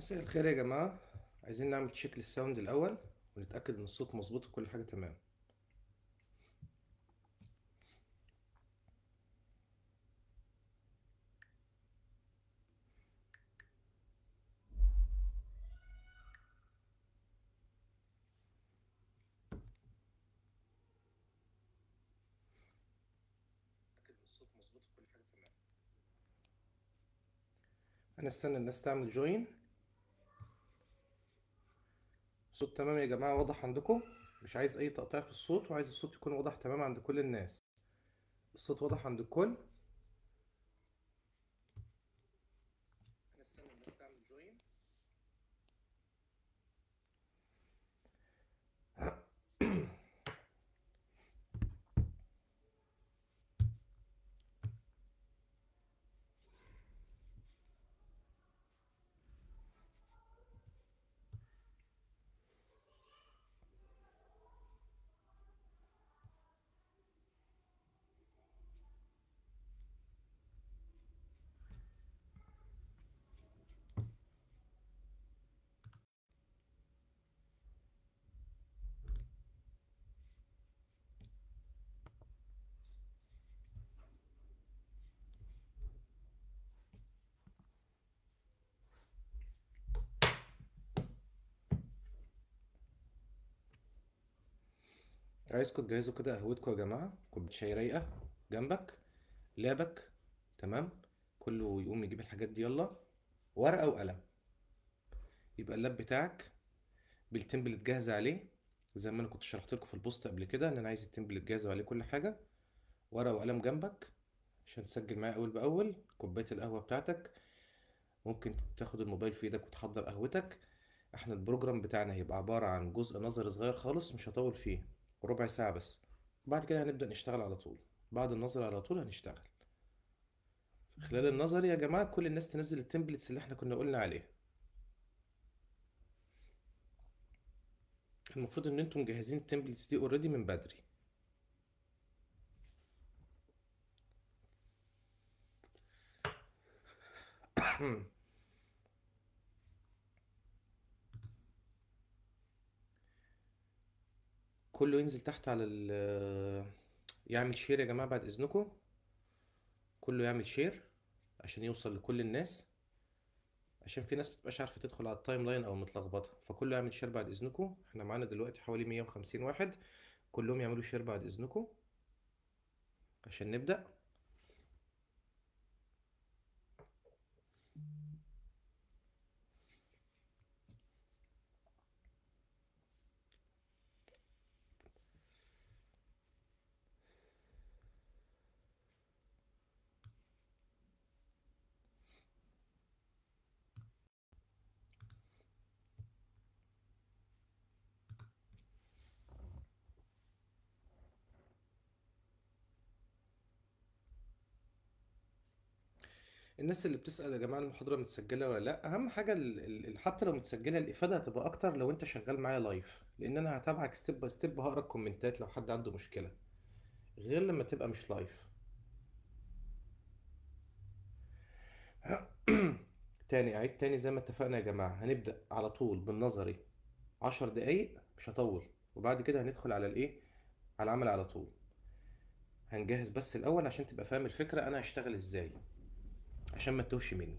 مساء الخير يا جماعة عايزين نعمل تشيك للساوند الأول ونتأكد إن الصوت مظبوط وكل حاجة تمام نتأكد إن الصوت مظبوط وكل حاجة تمام هنستنى الناس تعمل جوين الصوت تمام يا جماعة واضح عندكم مش عايز أي تقطيع في الصوت وعايز الصوت يكون واضح تمام عند كل الناس الصوت واضح عند الكل هنستنى الناس تعمل جوين عايزكم تجهزوا كده قهوتكم يا جماعة كوباية شاي رايقة جنبك لابك تمام كله يقوم يجيب الحاجات دي يلا ورقة وقلم يبقى اللاب بتاعك بالتمبلت جاهزة عليه زي ما انا كنت شرحت لكم في البوست قبل كده ان انا عايز التمبلت جاهزة وعليه كل حاجة ورقة وقلم جنبك عشان تسجل معايا اول باول كوباية القهوة بتاعتك ممكن تاخد الموبايل في ايدك وتحضر قهوتك احنا البروجرام بتاعنا هيبقى عبارة عن جزء نظري صغير خالص مش هطول فيه ربع ساعة بس بعد كده هنبدأ نشتغل على طول بعد النظري على طول هنشتغل خلال النظري يا جماعة كل الناس تنزل التمبلتس اللي احنا كنا قلنا عليها المفروض ان انتم مجهزين التمبلتس دي اوريدي من بدري كله ينزل تحت على ال يعمل شير يا جماعة بعد إذنكم كله يعمل شير عشان يوصل لكل الناس عشان في ناس متبقاش عارفة تدخل على التايم لاين أو متلخبطة فكله يعمل شير بعد إذنكم احنا معانا دلوقتي حوالي مية وخمسين واحد كلهم يعملوا شير بعد إذنكم عشان نبدأ الناس اللي بتسأل يا جماعة المحاضرة متسجلة ولا لأ أهم حاجة ال- ال- حتى لو متسجلة الإفادة هتبقى أكتر لو أنت شغال معايا لايف لأن أنا هتابعك ستيب باي ستيب هقرا الكومنتات لو حد عنده مشكلة غير لما تبقى مش لايف تاني أعيد تاني زي ما اتفقنا يا جماعة هنبدأ على طول بالنظري عشر دقايق مش هطول وبعد كده هندخل على الإيه على العمل على طول هنجهز بس الأول عشان تبقى فاهم الفكرة أنا هشتغل إزاي عشان ما تتوهش مني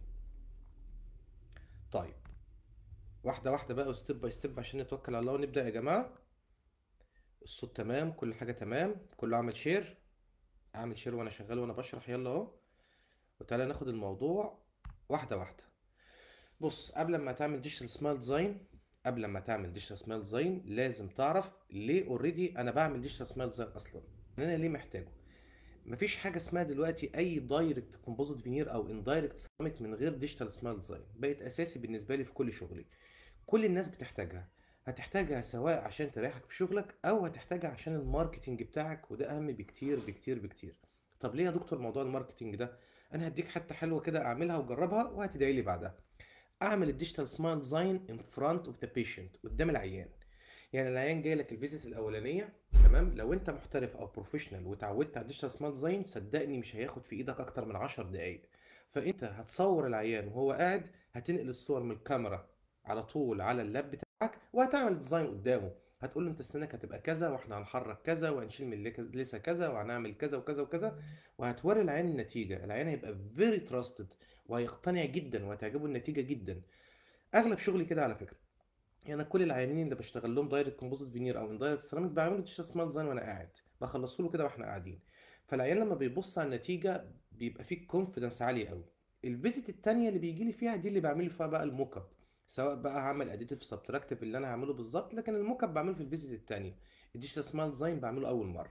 طيب واحدة واحدة بقى وستيب باي ستيب عشان نتوكل على الله ونبدأ يا جماعة الصوت تمام كل حاجة تمام كله عمل شير اعمل شير وانا شغال وانا بشرح يلا اهو وتعالى ناخد الموضوع واحدة واحدة بص قبل ما تعمل ديجيتال سمايل ديزاين قبل ما تعمل ديجيتال سمايل ديزاين لازم تعرف ليه اوريدي انا بعمل ديجيتال سمايل ديزاين اصلا انا ليه محتاجه مفيش حاجه اسمها دلوقتي اي دايركت كومبوزيت فينير او اندايركت سيراميك من غير ديجيتال سمايل ديزاين بقت اساسي بالنسبه لي في كل شغلي كل الناس بتحتاجها هتحتاجها سواء عشان تريحك في شغلك او هتحتاجها عشان الماركتينج بتاعك وده اهم بكتير بكتير بكتير طب ليه يا دكتور موضوع الماركتينج ده انا هديك حته حلوه كده اعملها وجربها وهتدعي لي بعدها اعمل الديجيتال سمايل ديزاين ان فرونت اوف ذا بيشنت قدام العيان يعني العيان جاي لك الفيزيت الاولانيه تمام لو انت محترف او بروفيشنال وتعودت على الديجيتال سمايل ديزاين صدقني مش هياخد في ايدك اكتر من 10 دقائق فانت هتصور العيان وهو قاعد هتنقل الصور من الكاميرا على طول على اللاب بتاعك وهتعمل ديزاين قدامه هتقول له انت سنانك هتبقى كذا واحنا هنحرك كذا وهنشيل من الليك- لسه كذا وهنعمل كذا وكذا وكذا وهتوري العيان النتيجه العيان هيبقى فيري تراستد وهيقتنع جدا وهتعجبه النتيجه جدا اغلب شغلي كده على فكره يعني انا كل العيانين اللي بشتغل لهم دايركت كومبوزيت فينير او اندايركت سيراميك بعمله ديجيتال سمايل ديزاين وانا قاعد بخلصه له كده واحنا قاعدين فالعيان لما بيبص على النتيجه بيبقى فيه كونفيدنس عالي قوي الفيزيت التانية اللي بيجي لي فيها دي اللي بعمل فيها بقى الموك اب سواء بقى هعمل اديتيف سبتراكتيف اللي انا هعمله بالظبط لكن الموك اب بعمله في الفيزيت التانية الديجيتال سمايل ديزاين بعمله اول مره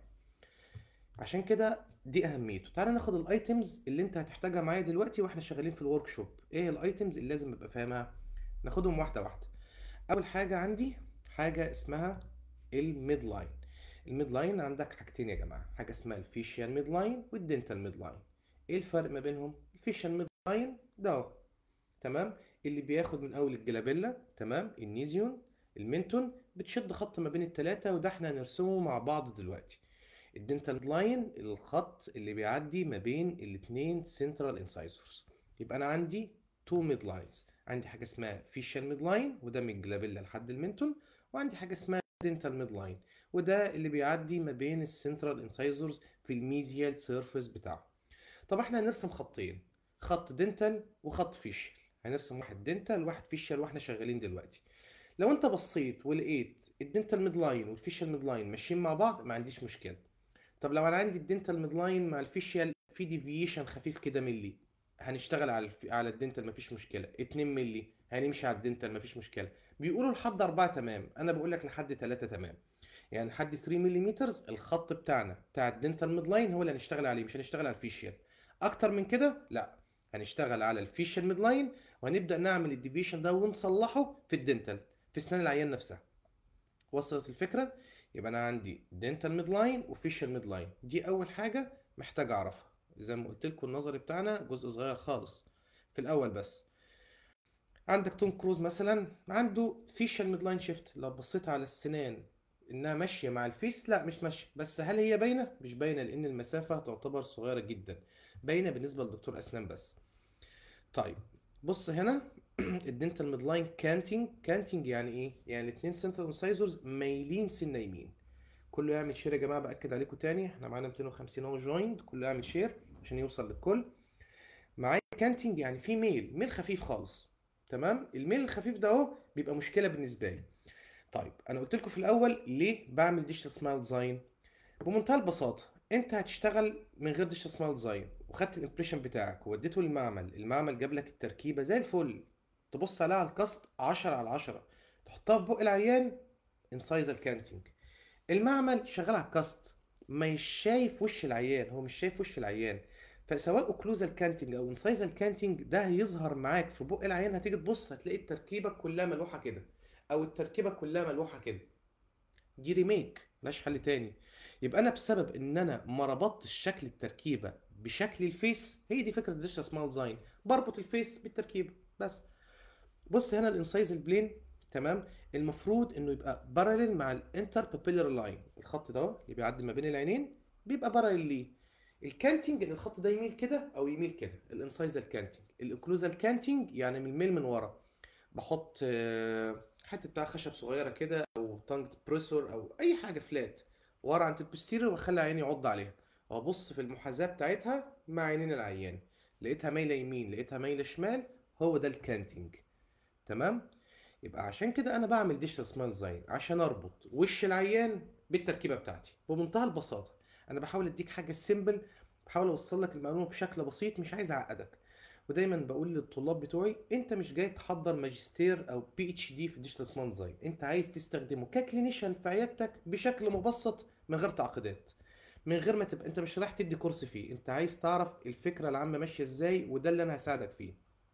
عشان كده دي اهميته تعالى ناخد الايتمز اللي انت هتحتاجها معايا دلوقتي واحنا شغالين في الورك شوب ايه الايتمز اللي لازم ابقى فاهمها ناخدهم واحده واحده اول حاجه عندي حاجه اسمها الميد لاين الميد لاين عندك حاجتين يا جماعه حاجه اسمها الفيشيال ميد لاين والدنتال ميد لاين ايه الفرق ما بينهم الفيشيال ميد لاين ده اهو تمام اللي بياخد من اول الجلابيلا تمام النيزيون المنتون بتشد خط ما بين التلاتة وده احنا هنرسمه مع بعض دلوقتي الدنتال لاين الخط اللي بيعدي ما بين الاتنين سنترال انسايزورز يبقى انا عندي تو ميد لاينز عندي حاجه اسمها فيشال ميد لاين وده من الجلابيلا لحد المنتون وعندي حاجه اسمها دنتال ميد لاين وده اللي بيعدي ما بين السنترال انسايزورز في الميزيال سيرفيس بتاعه طب احنا هنرسم خطين خط دنتال وخط فيشال هنرسم واحد دنتال وواحد فيشال واحنا شغالين دلوقتي لو انت بصيت ولقيت الدنتال ميد لاين والفيشال ميد لاين ماشيين مع بعض ما عنديش مشكله طب لو انا عندي الدنتال ميد لاين مع الفيشيال في ديفيشن خفيف كده ملي هنشتغل على الف... على الدنتال مفيش مشكله 2 ملي هنمشي على الدنتال مفيش مشكله بيقولوا لحد 4 تمام انا بقول لك لحد 3 تمام يعني لحد 3 ملم الخط بتاعنا بتاع الدنتال ميد لاين هو اللي هنشتغل عليه مش هنشتغل على الفيشيال اكتر من كده لا هنشتغل على الفيشيال ميد لاين وهنبدا نعمل الديفيشن ده ونصلحه في الدنتال في اسنان العيان نفسها وصلت الفكره يبقى انا عندي دنتال ميد لاين وفيشال ميد لاين دي اول حاجه محتاج اعرفها زي ما قلت لكم النظري بتاعنا جزء صغير خالص في الاول بس عندك توم كروز مثلا عنده فيشال ميد لاين شيفت لو بصيت على السنان انها ماشيه مع الفيس لا مش ماشيه بس هل هي باينه مش باينه لان المسافه تعتبر صغيره جدا باينه بالنسبه لدكتور اسنان بس طيب بص هنا الدنتال ميد لاين كانتنج كانتنج يعني ايه يعني الاثنين سنترال انسايزرز مايلين سنه يمين كله يعمل شير يا جماعه باكد عليكم تاني احنا معانا 250 اهو جويند كله يعمل شير عشان يوصل للكل معايا كانتنج يعني في ميل ميل خفيف خالص تمام الميل الخفيف ده اهو بيبقى مشكله بالنسبه لي طيب انا قلت لكم في الاول ليه بعمل ديجيتال سمايل ديزاين بمنتهى البساطه انت هتشتغل من غير ديجيتال سمايل ديزاين وخدت الامبريشن بتاعك ووديته للمعمل المعمل جاب لك التركيبه زي الفل تبص عليها على الكاست 10 على 10 تحطها في بق العيان انسايزال كانتنج المعمل شغال على الكاست مش شايف وش العيان هو مش شايف وش العيان فسواء اوكلوزال كانتنج او انسايزال كانتنج ده هيظهر معاك في بق العيان هتيجي تبص هتلاقي التركيبه كلها ملوحه كده او التركيبه كلها ملوحه كده دي ريميك ملهاش حل تاني يبقى انا بسبب ان انا ما ربطتش شكل التركيبه بشكل الفيس هي دي فكره الديجيتال سمايل ديزاين بربط الفيس بالتركيبه بس بص هنا الانسايزال بلين تمام المفروض انه يبقى باراليل مع الانتر بابيلر لاين الخط ده اللي بيعدي ما بين العينين بيبقى باراليل ليه الكانتنج ان الخط ده يميل كده او يميل كده الانسايزال كانتنج الاوكلوزال كانتنج يعني من الميل من ورا بحط آه، حته بتاع خشب صغيره كده او تانج بريسور او اي حاجه فلات ورا عند البوستيريور واخلي عيني يعض عليها وابص في المحاذاه بتاعتها مع عينين العيان لقيتها مايله يمين لقيتها مايله شمال هو ده الكانتنج تمام يبقى عشان كده انا بعمل ديجيتال سمايل ديزاين عشان اربط وش العيان بالتركيبه بتاعتي بمنتهى البساطه انا بحاول اديك حاجه سيمبل بحاول اوصل لك المعلومه بشكل بسيط مش عايز اعقدك ودايما بقول للطلاب بتوعي انت مش جاي تحضر ماجستير او بي اتش دي في الديجيتال سمايل ديزاين انت عايز تستخدمه ككلينيشن في عيادتك بشكل مبسط من غير تعقيدات من غير ما تبقى انت مش رايح تدي كورس فيه انت عايز تعرف الفكره العامه ماشيه ازاي وده اللي انا هساعدك فيه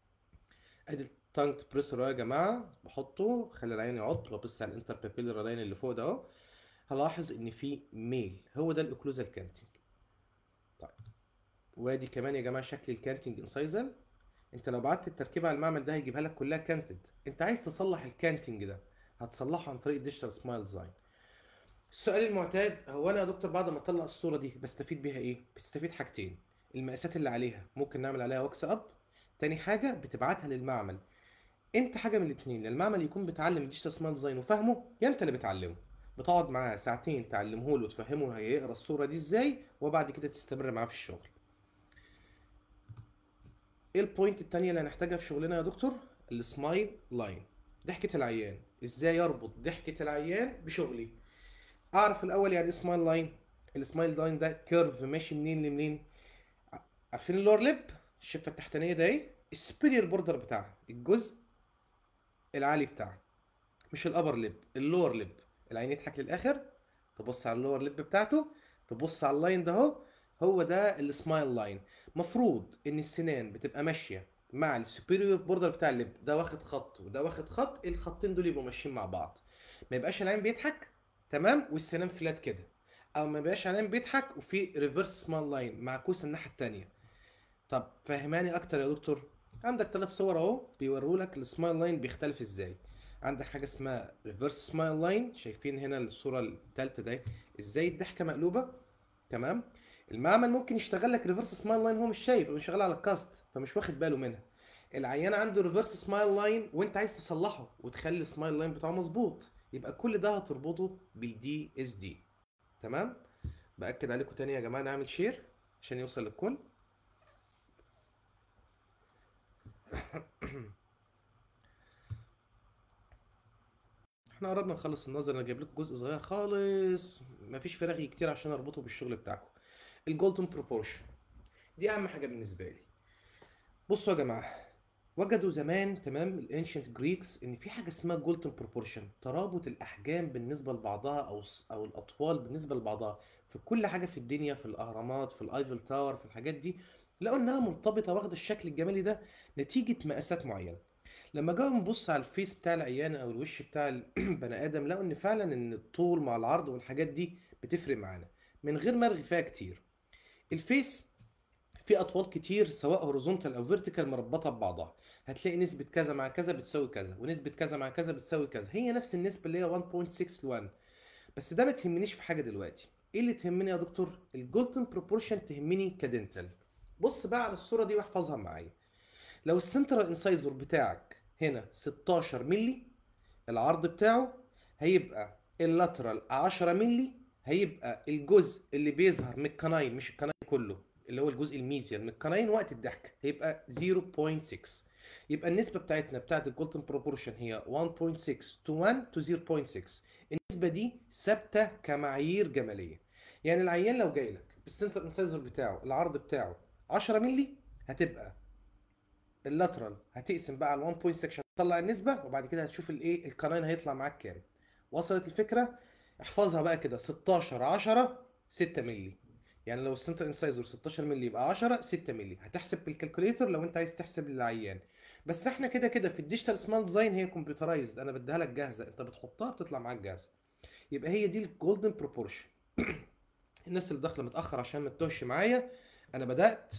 ادي التانج بريسور يا جماعه بحطه خلي العين يعض وابص على الانتر بابيلر لاين اللي فوق ده اهو هلاحظ ان في ميل هو ده الاوكلوزال كانتنج طيب وادي كمان يا جماعه شكل الكانتنج انسايزل انت لو بعت التركيبه على المعمل ده هيجيبها لك كلها كانتد انت عايز تصلح الكانتنج ده هتصلحه عن طريق ديجيتال سمايل ديزاين السؤال المعتاد هو انا يا دكتور بعد ما اطلع الصوره دي بستفيد بيها ايه بستفيد حاجتين المقاسات اللي عليها ممكن نعمل عليها وكس اب تاني حاجه بتبعتها للمعمل انت حاجه من الاثنين يا المعمل يكون بيتعلم الديجيتال سمارت ديزاين وفاهمه يا انت اللي بتعلمه بتقعد معاه ساعتين تعلمه له وتفهمه هيقرا الصوره دي ازاي وبعد كده تستمر معاه في الشغل ايه البوينت التانية اللي هنحتاجها في شغلنا يا دكتور السمايل لاين ضحكة العيان ازاي اربط ضحكة العيان بشغلي اعرف الاول يعني ايه سمايل لاين السمايل لاين ده كيرف ماشي منين لمنين عارفين اللور ليب الشفه التحتانيه ده ايه السبيريور بوردر بتاعها الجزء العالي بتاعها مش الابر ليب اللور ليب العين يضحك للاخر تبص على اللور ليب بتاعته تبص على اللاين ده اهو هو ده السمايل لاين مفروض ان السنان بتبقى ماشيه مع السوبيريور بوردر بتاع الليب ده واخد خط وده واخد خط الخطين دول يبقوا ماشيين مع بعض ما يبقاش العين بيضحك تمام والسنان فلات كده او ما يبقاش العين بيضحك وفي ريفرس سمايل لاين معكوس الناحيه التانيه طب فهماني اكتر يا دكتور عندك ثلاث صور اهو بيوروا لك السمايل لاين بيختلف ازاي عندك حاجه اسمها ريفرس سمايل لاين شايفين هنا الصوره الثالثه ده ازاي الضحكه مقلوبه تمام المعمل ممكن يشتغل لك ريفرس سمايل لاين هو مش شايف هو شغال على الكاست فمش واخد باله منها العيان عنده ريفرس سمايل لاين وانت عايز تصلحه وتخلي السمايل لاين بتاعه مظبوط يبقى كل ده هتربطه بالدي اس دي تمام باكد عليكم تاني يا جماعه نعمل شير عشان يوصل للكل احنا قربنا نخلص النظر انا جايب لكم جزء صغير خالص مفيش فراغي كتير عشان اربطه بالشغل بتاعكم الجولدن بروبورشن دي اهم حاجه بالنسبه لي بصوا يا جماعه وجدوا زمان تمام الانشنت جريكس ان في حاجه اسمها جولدن بروبورشن ترابط الاحجام بالنسبه لبعضها او او الاطوال بالنسبه لبعضها في كل حاجه في الدنيا في الاهرامات في الايفل تاور في الحاجات دي لقوا انها مرتبطه واخده الشكل الجمالي ده نتيجه مقاسات معينه لما جاوا نبص على الفيس بتاع العيان او الوش بتاع البني ادم لقوا ان فعلا ان الطول مع العرض والحاجات دي بتفرق معانا من غير ما ارغي فيها كتير الفيس في اطوال كتير سواء هوريزونتال او فيرتيكال مربطه ببعضها هتلاقي نسبه كذا مع كذا بتساوي كذا ونسبه كذا مع كذا بتساوي كذا هي نفس النسبه اللي هي 1.6 ل 1 بس ده ما تهمنيش في حاجه دلوقتي ايه اللي تهمني يا دكتور الجولدن بروبورشن تهمني كدنتال بص بقى على الصوره دي واحفظها معايا لو السنترال انسايزور بتاعك هنا 16 مللي العرض بتاعه هيبقى اللاترال 10 مللي هيبقى الجزء اللي بيظهر من الكناين مش الكناين كله اللي هو الجزء الميزيال من الكناين وقت الضحك هيبقى 0.6 يبقى النسبة بتاعتنا بتاعت الجولدن بروبورشن هي 1.6 to 1 to 0.6 النسبة دي ثابتة كمعايير جمالية يعني العيان لو جاي لك بالسنتر انسايزر بتاعه العرض بتاعه 10 مللي هتبقى اللاترال هتقسم بقى على 1.6 عشان تطلع النسبة وبعد كده هتشوف الايه الكناين هيطلع معاك كام وصلت الفكرة احفظها بقى كده 16 10 6 مللي يعني لو السنتر انسايزر 16 مللي يبقى 10 6 مللي هتحسب بالكالكوليتر لو انت عايز تحسب للعيان بس احنا كده كده في الديجيتال سمال ديزاين هي كمبيوترايزد انا بديها لك جاهزه انت بتحطها بتطلع معاك جاهزه يبقى هي دي الجولدن بروبورشن الناس اللي داخله متاخر عشان ما تتوهش معايا انا بدات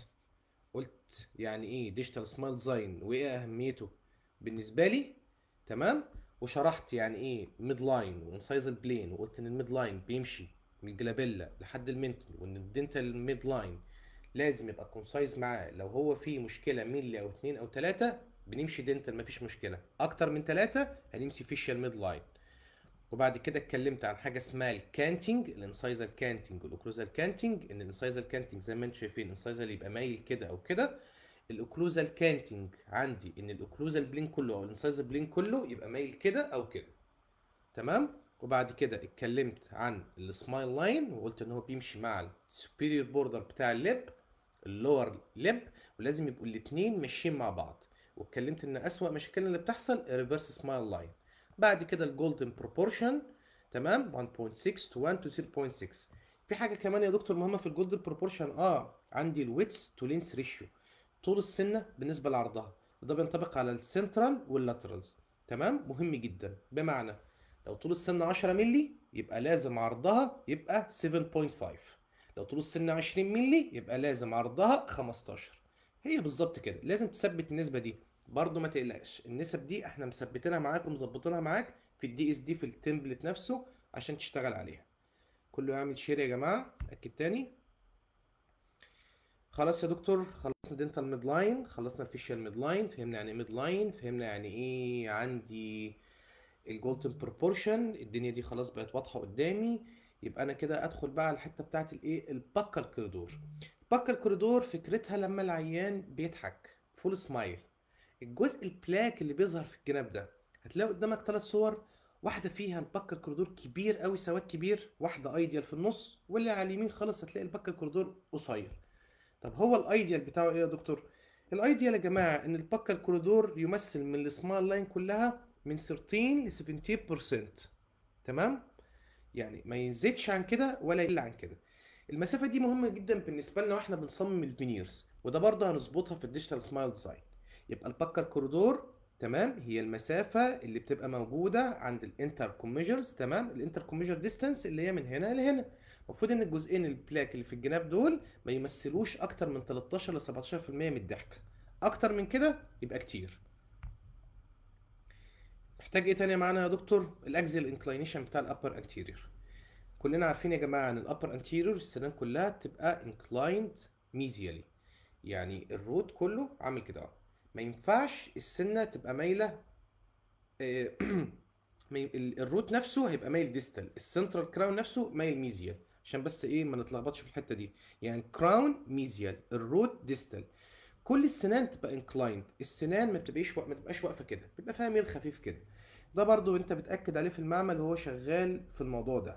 قلت يعني ايه ديجيتال سمال ديزاين وايه اهميته بالنسبه لي تمام وشرحت يعني ايه ميد لاين وانسايزل بلين وقلت ان الميد لاين بيمشي من الجلابيلا لحد المنتل وان الدنتال ميد لاين لازم يبقى كونسايز معاه لو هو في مشكله ملي او اتنين او تلاته بنمشي دنتال مفيش مشكله اكتر من تلاته هنمشي فيشيال ميد لاين وبعد كده اتكلمت عن حاجه اسمها الكانتنج الانسايزال كانتنج والاوكلوزال كانتنج ان الانسايزال كانتنج زي ما انتم شايفين الانسايزال يبقى مايل كده او كده الاوكلوزال كانتنج عندي ان الاوكلوزال بلين كله او الانسايزال بلين كله يبقى مايل كده او كده تمام وبعد كده اتكلمت عن السمايل لاين وقلت ان هو بيمشي مع السوبيريور بوردر بتاع الليب اللور ليب ولازم يبقوا الاثنين ماشيين مع بعض واتكلمت ان اسوأ مشاكلنا اللي بتحصل ريفرس سمايل لاين بعد كده الجولدن بروبورشن تمام 1.6 تو 1 تو 0.6 في حاجه كمان يا دكتور مهمه في الجولدن بروبورشن اه عندي الويتس تو لينس ريشيو طول السنه بالنسبه لعرضها وده بينطبق على السنترال واللاترالز تمام مهم جدا بمعنى لو طول السن 10 مللي يبقى لازم عرضها يبقى 7.5 لو طول السن 20 مللي يبقى لازم عرضها 15 هي بالظبط كده لازم تثبت النسبه دي برضو ما تقلقش النسب دي احنا مثبتينها معاك ومظبطينها معاك في الدي اس دي في التمبلت نفسه عشان تشتغل عليها كله يعمل شير يا جماعه اكد تاني خلاص يا دكتور خلصنا دينتال ميد لاين خلصنا الفيشيال ميد لاين فهمنا يعني ايه ميد لاين فهمنا يعني ايه عندي الجولدن بروبورشن الدنيا دي خلاص بقت واضحه قدامي يبقى انا كده ادخل بقى على الحته بتاعت الايه الباكال كوريدور الباكال كوريدور فكرتها لما العيان بيضحك فول سمايل الجزء البلاك اللي بيظهر في الجناب ده هتلاقي قدامك ثلاث صور واحده فيها الباكال كوريدور كبير قوي سواد كبير واحده ايديال في النص واللي على اليمين خالص هتلاقي الباكال كوريدور قصير طب هو الايديال بتاعه ايه يا دكتور الايديال يا جماعه ان الباكال كوريدور يمثل من السمال لاين كلها من 13 ل 17% تمام يعني ما يزيدش عن كده ولا يقل عن كده المسافه دي مهمه جدا بالنسبه لنا واحنا بنصمم الفينيرز وده برضه هنظبطها في الديجيتال سمايل ديزاين يبقى الباكال كوريدور تمام هي المسافه اللي بتبقى موجوده عند الانتر كوميجرز تمام الانتر كوميجر ديستانس اللي هي من هنا لهنا المفروض ان الجزئين البلاك اللي في الجناب دول ما يمثلوش اكتر من 13 ل 17% من الضحك اكتر من كده يبقى كتير محتاج ايه تاني معانا يا دكتور الاكزيال انكلاينيشن بتاع الابر انتيريور كلنا عارفين يا جماعه ان الابر انتيريور السنان كلها بتبقى انكلايند ميزيالي يعني الروت كله عامل كده اهو ما ينفعش السنه تبقى مايله آه، ما ي- ال- الروت نفسه هيبقى مايل ديستال السنترال كراون نفسه مايل ميزيال عشان بس ايه ما نتلخبطش في الحته دي يعني كراون ميزيال الروت ديستال كل السنان تبقى انكلايند السنان ما بتبقاش ما تبقاش واقفه كده بيبقى فيها ميل خفيف كده ده برضو انت بتاكد عليه في المعمل وهو شغال في الموضوع ده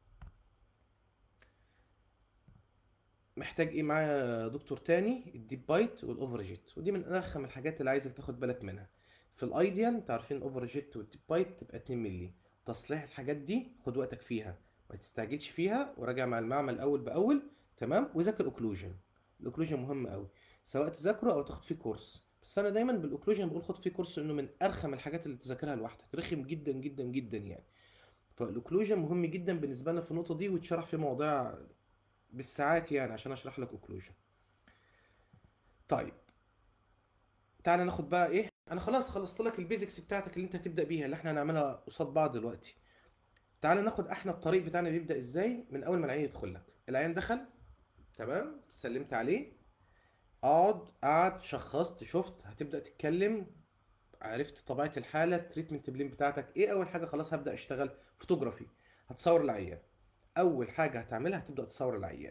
محتاج ايه معايا يا دكتور تاني الديب بايت والاوفر جيت ودي من ارخم الحاجات اللي عايزك تاخد بالك منها في الايديال انت عارفين الاوفر جيت والديب بايت تبقى 2 مللي تصليح الحاجات دي خد وقتك فيها ما تستعجلش فيها وراجع مع المعمل اول باول تمام وذاكر اوكلوجن الاوكلوجن مهم قوي سواء تذاكره او تاخد فيه كورس بس انا دايما بالاوكلوجن بقول خد فيه كورس لانه من ارخم الحاجات اللي تذاكرها لوحدك رخم جدا جدا جدا يعني فالاوكلوجن مهم جدا بالنسبه لنا في النقطه دي وتشرح في مواضيع بالساعات يعني عشان اشرح لك اوكلوجن طيب تعالى ناخد بقى ايه انا خلاص خلصت لك البيزكس بتاعتك اللي انت هتبدا بيها اللي احنا هنعملها قصاد بعض دلوقتي تعالى ناخد احنا الطريق بتاعنا بيبدا ازاي من اول ما العيان يدخل لك العيان دخل تمام سلمت عليه اقعد قعد شخصت شفت هتبدا تتكلم عرفت طبيعه الحاله التريتمنت بلين بتاعتك ايه اول حاجه خلاص هبدا اشتغل فوتوغرافي هتصور العيان اول حاجه هتعملها هتبدا تصور العيان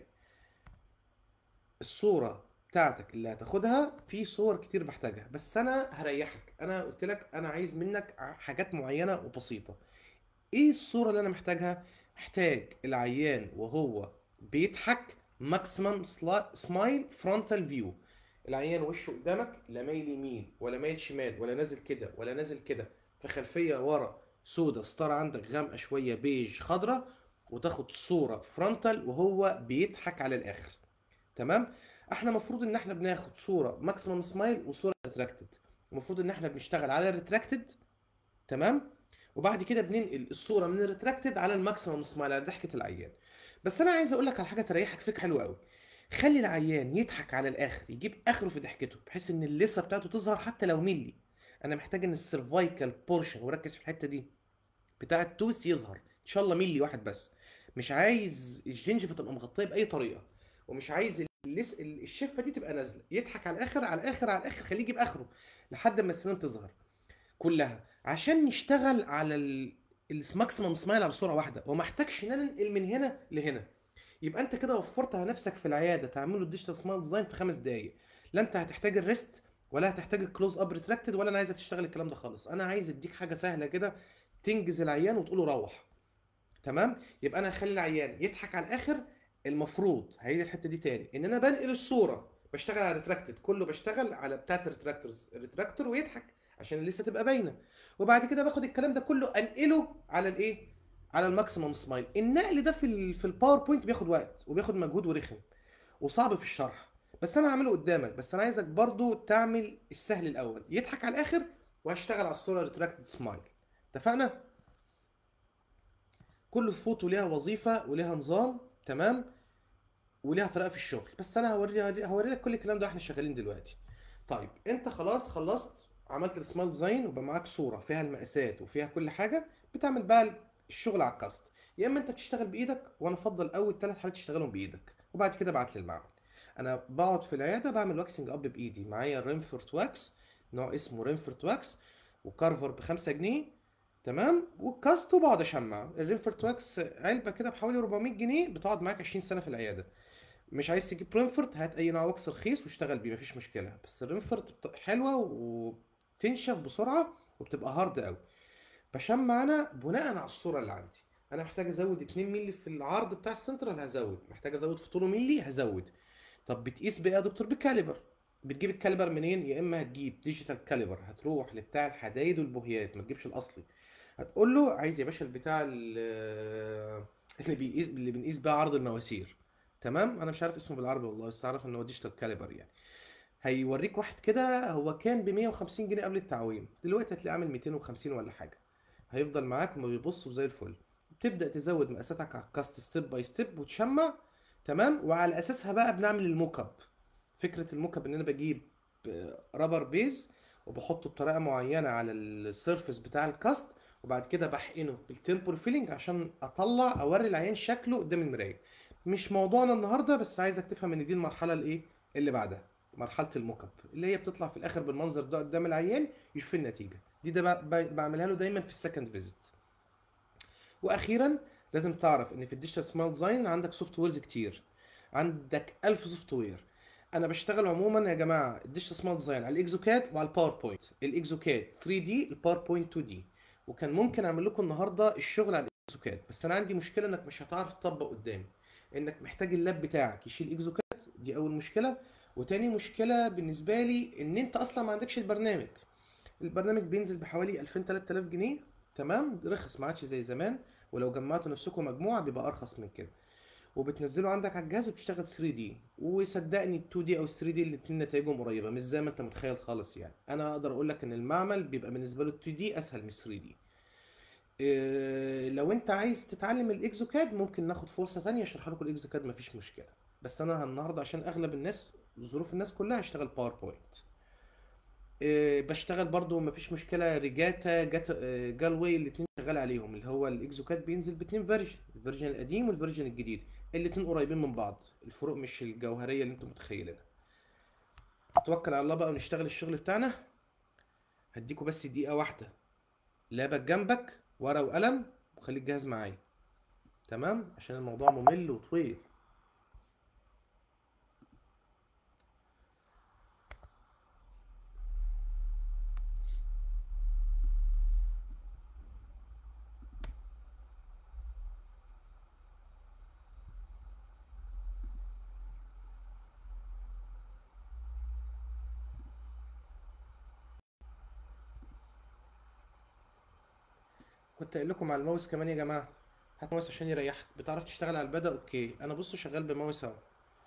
الصوره بتاعتك اللي هتاخدها في صور كتير بحتاجها بس انا هريحك انا قلت لك انا عايز منك حاجات معينه وبسيطه ايه الصوره اللي انا محتاجها محتاج العيان وهو بيضحك ماكسيمم سمايل فرونتال فيو العيان وشه قدامك لا مايل يمين ولا مايل شمال ولا نازل كده ولا نازل كده في خلفيه ورا سودا ستار عندك غامقه شويه بيج خضراء وتاخد صوره فرونتال وهو بيضحك على الاخر تمام احنا المفروض ان احنا بناخد صوره ماكسيمم سمايل وصوره ريتراكتد المفروض ان احنا بنشتغل على الريتراكتد تمام وبعد كده بننقل الصوره من الريتراكتد على الماكسيمم سمايل على ضحكه العيان بس انا عايز اقول لك على حاجه تريحك فكره حلوه قوي خلي العيان يضحك على الاخر يجيب اخره في ضحكته بحيث ان اللثه بتاعته تظهر حتى لو ملي انا محتاج ان السيرفايكال بورشن وركز في الحته دي بتاع التوس يظهر ان شاء الله ملي واحد بس مش عايز الجنجفه تبقى مغطيه باي طريقه ومش عايز اللس... الشفه دي تبقى نازله يضحك على الاخر على الاخر على الاخر خليه يجيب اخره لحد ما السنان تظهر كلها عشان نشتغل على الماكسيمم سمايل على صوره واحده وما احتاجش ان انا انقل من هنا لهنا يبقى انت كده وفرت على نفسك في العياده تعمله الديجيتال سمايل ديزاين في خمس دقائق لا انت هتحتاج الريست ولا هتحتاج الكلوز اب ريتراكتد ولا انا عايزك تشتغل الكلام ده خالص انا عايز اديك حاجه سهله كده تنجز العيان وتقول له روح تمام يبقى انا هخلي العيان يضحك على الاخر المفروض هعيد الحته دي تاني ان انا بنقل الصوره بشتغل على ريتراكتد كله بشتغل على بتاعه الريتراكتورز الريتراكتور ويضحك عشان لسه تبقى باينه وبعد كده باخد الكلام ده كله انقله على الايه على الماكسيمم سمايل النقل ده في ال في الباوربوينت بياخد وقت وبياخد مجهود ورخم وصعب في الشرح بس انا هعمله قدامك بس انا عايزك برضو تعمل السهل الاول يضحك على الاخر وهشتغل على الصوره ريتراكتد سمايل اتفقنا كل فوتو ليها وظيفه وليها نظام تمام وليها طريقه في الشغل بس انا هوري هوري لك كل الكلام ده واحنا شغالين دلوقتي طيب انت خلاص خلصت عملت السمايل ديزاين وبقى معاك صوره فيها المقاسات وفيها كل حاجه بتعمل بقى الشغل على الكاست يا اما انت بتشتغل بايدك وانا افضل اول ثلاث حالات تشتغلهم بايدك وبعد كده ابعت لي المعمل انا بقعد في العياده بعمل واكسنج اب بايدي معايا رينفورت واكس نوع اسمه رينفورت واكس وكارفر ب 5 جنيه تمام والكاست وبقعد اشمع الرينفورت واكس علبه كده بحوالي 400 جنيه بتقعد معاك 20 سنه في العياده مش عايز تجيب رينفورت هات اي نوع واكس رخيص واشتغل بيه مفيش مشكله بس الرينفورت بت- حلوه وبتنشف بسرعه وبتبقى هارد قوي بشمع انا بناء على الصوره اللي عندي انا محتاج ازود 2 مللي في العرض بتاع السنترال هزود محتاج ازود في طوله مللي هزود طب بتقيس بايه يا دكتور بكاليبر بتجيب الكاليبر منين يا اما هتجيب ديجيتال كاليبر هتروح لبتاع الحدايد والبوهيات ما تجيبش الاصلي هتقول له عايز يا باشا البتاع ال- اللي بيقيس اللي بنقيس بقى عرض المواسير تمام انا مش عارف اسمه بالعربي والله بس اعرف ان هو ديجيتال كاليبر يعني هيوريك واحد كده هو كان ب 150 جنيه قبل التعويم دلوقتي هتلاقيه عامل 250 ولا حاجه هيفضل معاك وما بيبص وزي الفل تبدا تزود مقاساتك على الكاست ستيب باي ستيب وتشمع تمام وعلى اساسها بقى بنعمل الموك اب فكره الموك اب ان انا بجيب رابر بيز وبحطه بطريقه معينه على السيرفس بتاع الكاست وبعد كده بحقنه بالتمبور فيلينج عشان اطلع اوري العيان شكله قدام المرايه مش موضوعنا النهارده بس عايزك تفهم ان دي المرحله الايه اللي بعدها مرحله الموك اب اللي هي بتطلع في الاخر بالمنظر ده قدام العيان يشوف النتيجه دي ده ب- ب- بعملها له دايما في السكند فيزيت واخيرا لازم تعرف ان في الديجيتال سمايل ديزاين عندك سوفت ويرز كتير عندك 1000 سوفت وير انا بشتغل عموما يا جماعه الديجيتال سمايل ديزاين على الاكزوكاد وعلى الباوربوينت الاكزوكاد 3 دي الباوربوينت 2 دي وكان ممكن اعمل لكم النهارده الشغل على الاكزوكاد بس انا عندي مشكله انك مش هتعرف تطبق قدامي انك محتاج اللاب بتاعك يشيل اكزوكاد دي اول مشكله وتاني مشكله بالنسبه لي ان انت اصلا ما عندكش البرنامج البرنامج بينزل بحوالي 2000 3000 جنيه تمام رخص ما عادش زي زمان ولو جمعتوا نفسكم مجموعه بيبقى ارخص من كده وبتنزله عندك على الجهاز وبتشتغل 3 دي وصدقني ال 2 دي او ال 3 دي الاثنين نتائجهم قريبه مش زي ما انت متخيل خالص يعني انا اقدر اقول لك ان المعمل بيبقى بالنسبه له 2 دي اسهل من 3 دي إيه لو انت عايز تتعلم الاكزوكاد ممكن ناخد فرصه تانية اشرح لكم الاكزوكاد مفيش مشكله بس انا النهارده عشان اغلب الناس ظروف الناس كلها هشتغل باوربوينت إيه، بشتغل برضو مفيش مشكله ريجاتا جات آه، جالوي الاثنين شغال عليهم اللي هو الاكزوكاد بينزل باتنين فيرجن الفيرجن القديم والفيرجن الجديد الاثنين قريبين من بعض الفروق مش الجوهريه اللي انتم متخيلينها توكل على الله بقى ونشتغل الشغل بتاعنا هديكوا بس دقيقه واحده لابك جنبك ورقه وقلم وخليك جاهز معايا تمام عشان الموضوع ممل وطويل كنت قايل لكم على الماوس كمان يا جماعه هات ماوس عشان يريحك بتعرف تشتغل على البدا اوكي انا بص شغال بماوس اهو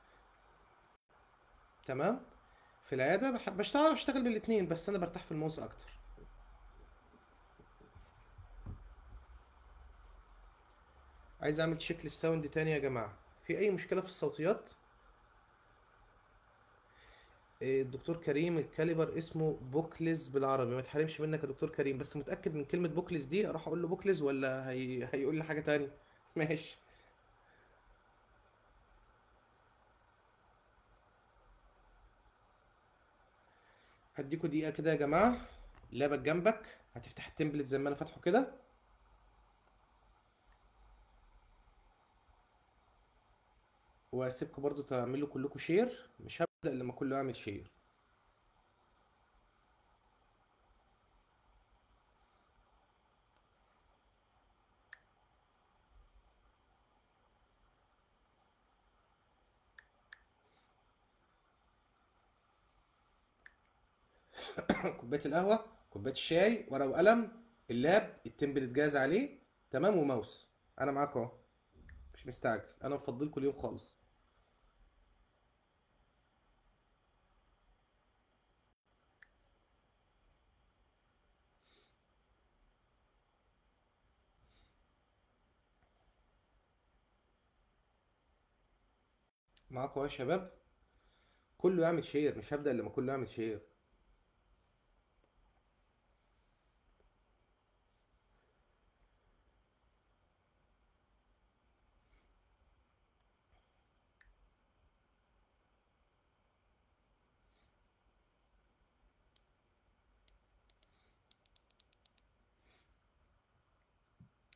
تمام في العياده بحب بشتغل اشتغل بالاثنين بس انا برتاح في الماوس اكتر عايز اعمل تشيك للساوند تاني يا جماعه في اي مشكله في الصوتيات إيه، الدكتور كريم الكاليبر اسمه بوكلز بالعربي ما تحرمش منك يا دكتور كريم بس متاكد من كلمه بوكلز دي اروح اقول له بوكلز ولا هي... هيقول لي حاجه تاني ماشي هديكوا دقيقه كده يا جماعه لابك جنبك هتفتح التمبلت زي ما انا فاتحه كده وهسيبكم برضو تعملوا كلكم شير مش هبدأ إلا لما كله يعمل شير كوباية القهوة كوباية الشاي ورقة وقلم اللاب التمبلت جاهز عليه تمام وماوس انا معاك اهو مش مستعجل انا مفضلكوا اليوم خالص معاكوا اهو يا شباب كله يعمل شير مش هبدأ إلا لما كله يعمل شير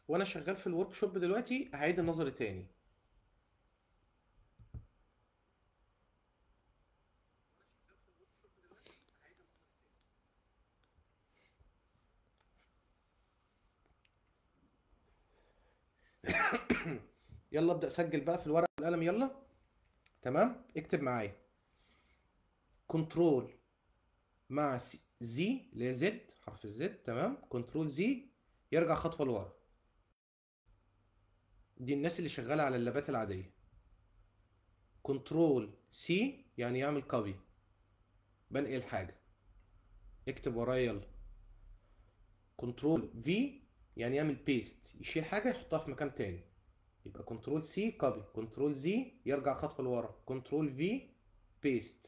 وانا شغال في الورك شوب دلوقتي هعيد النظري تاني يلا ابدأ سجل بقى في الورقة والقلم يلا تمام اكتب معايا كنترول مع زي اللي هي زد حرف الزد تمام كنترول زي يرجع خطوة لورا دي الناس اللي شغالة على اللابات العادية كنترول سي يعني يعمل كوبي بنقل حاجة اكتب ورايا يلا كنترول في يعني يعمل بيست يشيل حاجة يحطها في مكان تاني يبقى كنترول سي كوبي كنترول زي يرجع خطوة لورا كنترول في بيست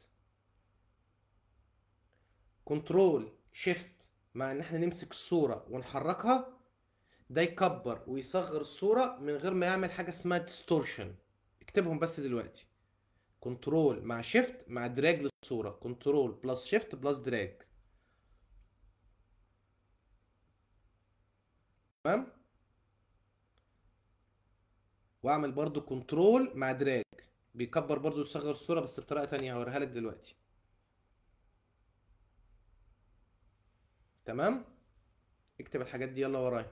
كنترول شيفت مع ان احنا نمسك الصورة ونحركها ده يكبر ويصغر الصورة من غير ما يعمل حاجة اسمها ديستورشن اكتبهم بس دلوقتي كنترول مع شيفت مع دراج للصورة كنترول بلس شيفت بلس دراج تمام واعمل برضو كنترول مع دراج بيكبر برضو يصغر الصورة بس بطريقة تانية هوريها لك دلوقتي تمام اكتب الحاجات دي يلا ورايا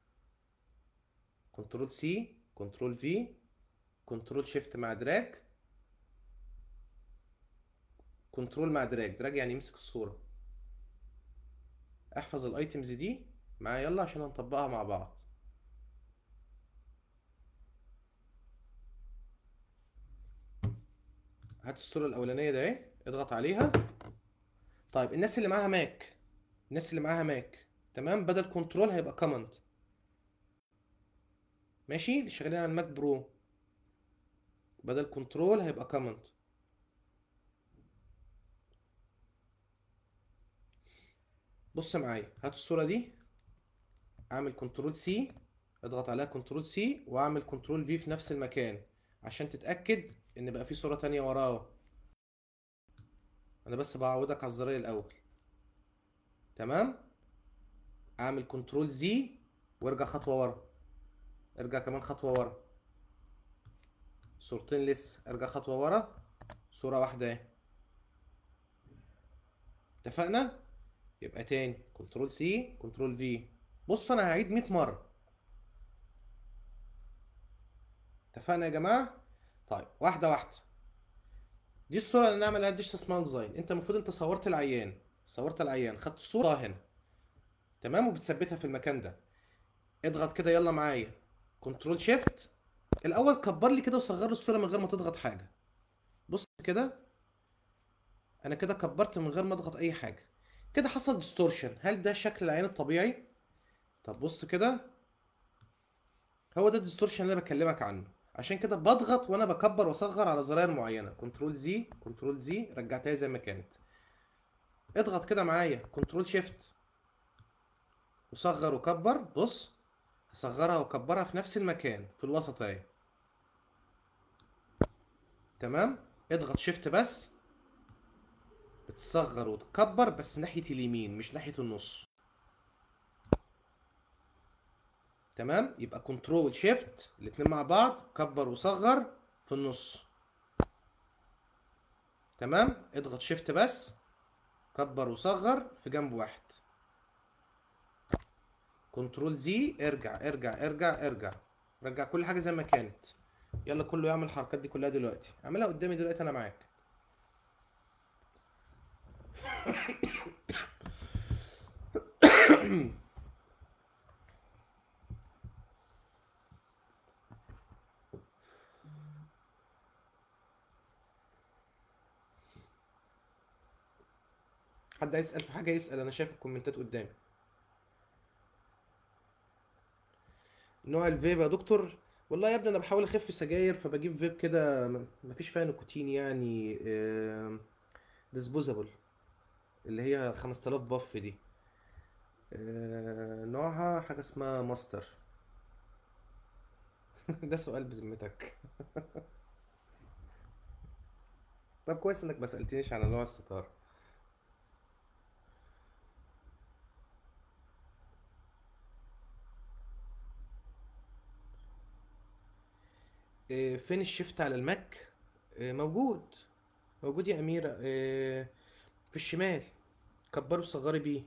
كنترول سي كنترول في كنترول شيفت مع دراج كنترول مع دراج دراج يعني يمسك الصورة احفظ الايتمز دي معايا يلا عشان هنطبقها مع بعض هات الصورة الأولانية ده اهي اضغط عليها طيب الناس اللي معاها ماك الناس اللي معاها ماك تمام بدل كنترول هيبقى كوماند ماشي اللي شغالين على الماك برو بدل كنترول هيبقى كوماند بص معايا هات الصورة دي اعمل كنترول سي اضغط عليها كنترول سي واعمل كنترول في في نفس المكان عشان تتأكد ان بقى في صورة تانية وراه انا بس بعودك على الزراير الاول تمام اعمل كنترول زي وارجع خطوة ورا ارجع كمان خطوة ورا صورتين لسه ارجع خطوة ورا صورة واحدة اهي اتفقنا يبقى تاني كنترول سي كنترول في بص انا هعيد 100 مرة اتفقنا يا جماعة طيب واحدة واحدة دي الصورة اللي نعمل عليها ديجيتال سمايل ديزاين انت المفروض انت صورت العيان صورت العيان خدت الصورة هنا تمام وبتثبتها في المكان ده اضغط كده يلا معايا كنترول شيفت الاول كبر لي كده وصغر لي الصورة من غير ما تضغط حاجة بص كده انا كده كبرت من غير ما اضغط اي حاجة كده حصل ديستورشن هل ده شكل العين الطبيعي طب بص كده هو ده الديستورشن اللي انا بكلمك عنه عشان كده بضغط وانا بكبر واصغر على زراير معينه كنترول زي كنترول زي رجعتها زي ما كانت اضغط كده معايا كنترول شيفت وصغر وكبر بص هصغرها واكبرها في نفس المكان في الوسط اهي تمام اضغط شيفت بس بتصغر وتكبر بس ناحيه اليمين مش ناحيه النص تمام يبقى كنترول شيفت الاتنين مع بعض كبر وصغر في النص تمام اضغط شيفت بس كبر وصغر في جنب واحد كنترول زي ارجع ارجع ارجع ارجع رجع كل حاجه زي ما كانت يلا كله يعمل الحركات دي كلها دلوقتي اعملها قدامي دلوقتي انا معاك حد عايز يسأل في حاجة يسأل أنا شايف الكومنتات قدامي نوع الفيب يا دكتور والله يا ابني أنا بحاول أخف سجاير فبجيب فيب كده م- مفيش فيها نيكوتين يعني ديسبوزابل اللي هي 5000 باف دي آه، نوعها حاجة اسمها ماستر ده سؤال بذمتك طب كويس انك ما سألتنيش على نوع الستارة آه، فين الشيفت على الماك آه، موجود موجود يا أميرة آه، في الشمال كبري وصغري بيه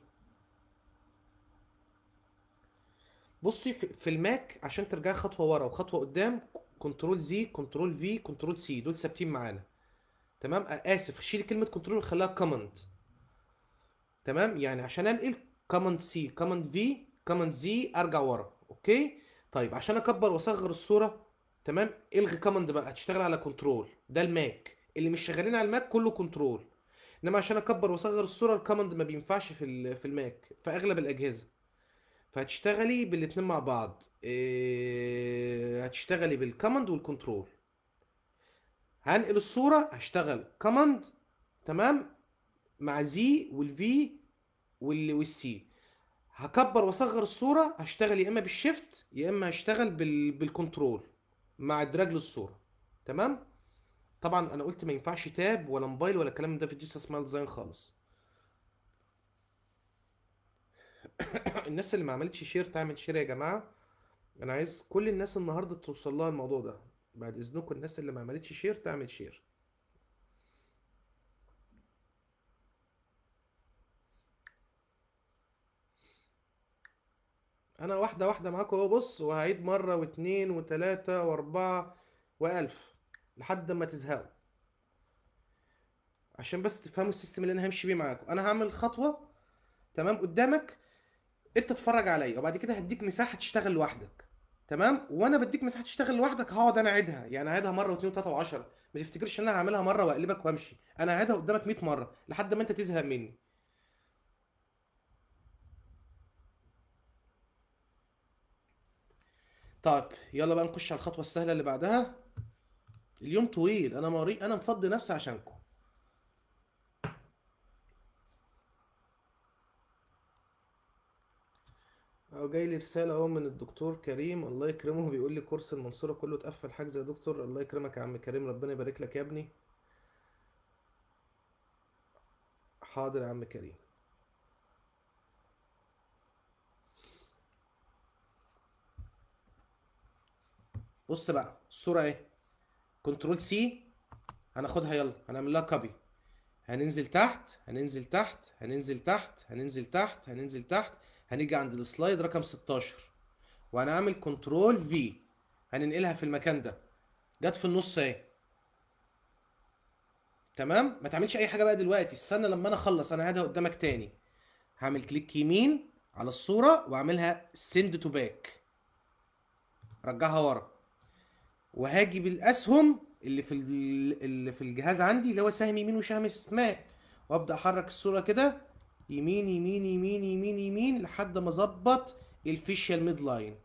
بصي في في الماك عشان ترجعي خطوة ورا وخطوة قدام كنترول زي كنترول في كنترول سي دول ثابتين معانا تمام آه، اسف شيلي كلمة كنترول وخليها كوماند تمام يعني عشان انقل كوماند سي كوماند في كوماند زي ارجع ورا اوكي طيب عشان اكبر واصغر الصورة تمام الغي كوماند بقى هتشتغل على كنترول ده الماك اللي مش شغالين على الماك كله كنترول انما عشان اكبر واصغر الصورة الكوماند ما بينفعش في ال- في الماك في اغلب الاجهزة فهتشتغلي بالاتنين مع بعض إيه هتشتغلي بالكوماند والكنترول هنقل الصورة هشتغل كوماند تمام مع زي والفي وال والسي هكبر واصغر الصورة هشتغل يا اما بالشيفت يا اما هشتغل بال... بالكنترول مع دراج للصورة تمام طبعا انا قلت ما ينفعش تاب ولا موبايل ولا الكلام ده في جيسا سمايل ديزاين خالص الناس اللي ما عملتش شير تعمل شير يا جماعة انا عايز كل الناس النهارده توصل لها الموضوع ده بعد اذنكم الناس اللي ما عملتش شير تعمل شير انا واحده واحده معاكم اهو بص وهعيد مره واتنين وتلاته واربعه والف لحد ما تزهقوا عشان بس تفهموا السيستم اللي انا همشي بيه معاكم انا هعمل خطوه تمام قدامك انت تتفرج عليا وبعد كده هديك مساحه تشتغل لوحدك تمام وانا بديك مساحه تشتغل لوحدك هقعد انا اعيدها يعني اعيدها مره واثنين وثلاثه وعشرة ما تفتكرش ان انا هعملها مره واقلبك وامشي انا هعيدها قدامك 100 مره لحد ما انت تزهق مني طيب يلا بقى نخش على الخطوه السهله اللي بعدها اليوم طويل انا مريء انا مفضي نفسي عشانكم اهو جاي لي رساله اهو من الدكتور كريم الله يكرمه بيقول لي كورس المنصوره كله اتقفل حجز يا دكتور الله يكرمك يا عم كريم ربنا يبارك لك يا ابني حاضر يا عم كريم بص بقى الصوره اهي كنترول سي هناخدها يلا هنعمل لها كوبي هننزل تحت هننزل تحت هننزل تحت هننزل تحت هننزل تحت هنيجي عند السلايد رقم 16 وهنعمل كنترول في هننقلها في المكان ده جت في النص اهي تمام ما تعملش اي حاجه بقى دلوقتي استنى لما انا اخلص انا هعيدها قدامك تاني هعمل كليك يمين على الصوره واعملها سند تو باك رجعها ورا وهاجي بالاسهم اللي في ال- اللي في الجهاز عندي اللي هو سهم يمين وسهم شمال وابدا احرك الصوره كده يمين يمين يمين يمين يمين لحد ما اظبط الفيشيال ميد لاين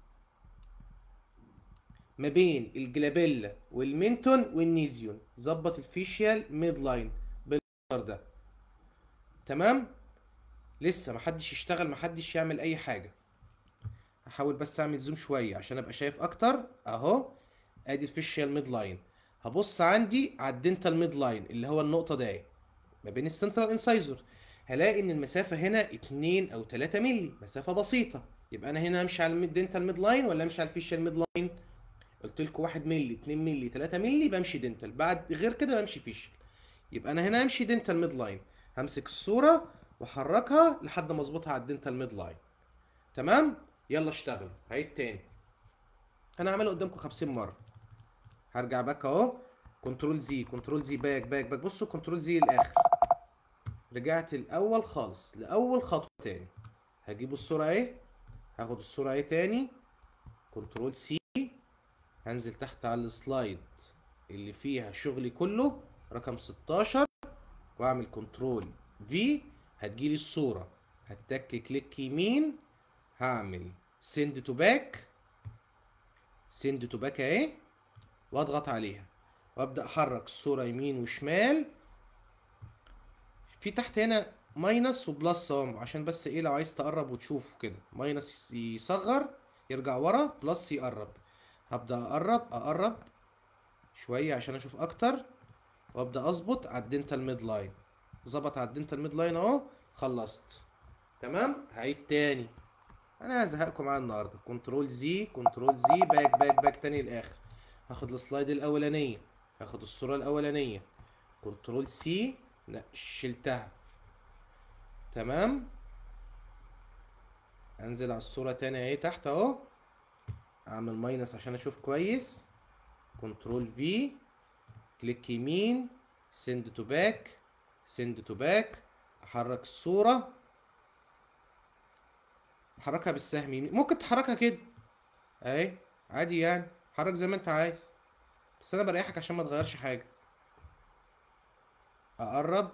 ما بين الجلابيلا والمنتون والنيزيون ظبط الفيشيال ميد لاين بالمنظر ده تمام لسه محدش يشتغل محدش يعمل اي حاجه هحاول بس اعمل زوم شويه عشان ابقى شايف اكتر اهو ادي الفيشيال ميد لاين هبص عندي على الدنتال ميد لاين اللي هو النقطه دي ما بين السنترال انسايزر هلاقي ان المسافه هنا 2 او 3 مللي مسافه بسيطه يبقى انا هنا امشي على الدنتال ميد لاين ولا امشي على الفيشيال ميد لاين قلت لكم 1 مللي 2 مللي 3 مللي بمشي دنتال بعد غير كده بمشي فيشيال يبقى انا هنا امشي دنتال ميد لاين همسك الصوره واحركها لحد ما اظبطها على الدنتال ميد لاين تمام يلا اشتغل هعيد تاني انا هعملها قدامكم 50 مره هرجع باك اهو كنترول زي كنترول زي باك باك باك بصوا كنترول زي الاخر رجعت الاول خالص لاول خطوه تاني هجيب الصوره اهي هاخد الصوره اهي تاني كنترول سي هنزل تحت على السلايد اللي فيها شغلي كله رقم 16 واعمل كنترول في هتجيلي الصوره هتك كليك يمين هعمل سند تو باك سند تو باك اهي واضغط عليها وابدا احرك الصوره يمين وشمال في تحت هنا ماينس وبلس اهو عشان بس ايه لو عايز تقرب وتشوف كده ماينس يصغر يرجع ورا بلس يقرب هبدا اقرب اقرب شويه عشان اشوف اكتر وابدا اظبط على الدنتال ميد لاين ظبط على الدنتال ميد لاين اهو خلصت تمام هعيد تاني انا هزهقكم معايا النهارده كنترول زي كنترول زي باك باك باك تاني الاخر هاخد السلايد الاولانيه هاخد الصوره الاولانيه كنترول سي شلتها تمام انزل على الصوره تاني اهي تحت اهو اعمل ماينس عشان اشوف كويس كنترول في كليك يمين سند تو باك سند تو باك احرك الصوره احركها بالسهم يمين ممكن تحركها كده اهي عادي يعني حرك زي ما انت عايز بس انا بريحك عشان ما تغيرش حاجه اقرب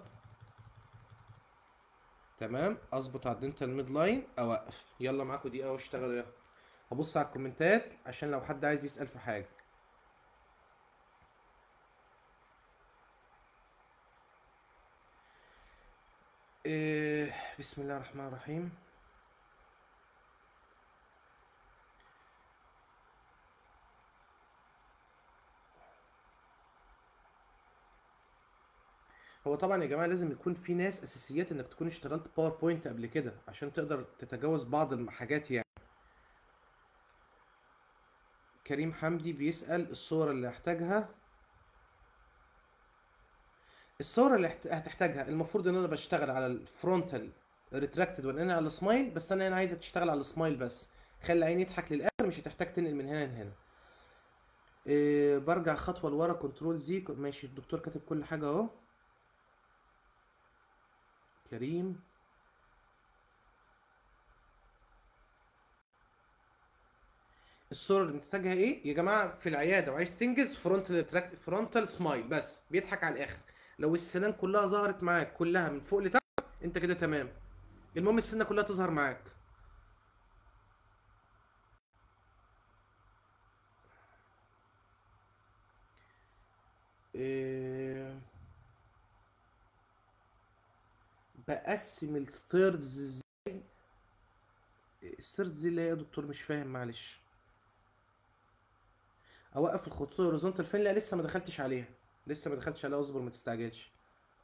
تمام اظبط على الدنتال ميد لاين اوقف يلا معاكم دقيقه واشتغلوا يلا هبص على الكومنتات عشان لو حد عايز يسال في حاجه إيه بسم الله الرحمن الرحيم هو طبعا يا جماعه لازم يكون في ناس اساسيات انك تكون اشتغلت باوربوينت قبل كده عشان تقدر تتجاوز بعض الحاجات يعني كريم حمدي بيسأل الصور اللي هحتاجها الصور اللي هت- هتحتاجها المفروض ان انا بشتغل على الفرونتال ريتراكتد وان انا على السمايل بس انا هنا عايزك تشتغل على السمايل بس خلي عيني يضحك للاخر مش هتحتاج تنقل من هنا لهنا إيه برجع خطوه لورا كنترول زي ماشي الدكتور كاتب كل حاجه اهو كريم الصورة اللي محتاجها ايه يا جماعة في العيادة وعايز تنجز فرونتال فرونتال سمايل بس بيضحك على الاخر لو السنان كلها ظهرت معاك كلها من فوق لتحت انت كده تمام المهم السنة كلها تظهر معاك إيه... بقسم الثيردز ازاي الثيردز اللي هي يا دكتور مش فاهم معلش اوقف الخطوط الهوريزونتال فين لا لسه ما دخلتش عليها لسه ما دخلتش عليها اصبر ما تستعجلش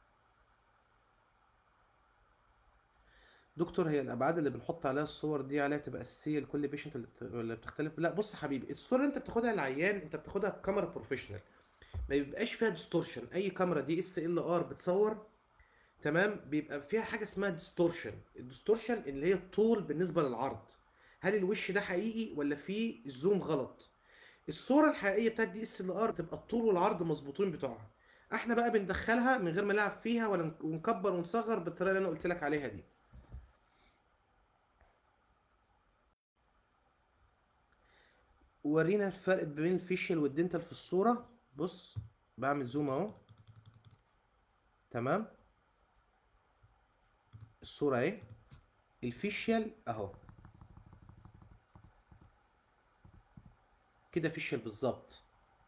دكتور هي الابعاد اللي بنحط عليها الصور دي عليها تبقى اساسيه لكل بيشنت اللي بت- ولا بتختلف لا بص يا حبيبي الصوره اللي انت بتاخدها للعيان انت بتاخدها بكاميرا بروفيشنال ما بيبقاش فيها ديستورشن اي كاميرا دي اس ال ار بتصور تمام بيبقى فيها حاجه اسمها ديستورشن الديستورشن اللي هي الطول بالنسبه للعرض هل الوش ده حقيقي ولا فيه الزوم غلط الصوره الحقيقيه بتاعت دي اس ال ار تبقى الطول والعرض مظبوطين بتوعها احنا بقى بندخلها من غير ما نلعب فيها ولا نك- ونكبر ونصغر بالطريقه اللي انا قلت لك عليها دي ورينا الفرق بين الفيشيال والدنتال في الصوره بص بعمل زوم اهو تمام الصوره اهي الفيشيال اهو كده فيشيال بالظبط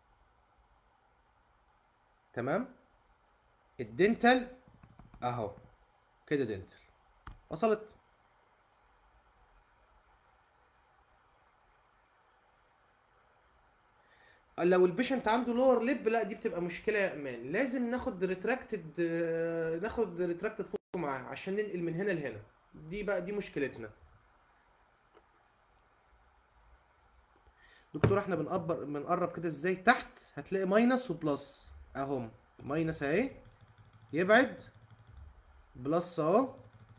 تمام الدنتال اهو كده دنتال وصلت لو البيشنت عنده لور ليب لا دي بتبقى مشكله يا امان لازم ناخد ريتراكتد ناخد ريتراكتد فوتو معاه عشان ننقل من هنا لهنا دي بقى دي مشكلتنا دكتور احنا بنقبر بنقرب كده ازاي تحت هتلاقي ماينس وبلس اهم ماينس اهي يبعد بلس اهو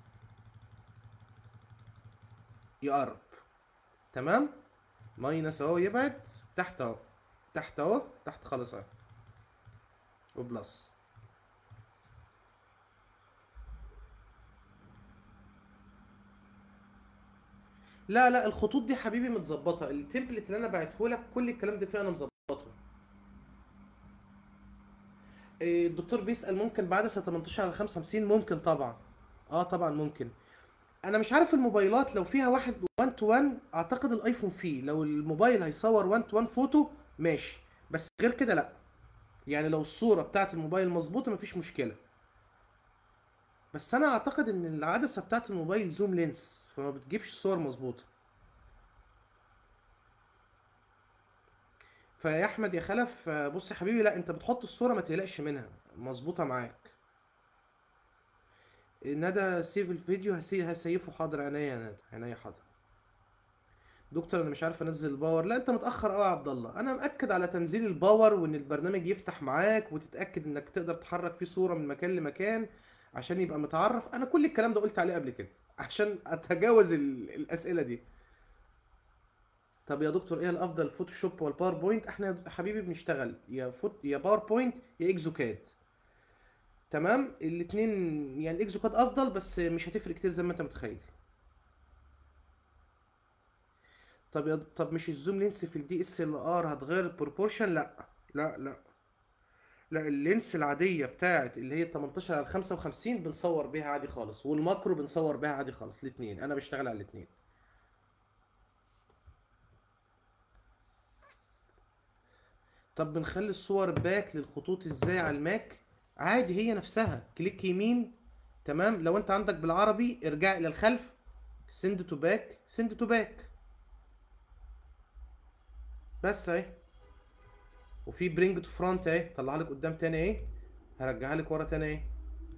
يقرب تمام ماينس اهو يبعد تحت اهو تحت اهو تحت خالص اهو وبلس لا لا الخطوط دي حبيبي متظبطه التمبلت اللي انا بعته لك كل الكلام ده فيه انا مظبطه إيه، الدكتور بيسأل ممكن بعد سنة 18 على 55 ممكن طبعا اه طبعا ممكن انا مش عارف الموبايلات لو فيها واحد 1 تو 1 اعتقد الايفون فيه لو الموبايل هيصور 1 تو 1 فوتو ماشي بس غير كده لا يعني لو الصورة بتاعت الموبايل مظبوطة مفيش مشكلة بس انا اعتقد ان العدسة بتاعت الموبايل زوم لينس فما بتجيبش صور مظبوطة فيا احمد يا خلف آه، بص يا حبيبي لا انت بتحط الصورة ما تقلقش منها مظبوطة معاك ندى سيف الفيديو هسي هسيفه حاضر عينيا يا ندى عينيا حاضر دكتور انا مش عارف انزل الباور لا انت متاخر قوي يا عبد الله انا مأكد على تنزيل الباور وان البرنامج يفتح معاك وتتاكد انك تقدر تحرك فيه صوره من مكان لمكان عشان يبقى متعرف انا كل الكلام ده قلت عليه قبل كده عشان اتجاوز ال- الاسئله دي طب يا دكتور ايه الافضل الفوتوشوب ولا الباوربوينت احنا يا حبيبي بنشتغل يا فوت يا باوربوينت يا اكزوكاد تمام الاتنين يعني الاكزوكاد افضل بس مش هتفرق كتير زي ما انت متخيل طب يا طب مش الزوم لينس في الدي اس ال ار هتغير البروبورشن لا لا لا لا اللينس العاديه بتاعت اللي هي 18 على 55 بنصور بيها عادي خالص والماكرو بنصور بيها عادي خالص الاثنين انا بشتغل على الاثنين طب بنخلي الصور باك للخطوط ازاي على الماك عادي هي نفسها كليك يمين تمام لو انت عندك بالعربي ارجع الى الخلف سند تو باك سند تو باك بس اهي وفي برينج تو فرونت اهي طلعها لك قدام تاني اهي هرجعها لك ورا تاني اهي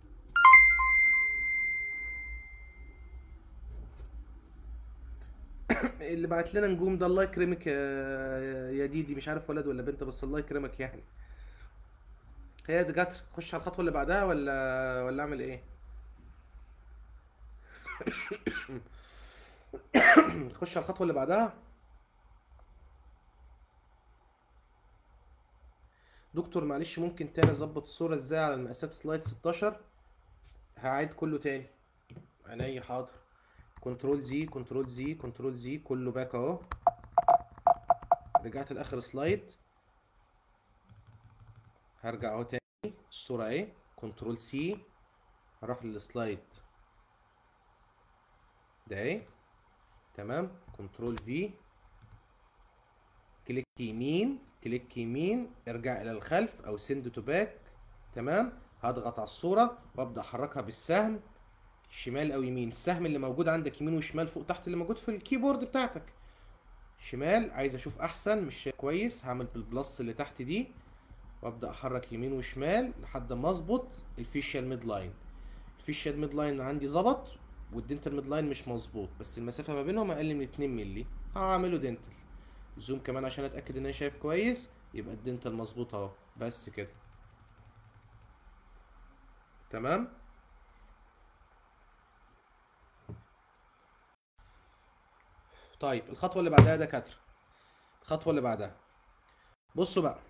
اللي بعت لنا نجوم ده الله يكرمك يا يا ديدي مش عارف ولد ولا بنت بس الله يكرمك يعني هي دي جت خش على الخطوه اللي بعدها ولا ولا اعمل ايه تخش على الخطوه اللي بعدها دكتور معلش ممكن تاني اظبط الصوره ازاي على المقاسات سلايد 16 هعيد كله تاني عينيا حاضر كنترول زي كنترول زي كنترول زي كله باك اهو رجعت لاخر سلايد هرجع اهو تاني الصوره اهي كنترول سي اروح للسلايد ده اهي تمام كنترول في كليك يمين كليك يمين ارجع الى الخلف او سند تو باك تمام هضغط على الصوره وابدا احركها بالسهم شمال او يمين السهم اللي موجود عندك يمين وشمال فوق تحت اللي موجود في الكيبورد بتاعتك شمال عايز اشوف احسن مش شايف كويس هعمل بالبلس اللي تحت دي وابدا احرك يمين وشمال لحد ما اظبط الفيشيال ميد لاين الفيشيال ميد لاين عندي ظبط والدنتال ميد لاين مش مظبوط بس المسافه ما بينهم اقل من 2 مللي هعمله دنتال زوم كمان عشان اتاكد ان انا شايف كويس يبقى الدنتال مظبوط اهو بس كده تمام طيب الخطوه اللي بعدها يا دكاتره الخطوه اللي بعدها بصوا بقى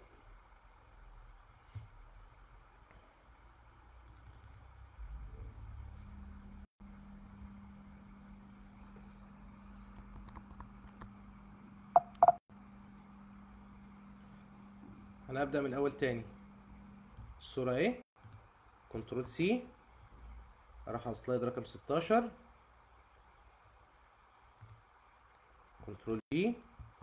انا هبدا من الاول تاني الصوره اهي كنترول سي اروح على سلايد رقم 16 كنترول بي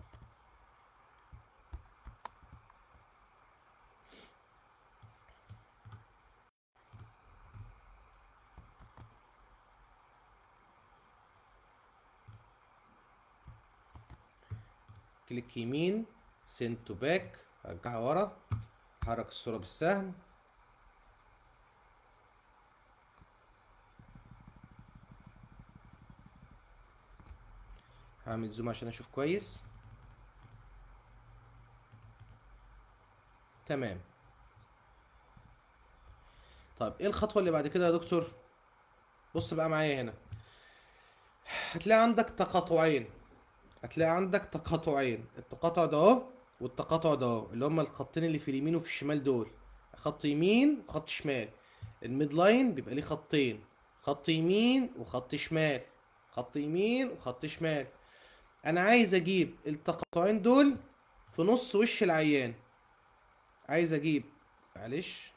كليك يمين سند تو باك ارجعها ورا حرك الصورة بالسهم هعمل زوم عشان اشوف كويس تمام طيب ايه الخطوة اللي بعد كده يا دكتور بص بقى معايا هنا هتلاقي عندك تقاطعين هتلاقي عندك تقاطعين التقاطع ده اهو والتقاطع ده اهو اللي هما الخطين اللي في اليمين وفي الشمال دول خط يمين وخط شمال الميد لاين بيبقى ليه خطين خط يمين وخط شمال خط يمين وخط شمال انا عايز اجيب التقاطعين دول في نص وش العيان عايز اجيب معلش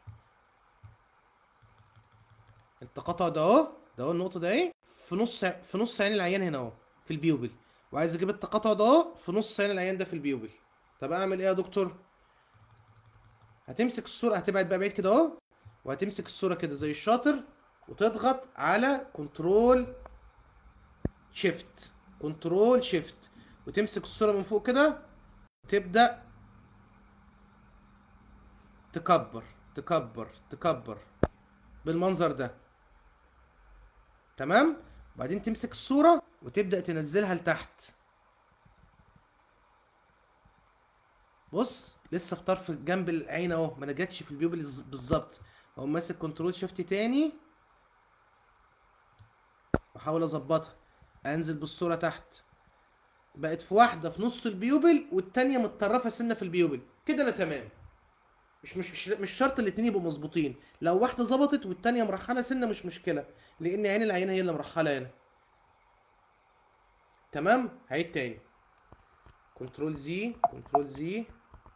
التقاطع ده اهو ده اهو النقطه ده اهي في نص في نص عين العيان هنا اهو في البيوبل وعايز اجيب التقاطع ده اهو في نص عين العيان ده في البيوبل طب اعمل ايه يا دكتور هتمسك الصوره هتبعد بقى بعيد كده اهو وهتمسك الصوره كده زي الشاطر وتضغط على كنترول شيفت كنترول شيفت وتمسك الصوره من فوق كده وتبدا تكبر تكبر تكبر بالمنظر ده تمام بعدين تمسك الصوره وتبدا تنزلها لتحت بص لسه في طرف جنب العين اهو ما نجتش في البيوبل بالظبط اقوم ماسك كنترول شيفت تاني واحاول اظبطها انزل بالصوره تحت بقت في واحده في نص البيوبل والتانيه متطرفه سنه في البيوبل كده انا تمام مش مش مش, مش شرط الاتنين يبقوا مظبوطين لو واحده ظبطت والتانيه مرحله سنه مش مشكله لان عين العينه هي اللي مرحله هنا تمام هعيد تاني كنترول زي كنترول زي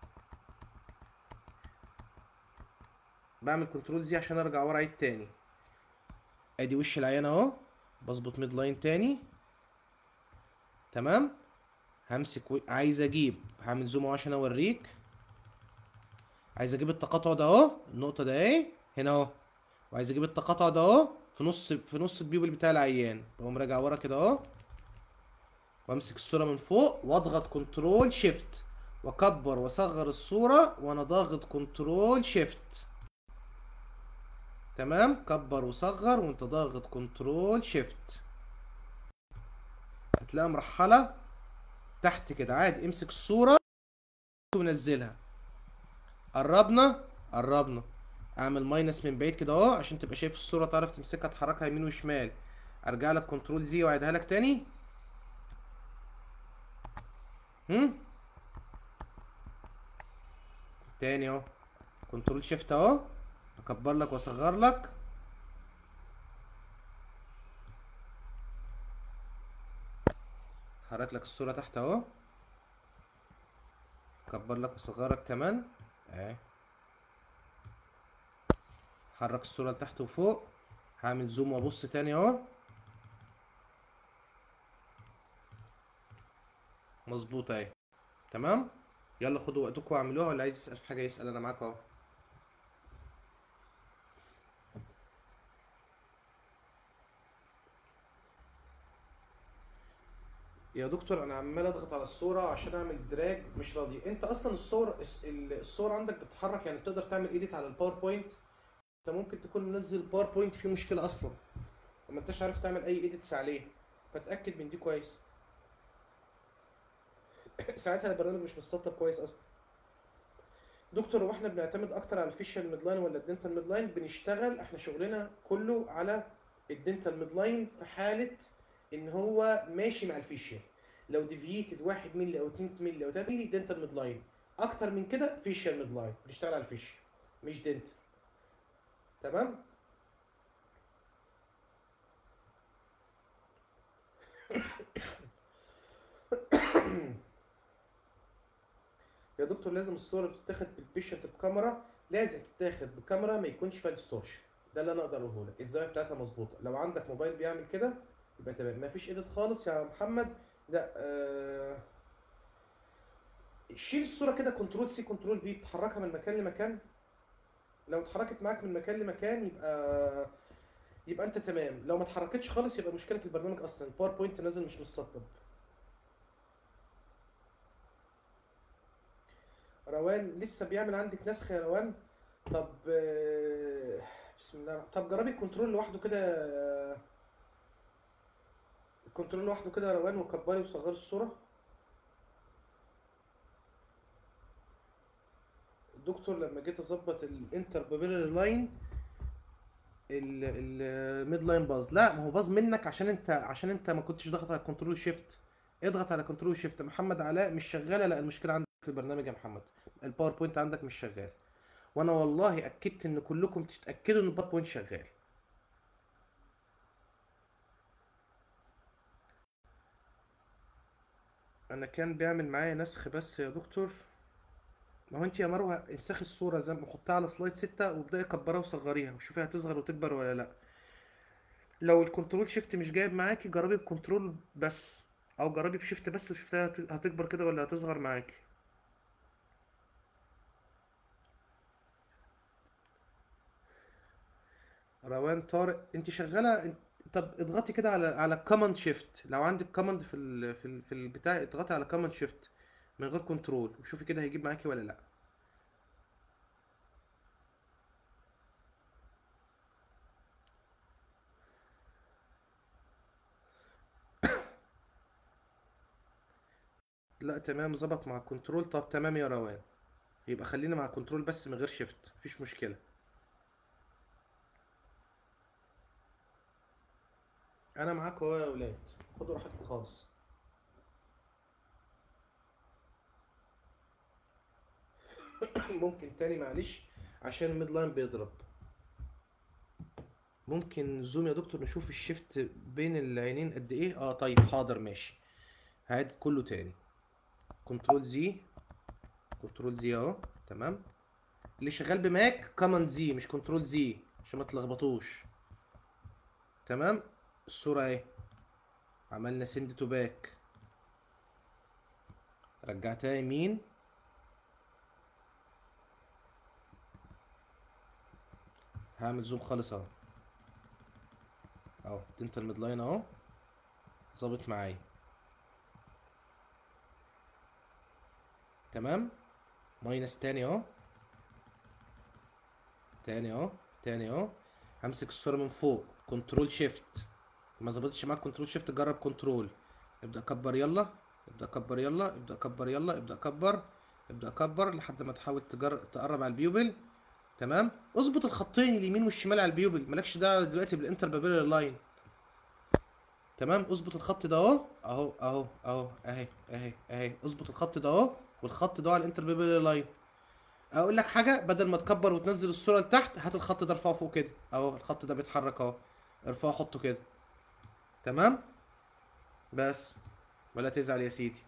بعمل كنترول زي عشان ارجع ورا عيد تاني ادي وش العينه اهو بظبط ميد لاين تاني تمام همسك و... عايز اجيب هعمل زوم اهو عشان اوريك عايز اجيب التقاطع ده اهو النقطه ده اهي هنا اهو وعايز اجيب التقاطع ده اهو في نص في نص البيبل بتاع العيان بقوم راجع ورا كده اهو وامسك الصوره من فوق واضغط كنترول شيفت واكبر واصغر الصوره وانا ضاغط كنترول شيفت تمام كبر وصغر وانت ضاغط كنترول شيفت هتلاقيها مرحله تحت كده عادي امسك الصوره ونزلها قربنا قربنا اعمل ماينس من بعيد كده اهو عشان تبقى شايف الصوره تعرف تمسكها تحركها يمين وشمال ارجع لك كنترول زي واعيدها لك تاني هم تاني اهو كنترول شيفت اهو اكبر لك واصغر لك حرك لك الصورة تحت اهو اكبر لك واصغرك كمان اهي حرك الصورة لتحت وفوق هعمل زوم وابص تاني اهو مظبوط اهي تمام يلا خدوا وقتكم واعملوها ولا عايز يسأل في حاجة يسأل انا معاك اهو يا دكتور انا عمال اضغط على الصوره عشان اعمل دراج مش راضي انت اصلا الصور الصور عندك بتتحرك يعني بتقدر تعمل ايديت على الباوربوينت انت ممكن تكون منزل باوربوينت فيه مشكله اصلا وما انتش عارف تعمل اي ايديتس عليه فتاكد من دي كويس ساعتها البرنامج مش متسطب كويس اصلا دكتور هو احنا بنعتمد اكتر على الفيشال ميدلاين ولا الدنتال ميدلاين بنشتغل احنا شغلنا كله على الدنتال ميدلاين في حاله ان هو ماشي مع الفيشيال لو ديفييتد 1 مللي او 2 مللي او 3 مللي دنتال ميد لاين اكتر من كده فيشيال ميد لاين بنشتغل على الفيشيال مش دنتال تمام يا دكتور لازم الصوره بتتاخد بالبيشنت بكاميرا لازم تتاخد بكاميرا ما يكونش فيها ديستورشن ده اللي انا اقدر اقوله لك الزاويه بتاعتها مظبوطه لو عندك موبايل بيعمل كده يبقى تمام مفيش ايديت خالص يا محمد لا آه شيل الصوره كده كنترول سي كنترول في بتحركها من مكان لمكان لو اتحركت معاك من مكان لمكان يبقى يبقى انت تمام لو ما اتحركتش خالص يبقى مشكله في البرنامج اصلا الباوربوينت نازل مش متسطب روان لسه بيعمل عندك نسخ يا روان طب آه، بسم الله طب جربي الكنترول لوحده كده آه، الكنترول لوحده كده يا روان وكبري وصغري الصورة الدكتور لما جيت اظبط الانتر بابيلر لاين الميد لاين باظ لا ما هو باظ منك عشان انت عشان انت ما كنتش ضاغط على كنترول شيفت اضغط على كنترول شيفت محمد علاء مش شغاله لا المشكله عندك في البرنامج يا محمد الباوربوينت عندك مش شغال وانا والله اكدت ان كلكم تتاكدوا ان الباوربوينت شغال انا كان بيعمل معايا نسخ بس يا دكتور ما هو انت يا مروه انسخي الصوره زي ما حطها على سلايد 6 وابداي كبرها وصغريها وشوفي هتصغر وتكبر ولا لا لو الكنترول شيفت مش جايب معاكي جربي بكنترول بس او جربي بشيفت بس وشوفيها هت- هتكبر كده ولا هتصغر معاكي روان طارق انت شغاله انت... طب اضغطي كده على على كوماند شيفت لو عندك كوماند في ال... في ال... في البتاع اضغطي على كوماند شيفت من غير كنترول وشوفي كده هيجيب معاكي ولا لا لا تمام ظبط مع الكنترول طب تمام يا روان يبقى خلينا مع الكنترول بس من غير شيفت مفيش مشكلة انا معاك اهو يا اولاد خدوا راحتكم خالص ممكن تاني معلش عشان الميد لاين بيضرب ممكن زوم يا دكتور نشوف الشيفت بين العينين قد ايه اه طيب حاضر ماشي هعيد كله تاني كنترول زي كنترول زي اهو تمام اللي شغال بماك كمان زي مش كنترول زي عشان ما تلخبطوش تمام الصورة اهي عملنا سند تو باك رجعتها يمين هعمل زوم خالص اهو اهو دنتال ميد لاين اهو ظابط معايا تمام ماينس تاني اهو تاني اهو تاني اهو همسك الصورة من فوق كنترول شيفت ما ظبطتش معاك كنترول شيفت جرب كنترول ابدأ كبر يلا ابدأ كبر يلا ابدأ كبر يلا ابدأ كبر ابدأ كبر لحد ما تحاول تجر... تقرب على البيوبل تمام اظبط الخطين اليمين والشمال على البيوبل مالكش دعوه دلوقتي بالانتر بابيلر لاين تمام اظبط الخط ده اهو اهو اهو اهو اهي اهي اهي اظبط الخط ده اهو والخط ده على الانتر بابيلر لاين اقول لك حاجه بدل ما تكبر وتنزل الصوره لتحت هات الخط ده ارفعه فوق كده اهو الخط ده بيتحرك اهو ارفعه حطه كده تمام بس ولا تزعل يا سيدي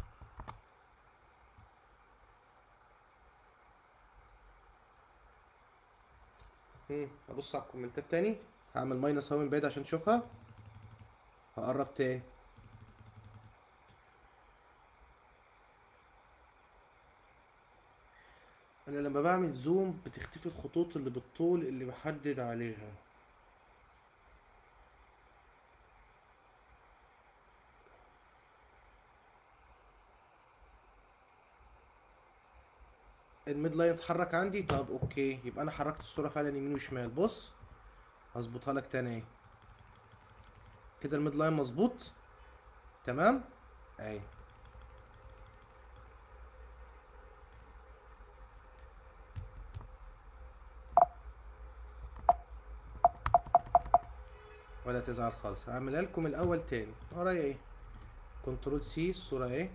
هم، ابص على الكومنتات تاني هعمل ماينس اهو من بعيد عشان تشوفها هقرب تاني انا لما بعمل زوم بتختفي الخطوط اللي بالطول اللي بحدد عليها الميد لاين اتحرك عندي طب اوكي يبقى انا حركت الصورة فعلا يمين وشمال بص هظبطها لك تاني اهي كده الميد لاين مظبوط تمام اهي ولا تزعل خالص هعملها لكم الاول تاني ورايا ايه كنترول سي الصورة اهي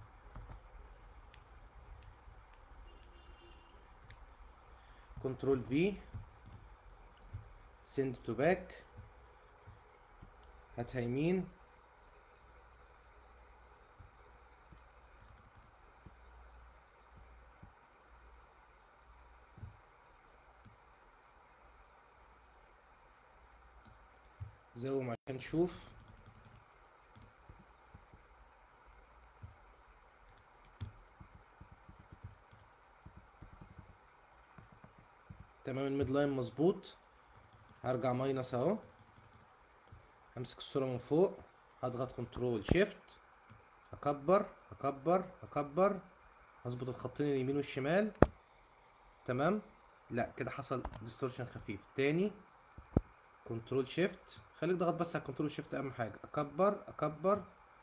كنترول في سند تو باك هاتها يمين زوم عشان تشوف تمام الميد لاين مظبوط هرجع ماينس اهو همسك الصورة من فوق هضغط كنترول شيفت هكبر هكبر هكبر هظبط الخطين اليمين والشمال تمام لا كده حصل ديستورشن خفيف تاني كنترول شيفت خليك ضغط بس على كنترول شيفت اهم حاجة اكبر اكبر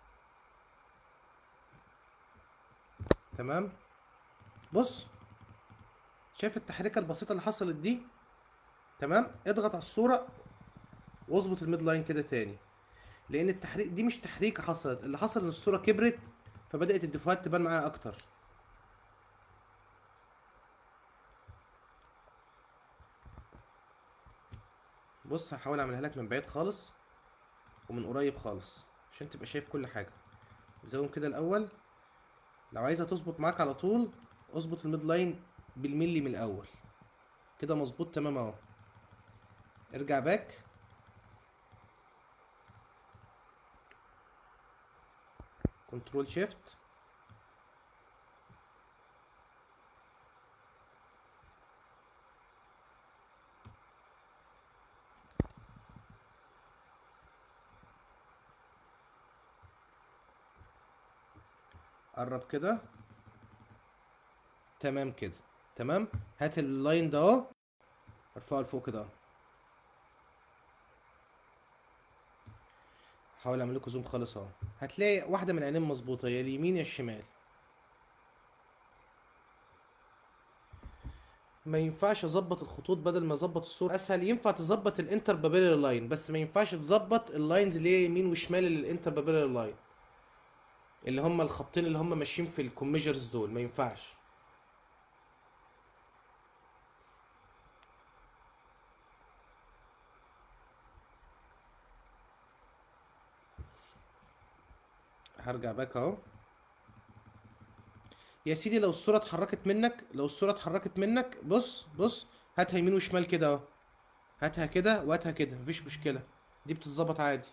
تمام بص شايف التحريكة البسيطة اللي حصلت دي تمام اضغط على الصورة واظبط الميد لاين كده تاني لان التحريك دي مش تحريكة حصلت اللي حصل ان الصورة كبرت فبدأت الديفوهات تبان معايا اكتر بص هحاول اعملها لك من بعيد خالص ومن قريب خالص عشان تبقى شايف كل حاجة زوم كده الاول لو عايزها تظبط معاك على طول اظبط الميد لاين بالملي من الاول كده مظبوط تمام اهو ارجع باك كنترول شيفت قرب كده تمام كده تمام هات اللاين ده اهو ارفعه لفوق كده اهو هحاول اعمل لكم زوم خالص اهو هتلاقي واحده من العينين مظبوطه يا اليمين يا الشمال ما ينفعش اظبط الخطوط بدل ما اظبط الصورة اسهل ينفع تظبط الانتر بابيلر لاين بس ما ينفعش تظبط اللاينز اللي هي يمين وشمال للانتر بابيلر لاين اللي هم الخطين اللي هم ماشيين في الكوميجرز دول ما ينفعش هرجع باك اهو يا سيدي لو الصورة اتحركت منك لو الصورة اتحركت منك بص بص هاتها يمين وشمال كده اهو هاتها كده وهاتها كده مفيش مشكلة دي بتتظبط عادي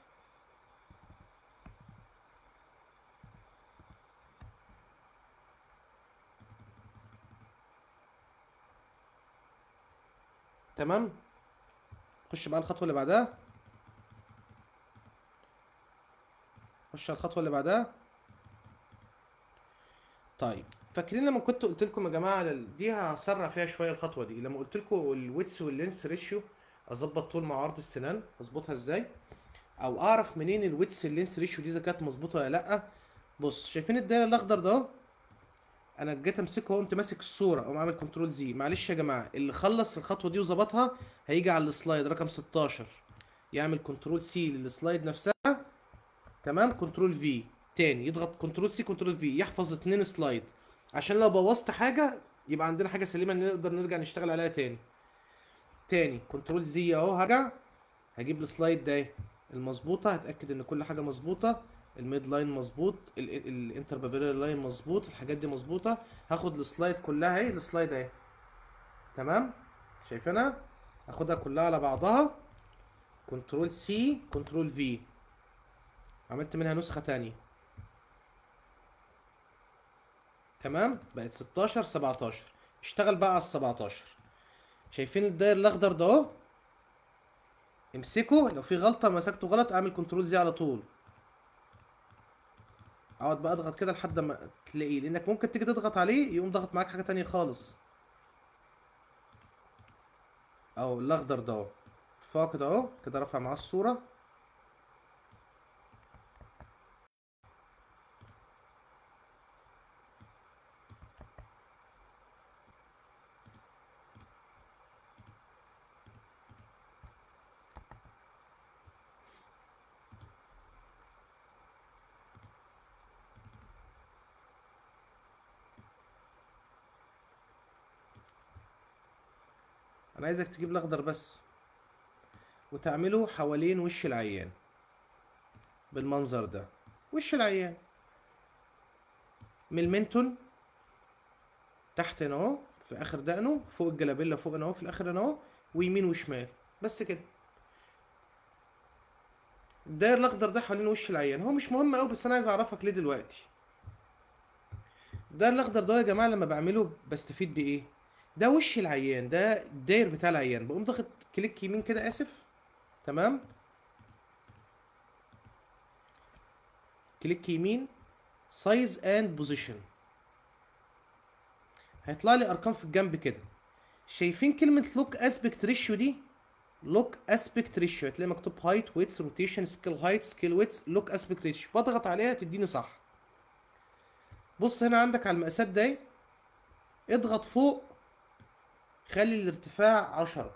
تمام خش بقى الخطوة اللي بعدها خش على الخطوة اللي بعدها طيب فاكرين لما كنت قلت لكم يا جماعه على ال- دي هسرع فيها شويه الخطوه دي لما قلت لكم الويتس واللينس ريشيو اظبط طول مع عرض السنان اظبطها ازاي او اعرف منين الويتس واللينس ريشيو دي اذا كانت مظبوطه ولا لا بص شايفين الدايره الاخضر ده اهو؟ انا جيت امسكه وقمت ماسك الصوره اقوم عامل كنترول زي معلش يا جماعه اللي خلص الخطوه دي وظبطها هيجي على السلايد رقم 16 يعمل كنترول سي للسلايد نفسها تمام كنترول في تاني يضغط كنترول سي كنترول في يحفظ اتنين سلايد عشان لو بوظت حاجه يبقى عندنا حاجه سليمه نقدر نرجع نشتغل عليها تاني تاني كنترول زي اهو هرجع هجيب السلايد ده اهي المظبوطه هتاكد ان كل حاجه مظبوطه الميد لاين مظبوط الانتر بابيلر لاين مظبوط الحاجات دي مظبوطه هاخد السلايد كلها اهي السلايد اهي تمام شايفينها هاخدها كلها على بعضها كنترول سي كنترول في عملت منها نسخه تانية تمام بقت 16 17 اشتغل بقى على ال 17 شايفين الداير الاخضر ده اهو امسكه لو في غلطه مسكته غلط اعمل كنترول زي على طول اقعد بقى اضغط كده لحد ما تلاقيه لانك ممكن تيجي تضغط عليه يقوم ضغط معاك حاجه تانية خالص اهو الاخضر ده اهو ارفعه كده اهو كده رفع معاه الصوره انا عايزك تجيب الاخضر بس وتعمله حوالين وش العيان بالمنظر ده وش العيان من المنتون تحت هنا اهو في اخر دقنه فوق الجلابيلا فوق هنا اهو في الاخر هنا اهو ويمين وشمال بس كده الداير الاخضر ده حوالين وش العيان هو مش مهم قوي بس انا عايز اعرفك ليه دلوقتي الداير الاخضر ده يا جماعه لما بعمله بستفيد بايه ده وش العيان ده الداير بتاع العيان بقوم ضاغط كليك يمين كده اسف تمام كليك يمين سايز اند بوزيشن هيطلع لي ارقام في الجنب كده شايفين كلمه لوك اسبكت ريشيو دي لوك اسبكت ريشيو هتلاقي مكتوب هايت ويتس روتيشن سكيل هايت سكيل ويتس لوك اسبكت ريشيو بضغط عليها تديني صح بص هنا عندك على المقاسات ده اضغط فوق خلي الارتفاع عشرة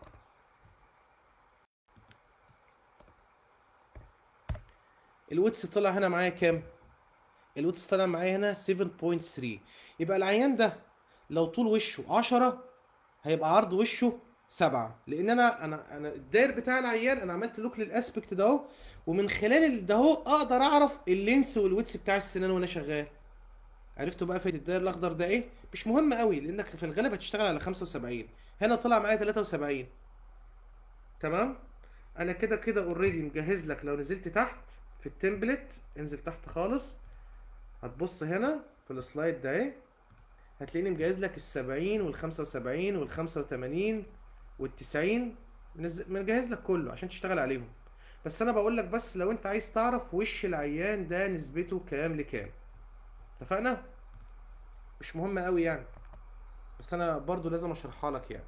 الويتس طلع هنا معايا كام؟ الويتس طلع معايا هنا 7.3 يبقى العيان ده لو طول وشه 10 هيبقى عرض وشه 7 لان انا انا انا الداير بتاع العيان انا عملت لوك للاسبكت ده اهو ومن خلال ده اهو اقدر اعرف اللينس والويتس بتاع السنان وانا شغال عرفتوا بقى فايده الداير الاخضر ده ايه مش مهم قوي لانك في الغالب هتشتغل على 75 هنا طلع معايا 73 تمام انا كده كده اوريدي مجهز لك لو نزلت تحت في التمبلت انزل تحت خالص هتبص هنا في السلايد ده اهي هتلاقيني مجهز لك السبعين والخمسة وسبعين والخمسة وتمانين والتسعين منز- مجهز لك كله عشان تشتغل عليهم بس انا بقول لك بس لو انت عايز تعرف وش العيان ده نسبته كام لكام اتفقنا مش مهم قوي يعني بس انا برضو لازم اشرحها لك يعني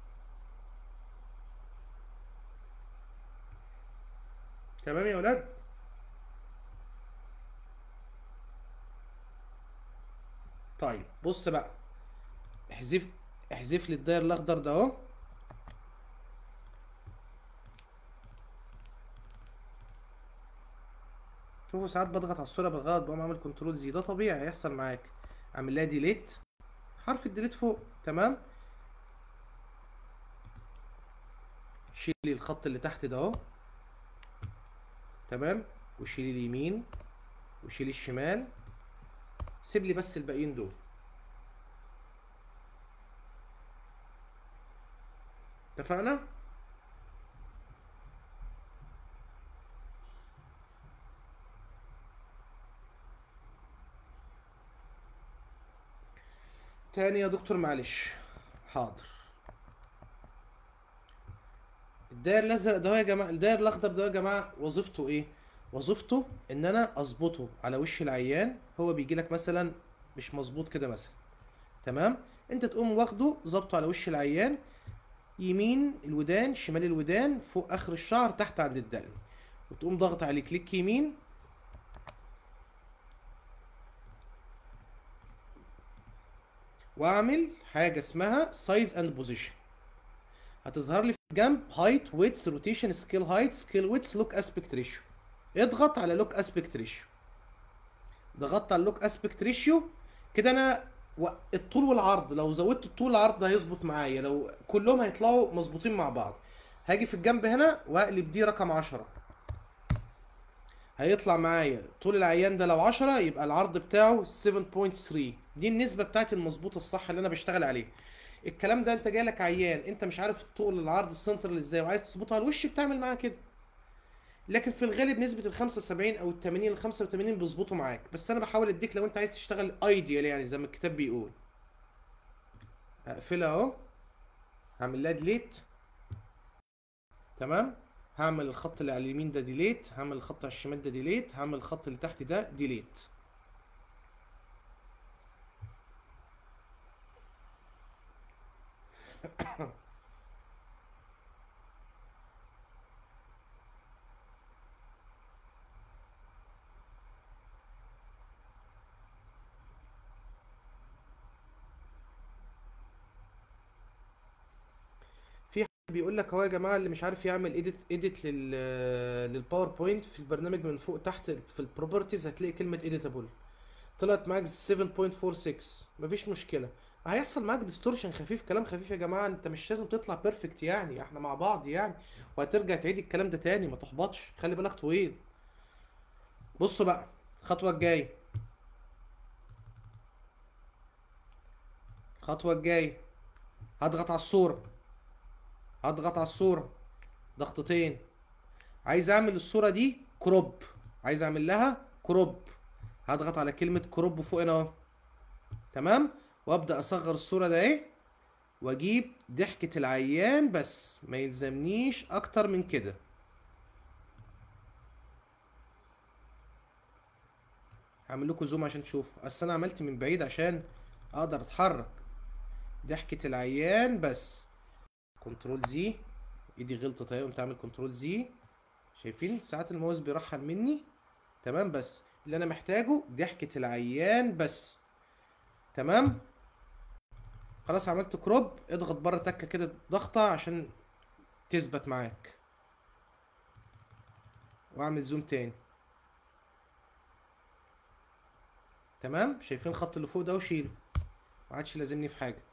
تمام يا ولاد طيب بص بقى احذف احذف لي الداير الاخضر ده اهو شوفوا ساعات بضغط على الصوره بالغلط بقوم عامل كنترول زي ده طبيعي هيحصل معاك اعمل لها ديليت حرف الديليت فوق تمام شيلي الخط اللي تحت ده اهو تمام وشيلي اليمين وشيلي الشمال سيب لي بس الباقيين دول اتفقنا تاني يا دكتور معلش حاضر الداير الازرق ده يا جماعه الداير الاخضر ده يا جماعه وظيفته ايه وظيفته ان انا اظبطه على وش العيان هو بيجي لك مثلا مش مظبوط كده مثلا تمام انت تقوم واخده ظبطه على وش العيان يمين الودان شمال الودان فوق اخر الشعر تحت عند الدقن وتقوم ضغط عليه كليك يمين واعمل حاجه اسمها سايز اند بوزيشن هتظهر لي في الجنب هايت ويتس روتيشن سكيل هايت سكيل ويتس لوك اسبكت ريشيو اضغط على لوك اسبكت ريشيو ضغطت على اللوك اسبكت ريشيو كده انا و... الطول والعرض لو زودت الطول العرض هيظبط معايا لو كلهم هيطلعوا مظبوطين مع بعض هاجي في الجنب هنا واقلب دي رقم 10 هيطلع معايا طول العيان ده لو 10 يبقى العرض بتاعه 7.3 دي النسبة بتاعت المظبوطة الصح اللي انا بشتغل عليه الكلام ده انت جايلك عيان انت مش عارف الطول العرض السنترال ازاي وعايز تظبطه على الوش بتعمل معاه كده لكن في الغالب نسبة ال 75 او ال 80 ل 85 بيظبطوا معاك بس انا بحاول اديك لو انت عايز تشتغل ايديال يعني زي ما الكتاب بيقول هقفلها اهو هعمل لها ديليت تمام هعمل الخط اللي على اليمين ده ديليت هعمل الخط على الشمال ده ديليت هعمل الخط اللي تحت ده ديليت في حد بيقول لك اهو يا جماعه اللي مش عارف يعمل ايديت ايديت لل للباوربوينت في البرنامج من فوق تحت في البروبرتيز هتلاقي كلمه ايديتابل طلعت معاك 7.46 مفيش مشكله هيحصل معاك ديستورشن خفيف كلام خفيف يا جماعه انت مش لازم تطلع بيرفكت يعني احنا مع بعض يعني وهترجع تعيد الكلام ده تاني ما تحبطش خلي بالك طويل بصوا بقى الخطوه الجايه الخطوه الجايه هضغط على الصوره هضغط على الصوره ضغطتين عايز اعمل الصوره دي كروب عايز اعمل لها كروب هضغط على كلمه كروب فوق هنا اهو تمام وابدا اصغر الصوره ده اهي واجيب ضحكه العيان بس ما يلزمنيش اكتر من كده هعمل لكم زوم عشان تشوفوا اصل انا عملت من بعيد عشان اقدر اتحرك ضحكه العيان بس كنترول زي ايدي غلطت اهي قمت اعمل كنترول زي شايفين ساعات الماوس بيرحل مني تمام بس اللي انا محتاجه ضحكه العيان بس تمام خلاص عملت كروب اضغط بره تكه كده ضغطه عشان تثبت معاك واعمل زوم تاني تمام شايفين الخط اللي فوق ده وشيله ما عادش لازمني في حاجه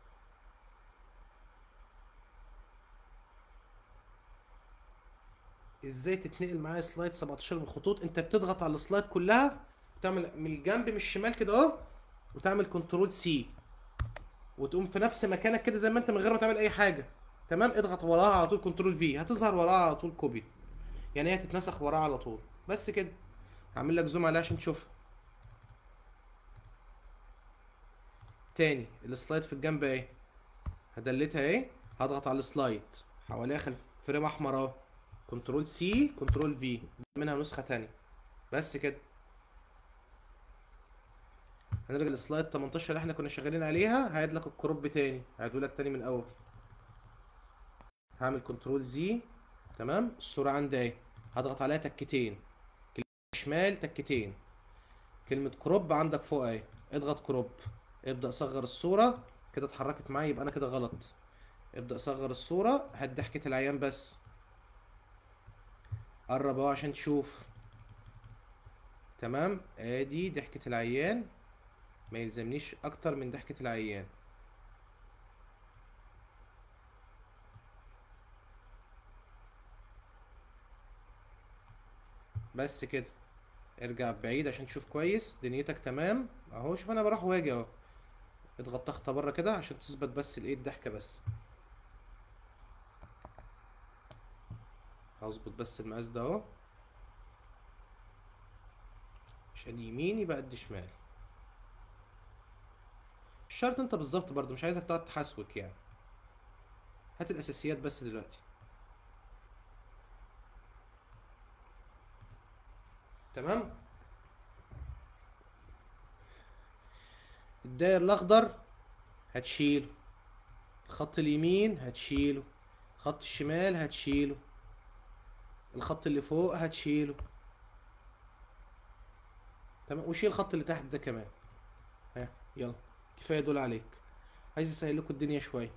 ازاي تتنقل معايا سلايد 17 بالخطوط انت بتضغط على السلايد كلها وتعمل من الجنب من الشمال كده اهو وتعمل كنترول سي وتقوم في نفس مكانك كده زي ما انت من غير ما تعمل اي حاجه تمام اضغط وراها على طول كنترول في هتظهر وراها على طول كوبي يعني هي تتنسخ وراها على طول بس كده هعمل لك زوم عليها عشان تشوفها تاني السلايد في الجنب اهي هدلتها اهي هضغط على السلايد حواليها خلف فريم احمر اهو كنترول سي كنترول في منها نسخه تانية بس كده هنرجع للسلايد 18 اللي احنا كنا شغالين عليها هعيد لك الكروب تاني هعيده لك تاني من الاول هعمل كنترول زي تمام الصورة عندي اهي هضغط عليها تكتين كلمة شمال تكتين كلمة كروب عندك فوق اهي اضغط كروب ابدأ صغر الصورة كده اتحركت معايا يبقى انا كده غلط ابدأ صغر الصورة هات ضحكة العيان بس قرب اهو عشان تشوف تمام ادي ضحكة العيان ما يلزمنيش اكتر من ضحكة العيان بس كده ارجع بعيد عشان تشوف كويس دنيتك تمام اهو شوف انا بروح واجي اهو اضغط تحت بره كده عشان تثبت بس الايه الضحكة بس هظبط بس المقاس ده اهو عشان يمين يبقى قد شمال مش شرط انت بالظبط برضه مش عايزك تقعد تحسوك يعني هات الاساسيات بس دلوقتي تمام الداير الاخضر هتشيله الخط اليمين هتشيله الخط الشمال هتشيله الخط اللي فوق هتشيله تمام وشيل الخط اللي تحت ده كمان ها يلا كفايه دول عليك عايز اسهل لكم الدنيا شويه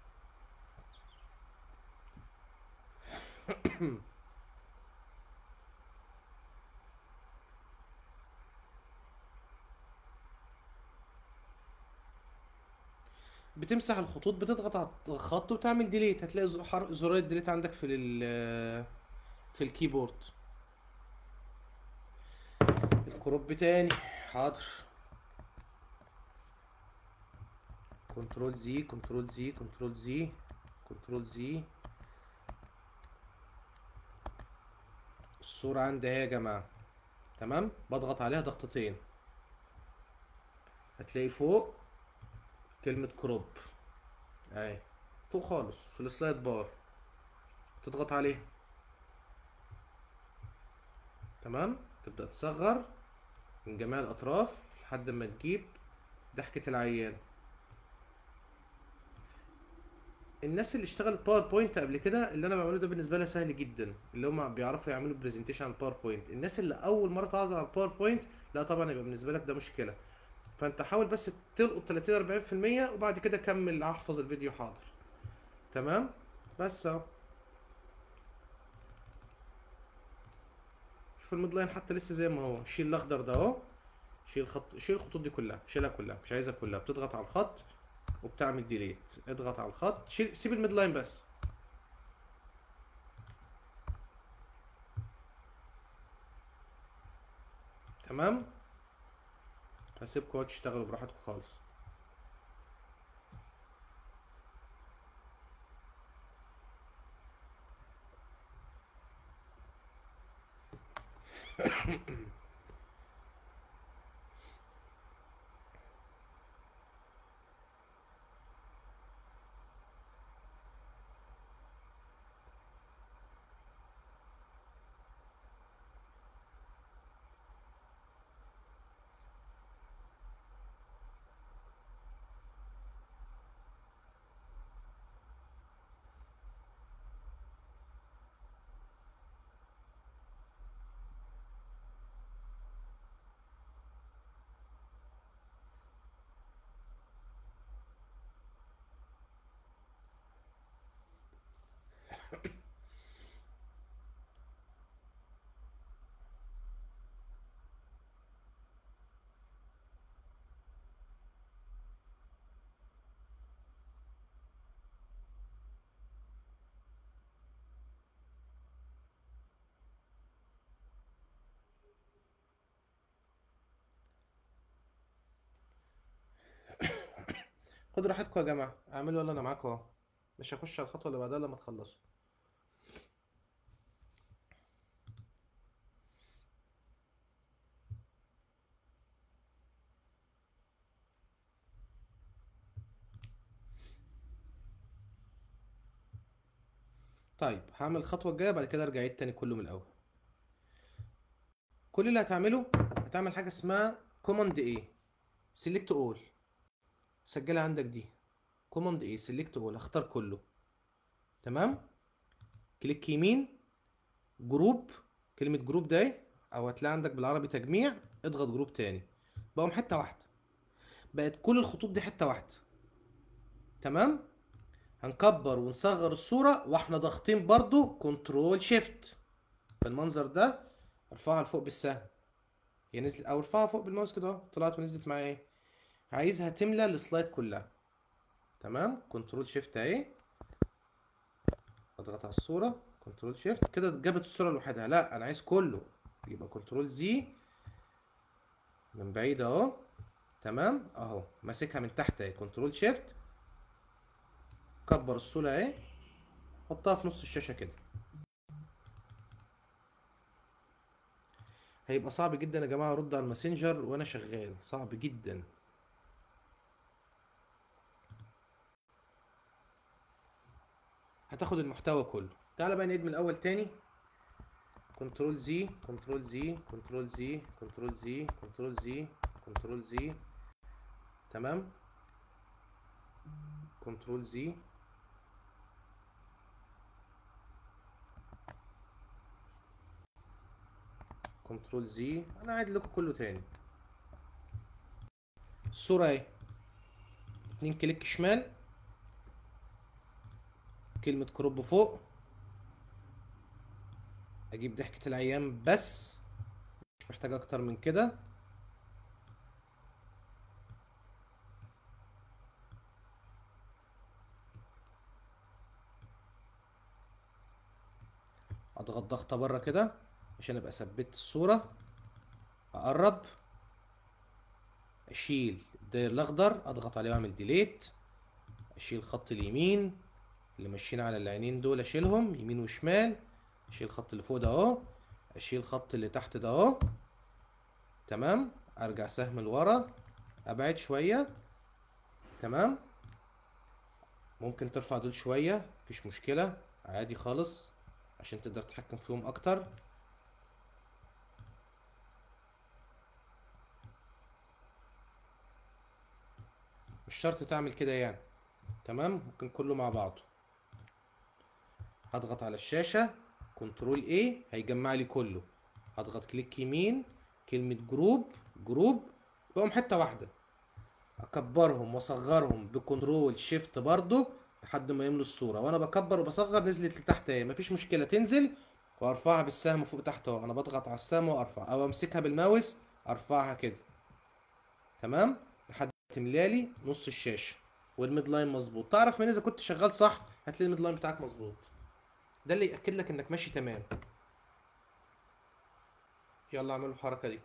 بتمسح الخطوط بتضغط على الخط وتعمل ديليت هتلاقي زر- حر- زرار الديليت عندك في ال في الكيبورد الكروب تاني حاضر كنترول زي كنترول زي كنترول زي كنترول زي الصورة عندي اهي يا جماعة تمام بضغط عليها ضغطتين هتلاقي فوق كلمة كروب اهي فوق خالص في السلايد بار تضغط عليها تمام تبدأ تصغر من جميع الأطراف لحد ما تجيب ضحكة العيان الناس اللي اشتغلت باوربوينت قبل كده اللي انا بعمله ده بالنسبه لها سهل جدا اللي هم بيعرفوا يعملوا برزنتيشن على الباوربوينت الناس اللي اول مره تقعد على الباوربوينت لا طبعا يبقى بالنسبه لك ده مشكله فانت حاول بس تلقط 30 40% وبعد كده كمل احفظ الفيديو حاضر تمام بس اهو شوف الميد لاين حتى لسه زي ما هو شيل الاخضر ده اهو شيل خط شيل الخطوط دي كلها شيلها كلها مش عايزها كلها بتضغط على الخط وبتعمل ديليت اضغط على الخط شيل سيب الميد لاين بس تمام هسيبكم اهو تشتغلوا براحتكم خالص خدوا راحتكم يا جماعه اعملوا يلا انا معاكم اهو مش هخش على الخطوه اللي بعدها لما تخلصوا طيب هعمل الخطوه الجايه بعد كده ارجع عيد تاني كله من الاول كل اللي هتعمله هتعمل حاجه اسمها كوماند ايه سيلكت اول سجلها عندك دي كوماند ايه سيلكت اول هختار كله تمام كليك يمين جروب كلمة جروب ده او هتلاقي عندك بالعربي تجميع اضغط جروب تاني بقوم حتة واحدة بقت كل الخطوط دي حتة واحدة تمام هنكبر ونصغر الصورة واحنا ضاغطين برضو كنترول شيفت بالمنظر ده ارفعها لفوق بالسهم هي نزلت او ارفعها فوق بالماوس كده اهو طلعت ونزلت معايا ايه عايزها تملى السلايد كلها تمام كنترول شيفت اهي اضغط على الصورة كنترول شيفت كده جابت الصورة لوحدها لا انا عايز كله يبقى كنترول زي من بعيد اهو تمام اهو ماسكها من تحت اهي كنترول شيفت كبر الصورة اهي حطها في نص الشاشة كده هيبقى صعب جدا يا جماعة ارد على الماسنجر وانا شغال صعب جدا هتاخد المحتوى كله تعالى بقى نعيد من الاول تاني كنترول زي كنترول زي كنترول زي كنترول زي كنترول زي كنترول زي تمام كنترول زي كنترول زي انا عايد لكم كله تاني الصورة اهي اتنين كليك شمال كلمة كروب فوق اجيب ضحكة الايام بس مش محتاج اكتر من كده اضغط ضغطة بره كده عشان ابقى ثبت الصورة اقرب اشيل الداير الاخضر اضغط عليه واعمل ديليت اشيل خط اليمين اللي ماشيين على العينين دول اشيلهم يمين وشمال اشيل الخط اللي فوق ده اهو اشيل الخط اللي تحت ده اهو تمام ارجع سهم لورا ابعد شويه تمام ممكن ترفع دول شويه مفيش مشكله عادي خالص عشان تقدر تتحكم فيهم اكتر مش شرط تعمل كده يعني تمام ممكن كله مع بعضه هضغط على الشاشة كنترول A هيجمع لي كله هضغط كليك يمين كلمة جروب جروب بقوم حتة واحدة اكبرهم واصغرهم بكنترول شيفت برضو لحد ما يملوا الصورة وانا بكبر وبصغر نزلت لتحت اهي مفيش مشكلة تنزل وارفعها بالسهم فوق تحت اهو انا بضغط على السهم وارفع او امسكها بالماوس ارفعها كده تمام لحد تملالي نص الشاشة والميد لاين مظبوط تعرف من اذا كنت شغال صح هتلاقي الميد لاين بتاعك مظبوط ده اللي ياكد لك انك ماشي تمام يلا اعملوا الحركه دي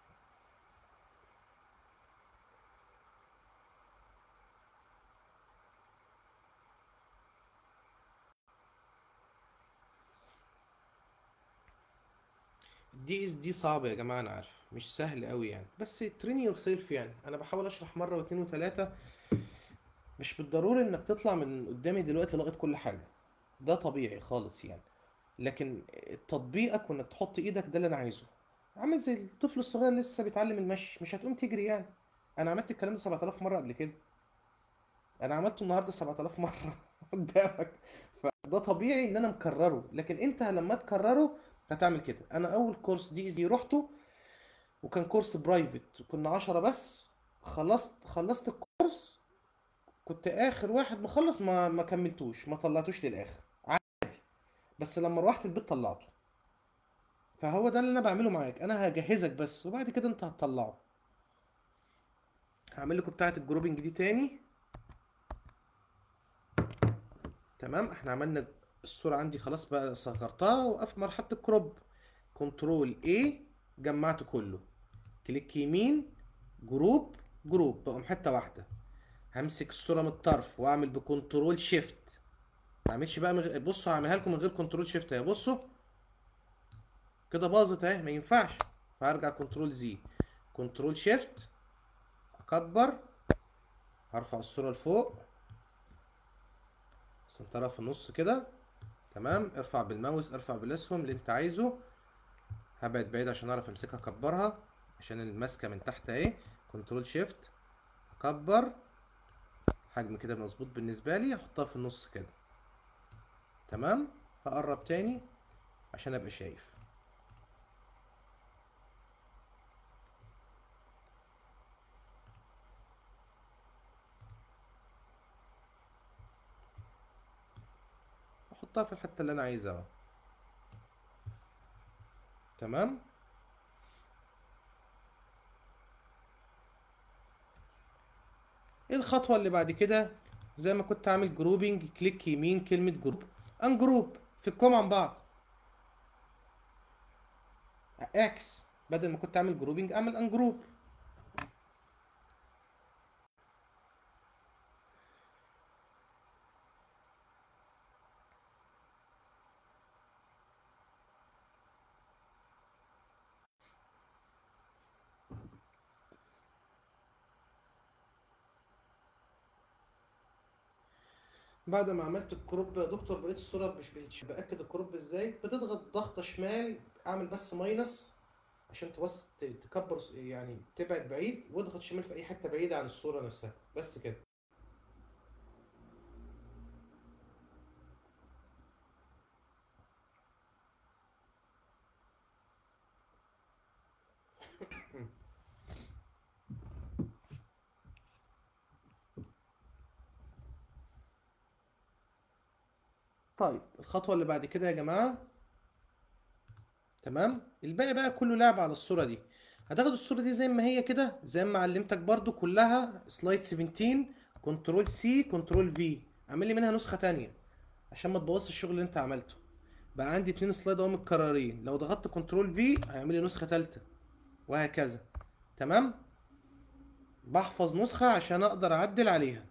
دي اس دي صعبة يا جماعة انا عارف مش سهل قوي يعني بس ترين يور سيلف يعني انا بحاول اشرح مرة واتنين وتلاتة مش بالضروري انك تطلع من قدامي دلوقتي لغاية كل حاجة ده طبيعي خالص يعني لكن تطبيقك وانك تحط ايدك ده اللي انا عايزه عامل زي الطفل الصغير اللي لسه بيتعلم المشي مش هتقوم تجري يعني انا عملت الكلام ده 7000 مرة قبل كده انا عملته النهارده 7000 مرة قدامك فده طبيعي ان انا مكرره لكن انت لما تكرره هتعمل كده انا اول كورس دي ايزي رحته وكان كورس برايفت كنا عشرة بس خلصت خلصت الكورس كنت اخر واحد مخلص ما ما كملتوش ما طلعتوش للاخر عادي بس لما روحت البيت طلعته فهو ده اللي انا بعمله معاك انا هجهزك بس وبعد كده انت هتطلعه هعمل لكم بتاعه الجروبنج دي تاني تمام احنا عملنا الصورة عندي خلاص بقى صغرتها وقفت مرحلة الكروب كنترول A جمعت كله كليك يمين جروب جروب بقوم حتة واحدة همسك الصورة من الطرف واعمل بكنترول شيفت ما اعملش بقى من غير بصوا هعملها لكم من غير كنترول شيفت اهي بصوا كده باظت اهي ما ينفعش فهرجع كنترول زي كنترول شيفت اكبر هرفع الصورة لفوق سنترها في النص كده تمام ارفع بالماوس ارفع بالاسهم اللي انت عايزه هبعد بعيد عشان اعرف امسكها اكبرها عشان الماسكه من تحت اهي كنترول شيفت اكبر حجم كده مظبوط بالنسبه لي احطها في النص كده تمام هقرب تاني عشان ابقى شايف واحطها في الحته اللي انا عايزها اهو تمام ايه الخطوه اللي بعد كده زي ما كنت عامل جروبينج كليك يمين كلمه جروب ان جروب فكهم عن بعض اعكس بدل ما كنت اعمل جروبينج اعمل ان جروب بعد ما عملت الكروب يا دكتور بقيت الصورة مش بتش- بأكد الكروب ازاي بتضغط ضغطة شمال اعمل بس ماينس عشان توس ت- تكبر ص- يعني تبعد بعيد واضغط شمال في اي حتة بعيدة عن الصورة نفسها بس كده طيب الخطوة اللي بعد كده يا جماعة تمام الباقي بقى كله لعب على الصورة دي هتاخد الصورة دي زي ما هي كده زي ما علمتك برضو كلها سلايد 17 كنترول سي كنترول في اعمل لي منها نسخة تانية عشان ما تبوظش الشغل اللي انت عملته بقى عندي اتنين سلايد اهو متكررين لو ضغطت كنترول في هيعمل لي نسخة تالتة وهكذا تمام بحفظ نسخة عشان اقدر اعدل عليها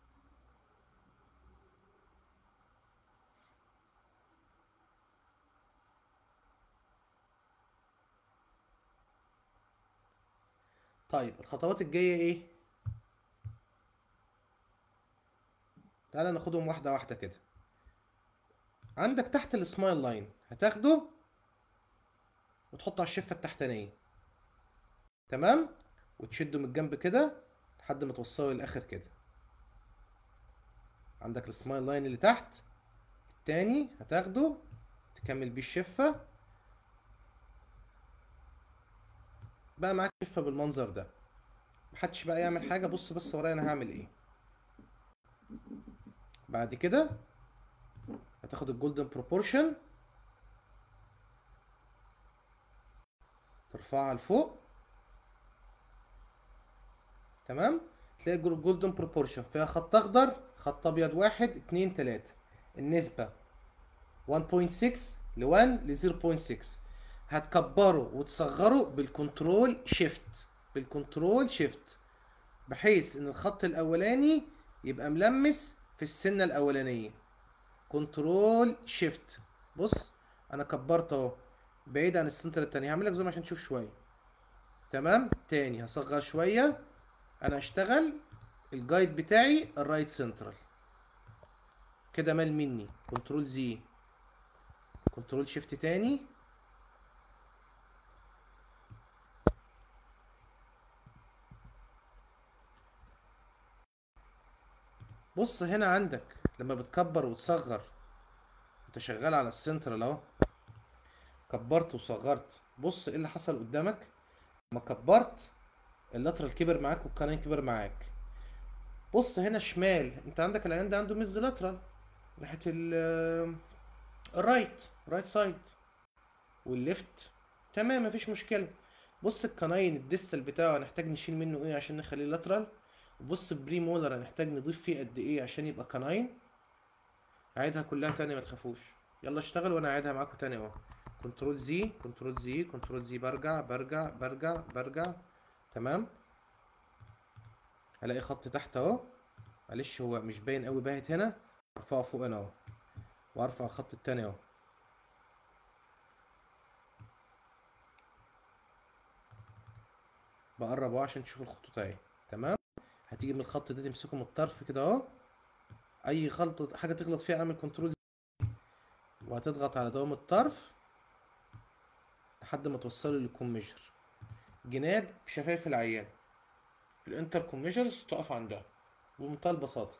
طيب الخطوات الجاية ايه تعالى ناخدهم واحدة واحدة كده عندك تحت السمايل لاين هتاخده وتحطه على الشفة التحتانية تمام وتشده من الجنب كده لحد ما توصله للآخر كده عندك السمايل لاين اللي تحت التاني هتاخده تكمل بيه الشفة بقى معاك شفة بالمنظر ده محدش بقى يعمل حاجة بص بس ورايا انا هعمل ايه بعد كده هتاخد الجولدن بروبورشن ترفعها لفوق تمام تلاقي الجولدن بروبورشن فيها خط اخضر خط ابيض واحد اتنين تلاتة النسبة 1.6 ل 1 ل 0.6 هتكبره وتصغره بالكنترول شيفت بالكنترول شيفت بحيث ان الخط الاولاني يبقى ملمس في السنه الاولانيه كنترول شيفت بص انا كبرت اهو بعيد عن السنتر التاني هعمل لك زوم عشان تشوف شويه تمام تاني هصغر شويه انا هشتغل الجايد بتاعي الرايت سنترال كده مال مني كنترول زي كنترول شيفت تاني بص هنا عندك لما بتكبر وتصغر انت شغال على السنترال اهو كبرت وصغرت بص ايه اللي حصل قدامك لما كبرت اللاترال كبر معاك والكارين كبر معاك بص هنا شمال انت عندك العيان ده عنده ميز لاترال ناحيه ال الرايت رايت سايد والليفت تمام مفيش مشكله بص الكناين الديستال بتاعه هنحتاج نشيل منه ايه عشان نخليه لاترال وبص البري مولر هنحتاج نضيف فيه قد ايه عشان يبقى كناين هعيدها كلها تاني ما تخافوش يلا اشتغل وانا هعيدها معاكم تاني اهو كنترول زي كنترول زي كنترول زي برجع برجع برجع برجع تمام هلاقي خط تحت اهو معلش هو مش باين قوي باهت هنا ارفعه فوق انا اهو وارفع الخط التاني اهو بقرب اهو عشان تشوفوا الخطوط اهي تمام هتيجي من الخط ده تمسكه من الطرف كده اهو اي خلطة حاجة تغلط فيها اعمل كنترول وهتضغط على دوام الطرف لحد ما توصله للكوميجر جناب شفايف العيان الانتر كوميجرز تقف عندها بمنتهى البساطة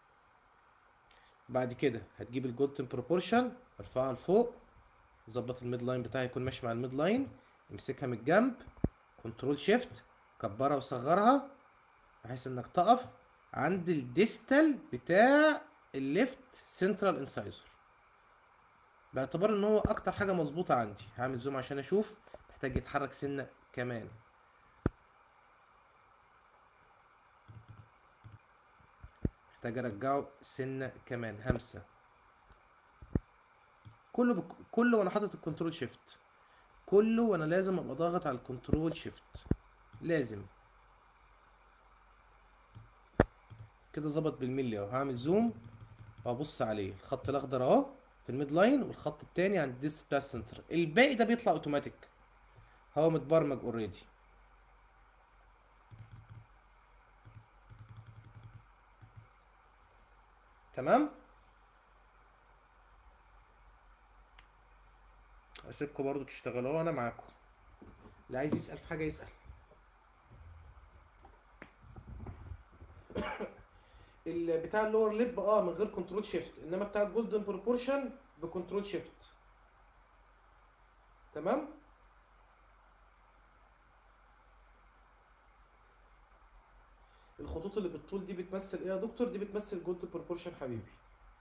بعد كده هتجيب الجولدن بروبورشن ارفعها لفوق ظبط الميد لاين بتاعي يكون ماشي مع الميد لاين امسكها من الجنب كنترول شيفت كبرها وصغرها بحيث انك تقف عند الديستال بتاع الليفت سنترال انسايزر باعتبار ان هو اكتر حاجه مظبوطه عندي هعمل زوم عشان اشوف محتاج يتحرك سنه كمان محتاج ارجعه سنه كمان همسه كله بك... كله وانا حاطط الكنترول شيفت كله وانا لازم ابقى ضاغط على الكنترول شيفت لازم كده ظبط بالملي اهو هعمل زوم وابص عليه الخط الاخضر اهو في الميد لاين والخط التاني عند الديس بتاع السنتر الباقي ده بيطلع اوتوماتيك هو متبرمج اوريدي تمام اسيبكم برضو تشتغلوا وانا معاكم اللي عايز يسأل في حاجة يسأل ال- بتاع اللور ليب اه من غير كنترول شيفت انما بتاع الجولدن بروبورشن بكنترول شيفت تمام الخطوط اللي بالطول دي بتمثل ايه يا دكتور دي بتمثل جولدن بروبورشن حبيبي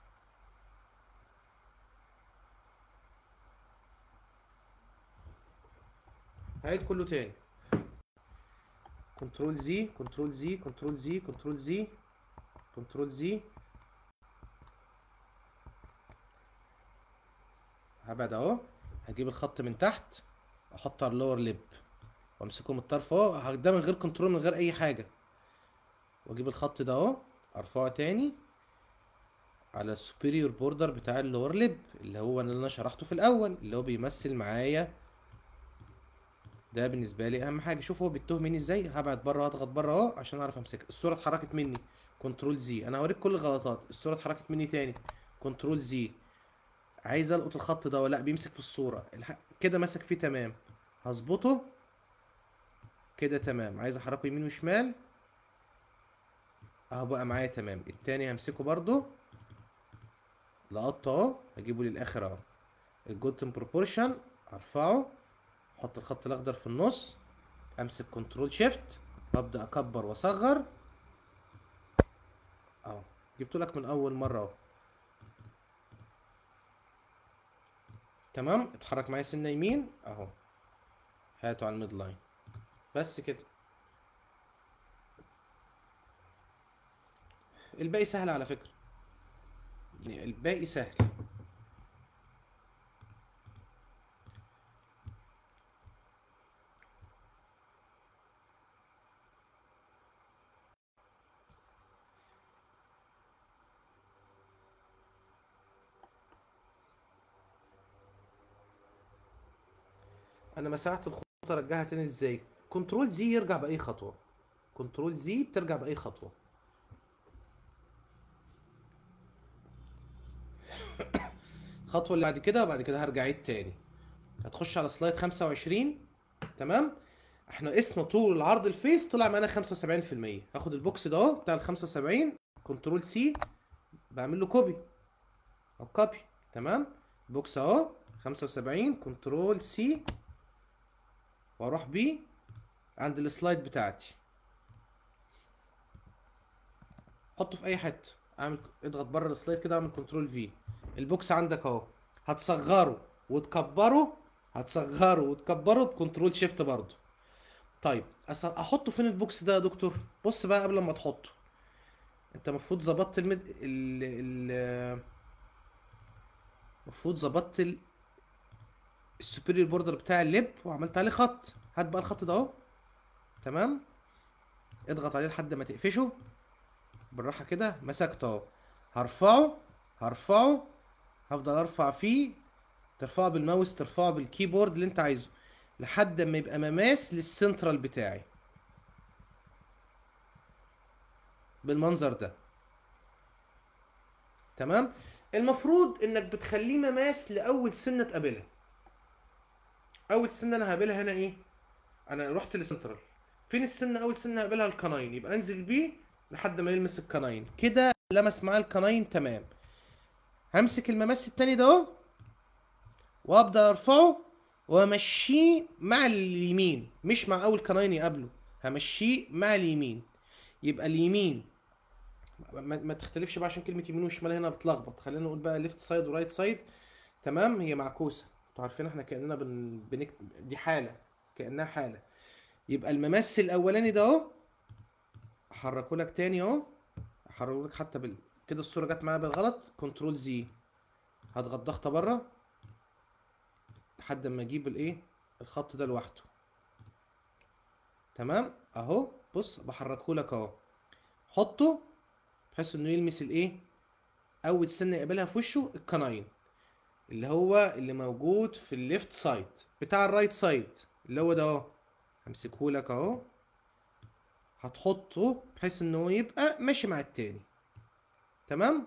هعيد كله تاني كنترول زي كنترول زي كنترول زي كنترول زي كنترول زي هبعد اهو هجيب الخط من تحت احطه على اللور ليب وامسكه من الطرف اهو ده من غير كنترول من غير اي حاجه واجيب الخط ده اهو ارفعه تاني على السوبيريور بوردر بتاع اللور ليب اللي هو اللي انا شرحته في الاول اللي هو بيمثل معايا ده بالنسبه لي اهم حاجه شوف هو بيتوه مني ازاي هبعد بره هضغط بره اهو عشان اعرف امسكها الصوره اتحركت مني كنترول زي انا هوريك كل الغلطات الصوره اتحركت مني تاني كنترول زي عايز القط الخط ده ولا لا بيمسك في الصوره الح... كده ماسك فيه تمام هظبطه كده تمام عايز احركه يمين وشمال اهو بقى معايا تمام التاني همسكه برضو لقطه اهو هجيبه للاخر اهو الجولدن بروبورشن ارفعه احط الخط الاخضر في النص امسك كنترول شيفت وابدا اكبر واصغر اهو جبته لك من اول مره اهو تمام اتحرك معايا سنه يمين اهو هاته على الميد لاين بس كده الباقي سهل على فكره يعني الباقي سهل انا مساحه الخطوط ارجعها تاني ازاي كنترول زي يرجع باي خطوه كنترول زي بترجع باي خطوه الخطوه اللي بعد كده بعد كده هرجع عيد تاني هتخش على سلايد 25 تمام احنا قسنا طول العرض الفيس طلع معانا 75% هاخد البوكس ده اهو بتاع ال 75 كنترول سي بعمل له كوبي او كوبي تمام بوكس اهو 75 كنترول سي واروح بيه عند السلايد بتاعتي حطه في اي حته اعمل اضغط بره السلايد كده اعمل كنترول في البوكس عندك اهو هتصغره وتكبره هتصغره وتكبره بكنترول شيفت برضه طيب أص- احطه فين البوكس ده يا دكتور بص بقى قبل ما تحطه انت المفروض ظبطت المد ال ال المفروض ظبطت ال... السوبيريور بوردر بتاع الليب وعملت عليه خط هات بقى الخط ده اهو تمام اضغط عليه لحد ما تقفشه بالراحه كده مسكته اهو هرفعه هرفعه هفضل ارفع فيه ترفعه بالماوس ترفعه بالكيبورد اللي انت عايزه لحد ما يبقى مماس للسنترال بتاعي بالمنظر ده تمام المفروض انك بتخليه مماس لاول سنه تقابلها اول سنه انا هقابلها هنا ايه انا رحت للسنترال فين السنه اول سنه هقابلها القناين يبقى انزل بيه لحد ما يلمس القناين كده لمس معاه القناين تمام همسك المماس التاني ده اهو وابدا ارفعه وامشيه مع اليمين مش مع اول قناين يقابله همشيه مع اليمين يبقى اليمين ما, ما تختلفش بقى عشان كلمه يمين وشمال هنا بتلخبط خلينا نقول بقى ليفت سايد ورايت سايد تمام هي معكوسه انتوا عارفين احنا كاننا بن... بنك... دي حاله كانها حاله يبقى الممثل الاولاني ده اهو احركه لك تاني اهو احركه لك حتى بال... كده الصوره جت معايا بالغلط كنترول زي هضغط ضغطه بره لحد ما اجيب الايه الخط ده لوحده تمام اهو بص بحركه لك اهو حطه بحيث انه يلمس الايه اول سنه يقابلها في وشه الكناين اللي هو اللي موجود في الليفت سايد بتاع الرايت سايد اللي هو ده اهو همسكه لك اهو هتحطه بحيث ان هو يبقى ماشي مع التاني تمام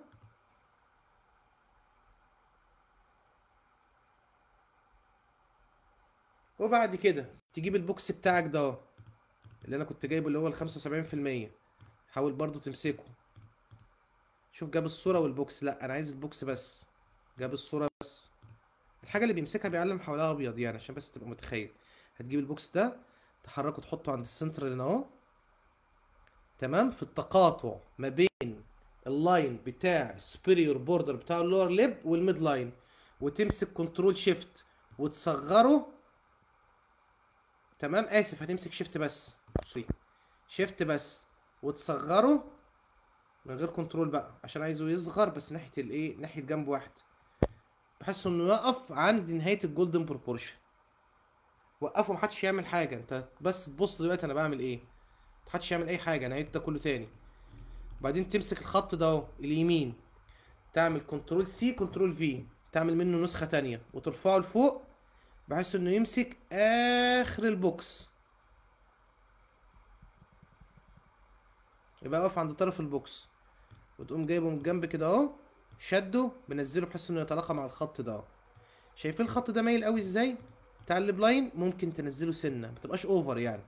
وبعد كده تجيب البوكس بتاعك ده اهو اللي انا كنت جايبه اللي هو الخمسة وسبعين في المية حاول برضو تمسكه شوف جاب الصورة والبوكس لا انا عايز البوكس بس جاب الصورة بس الحاجة اللي بيمسكها بيعلم حواليها ابيض يعني عشان بس تبقى متخيل هتجيب البوكس ده تحركه تحطه عند السنتر هنا اهو تمام في التقاطع ما بين اللاين بتاع السوبيريور بوردر بتاع اللور ليب والميد لاين وتمسك كنترول شيفت وتصغره تمام اسف هتمسك شيفت بس سوري شيفت بس وتصغره من غير كنترول بقى عشان عايزه يصغر بس ناحيه الايه ناحيه جنب واحد بحس انه يقف عند نهايه الجولدن بروبورشن وقفه محدش يعمل حاجه انت بس تبص دلوقتي انا بعمل ايه محدش يعمل اي حاجه انا هعيد ده كله تاني وبعدين تمسك الخط ده اهو اليمين تعمل كنترول سي كنترول في تعمل منه نسخه تانية وترفعه لفوق بحيث انه يمسك اخر البوكس يبقى واقف عند طرف البوكس وتقوم جايبه من الجنب كده اهو شده بنزله بحيث انه يتلاقى مع الخط ده اهو شايفين الخط ده مايل قوي ازاي بتاع الليب لاين ممكن تنزله سنه ما تبقاش اوفر يعني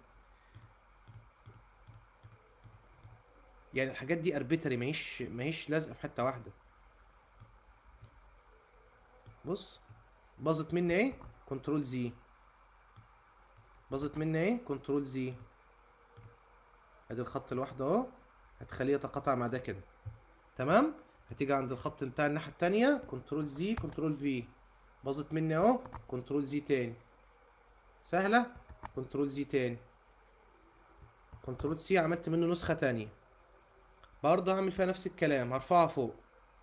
يعني الحاجات دي اربيتري ماهيش ماهيش لازقه في حته واحده بص باظت مني ايه كنترول زي باظت مني ايه كنترول زي ادي الخط لوحده اهو هتخليه يتقاطع مع ده كده تمام هتيجي عند الخط بتاع الناحيه التانية كنترول زي كنترول في باظت مني اهو كنترول زي تاني سهله كنترول زي تاني كنترول سي عملت منه نسخه تانية برضه هعمل فيها نفس الكلام هرفعها فوق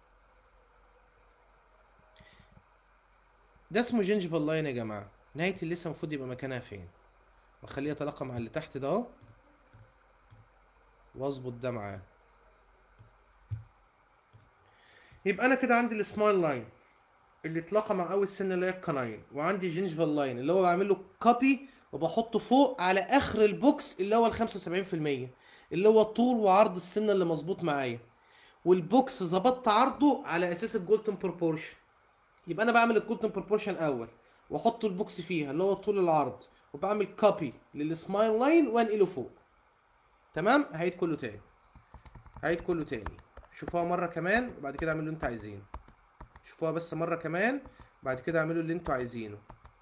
ده اسمه جينجيفال لاين يا جماعه نهايه اللثه المفروض يبقى مكانها فين واخليه يتلاقى مع اللي تحت ده اهو واظبط ده معاه يبقى انا كده عندي السمايل لاين اللي اتلاقى مع اول سن اللي هي الكناين وعندي جينجيفال لاين اللي هو بعمل له كوبي وبحطه فوق على اخر البوكس اللي هو ال 75% اللي هو طول وعرض السنه اللي مظبوط معايا والبوكس ظبطت عرضه على اساس الجولدن بروبورشن يبقى انا بعمل الجولدن بروبورشن اول واحط البوكس فيها اللي هو طول العرض وبعمل كوبي للسمايل لاين وانقله فوق تمام هعيد كله تاني هعيد كله تاني شوفوها مره كمان وبعد كده اعملوا اللي انتوا عايزينه شوفوها بس مره كمان بعد كده اعملوا اللي انتوا عايزينه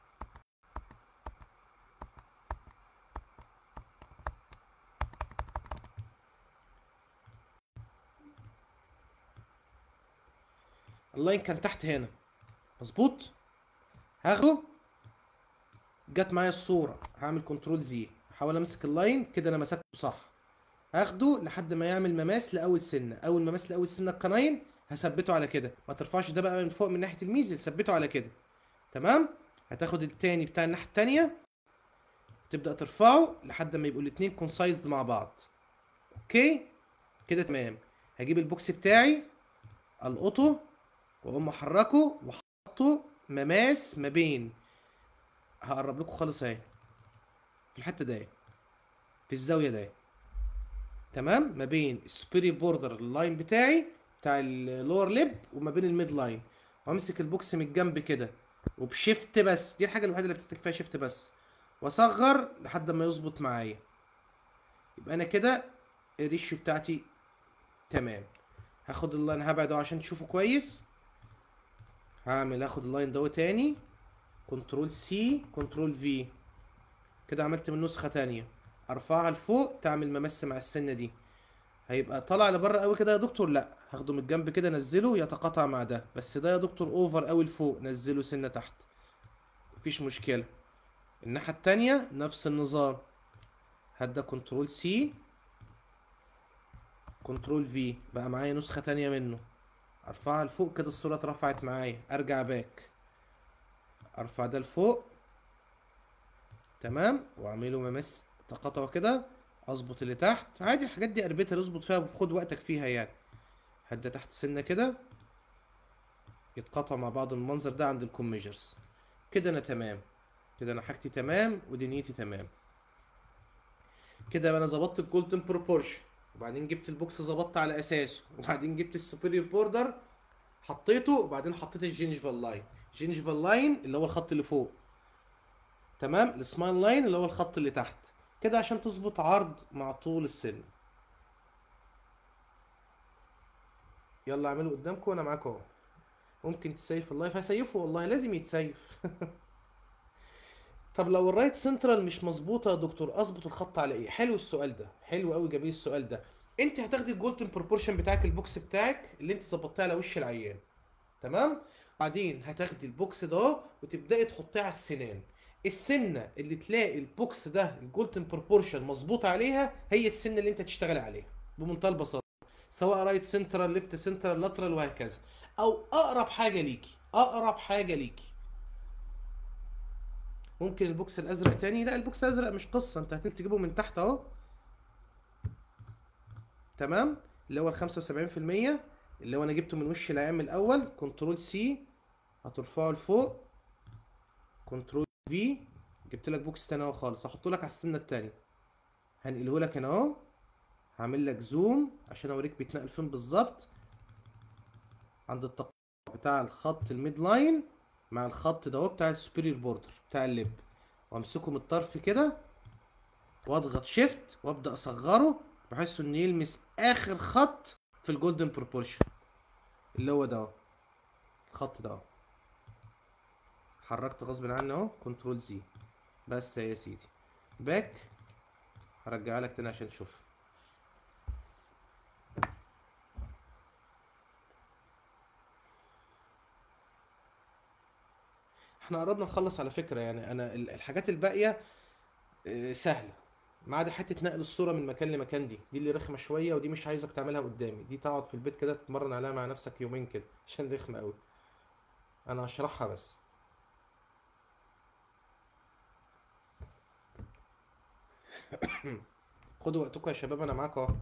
اللاين كان تحت هنا مظبوط هاخده جت معايا الصوره هعمل كنترول زي احاول امسك اللاين كده انا مسكته صح هاخده لحد ما يعمل مماس لاول سنه اول مماس لاول سنه القناين هثبته على كده ما ترفعش ده بقى من فوق من ناحيه الميزل ثبته على كده تمام هتاخد التاني بتاع الناحيه التانيه تبدا ترفعه لحد ما يبقوا الاتنين كونسايزد مع بعض اوكي كده تمام هجيب البوكس بتاعي القطه واقوم محركه واحطه مماس ما بين هقرب لكم خالص اهي في الحته دي في الزاويه دي تمام ما بين السوبيري بوردر اللاين بتاعي بتاع اللور ليب وما بين الميد لاين وامسك البوكس من الجنب كده وبشيفت بس دي الحاجه الوحيده اللي بتحتاج فيها شيفت بس واصغر لحد ما يظبط معايا يبقى انا كده الريشيو بتاعتي تمام هاخد اللاين هبعده عشان تشوفه كويس هعمل اخد اللاين ده تاني كنترول سي كنترول في كده عملت من نسخه تانية ارفعها لفوق تعمل ممس مع السنه دي هيبقى طالع لبره قوي كده يا دكتور لا هاخده من الجنب كده انزله يتقاطع مع ده بس ده يا دكتور اوفر قوي لفوق نزله سنه تحت مفيش مشكله الناحيه التانية نفس النظام هدا كنترول سي كنترول في بقى معايا نسخه تانية منه ارفعها لفوق كده الصوره اترفعت معايا ارجع باك ارفع ده لفوق تمام واعمله ممس تقاطع كده اظبط اللي تحت عادي الحاجات دي اربيتها اظبط فيها وخد وقتك فيها يعني هدا تحت سنه كده يتقاطعوا مع بعض المنظر ده عند الكوميجرز كده انا تمام كده انا حاجتي تمام ودنيتي تمام كده انا ظبطت الجولدن بروبورشن وبعدين جبت البوكس ظبطت على اساسه وبعدين جبت السوبيريور بوردر حطيته وبعدين حطيت الجينجفال لاين جينجفال لاين اللي هو الخط اللي فوق تمام السمايل لاين اللي هو الخط اللي تحت كده عشان تظبط عرض مع طول السن يلا اعملوا قدامكم وانا معاكم اهو ممكن تسيف اللايف هسيفه والله لازم يتسيف طب لو الرايت سنترال مش مظبوطه يا دكتور اظبط الخط على ايه حلو السؤال ده حلو قوي جميل السؤال ده انت هتاخدي الجولدن بروبورشن بتاعك البوكس بتاعك اللي انت ظبطتيه على وش العيان تمام بعدين هتاخدي البوكس ده وتبداي تحطيه على السنان السنه اللي تلاقي البوكس ده الجولدن بروبورشن مظبوط عليها هي السنه اللي انت تشتغل عليها بمنتهى البساطه سواء رايت سنترال ليفت سنترال لاترال وهكذا او اقرب حاجه ليكي اقرب حاجه ليكي ممكن البوكس الازرق تاني لا البوكس الازرق مش قصه انت هتل تجيبه من تحت اهو تمام اللي هو ال 75% اللي هو انا جبته من وش العيان من الاول كنترول سي هترفعه لفوق كنترول في جبت لك بوكس تاني اهو خالص هحطه لك على السنه التانية هنقله لك هنا اهو هعمل لك زوم عشان اوريك بيتنقل فين بالظبط عند التقاطع بتاع الخط الميد لاين مع الخط ده بتاع السوبيريور بوردر بتاع اللب وامسكه من الطرف كده واضغط شيفت وابدا اصغره بحيث انه يلمس اخر خط في الجولدن بروبورشن اللي هو ده اهو الخط ده اهو حركت غصب عني اهو كنترول زي بس يا سيدي باك هرجعها لك تاني عشان تشوفها احنا قربنا نخلص على فكرة يعني انا ال- الحاجات الباقية آه، سهلة ما عدا حتة نقل الصورة من مكان لمكان دي دي اللي رخمة شوية ودي مش عايزك تعملها قدامي دي تقعد في البيت كده تتمرن عليها مع نفسك يومين كده عشان رخمة قوي انا هشرحها بس خدوا وقتكم يا شباب انا معاكم اهو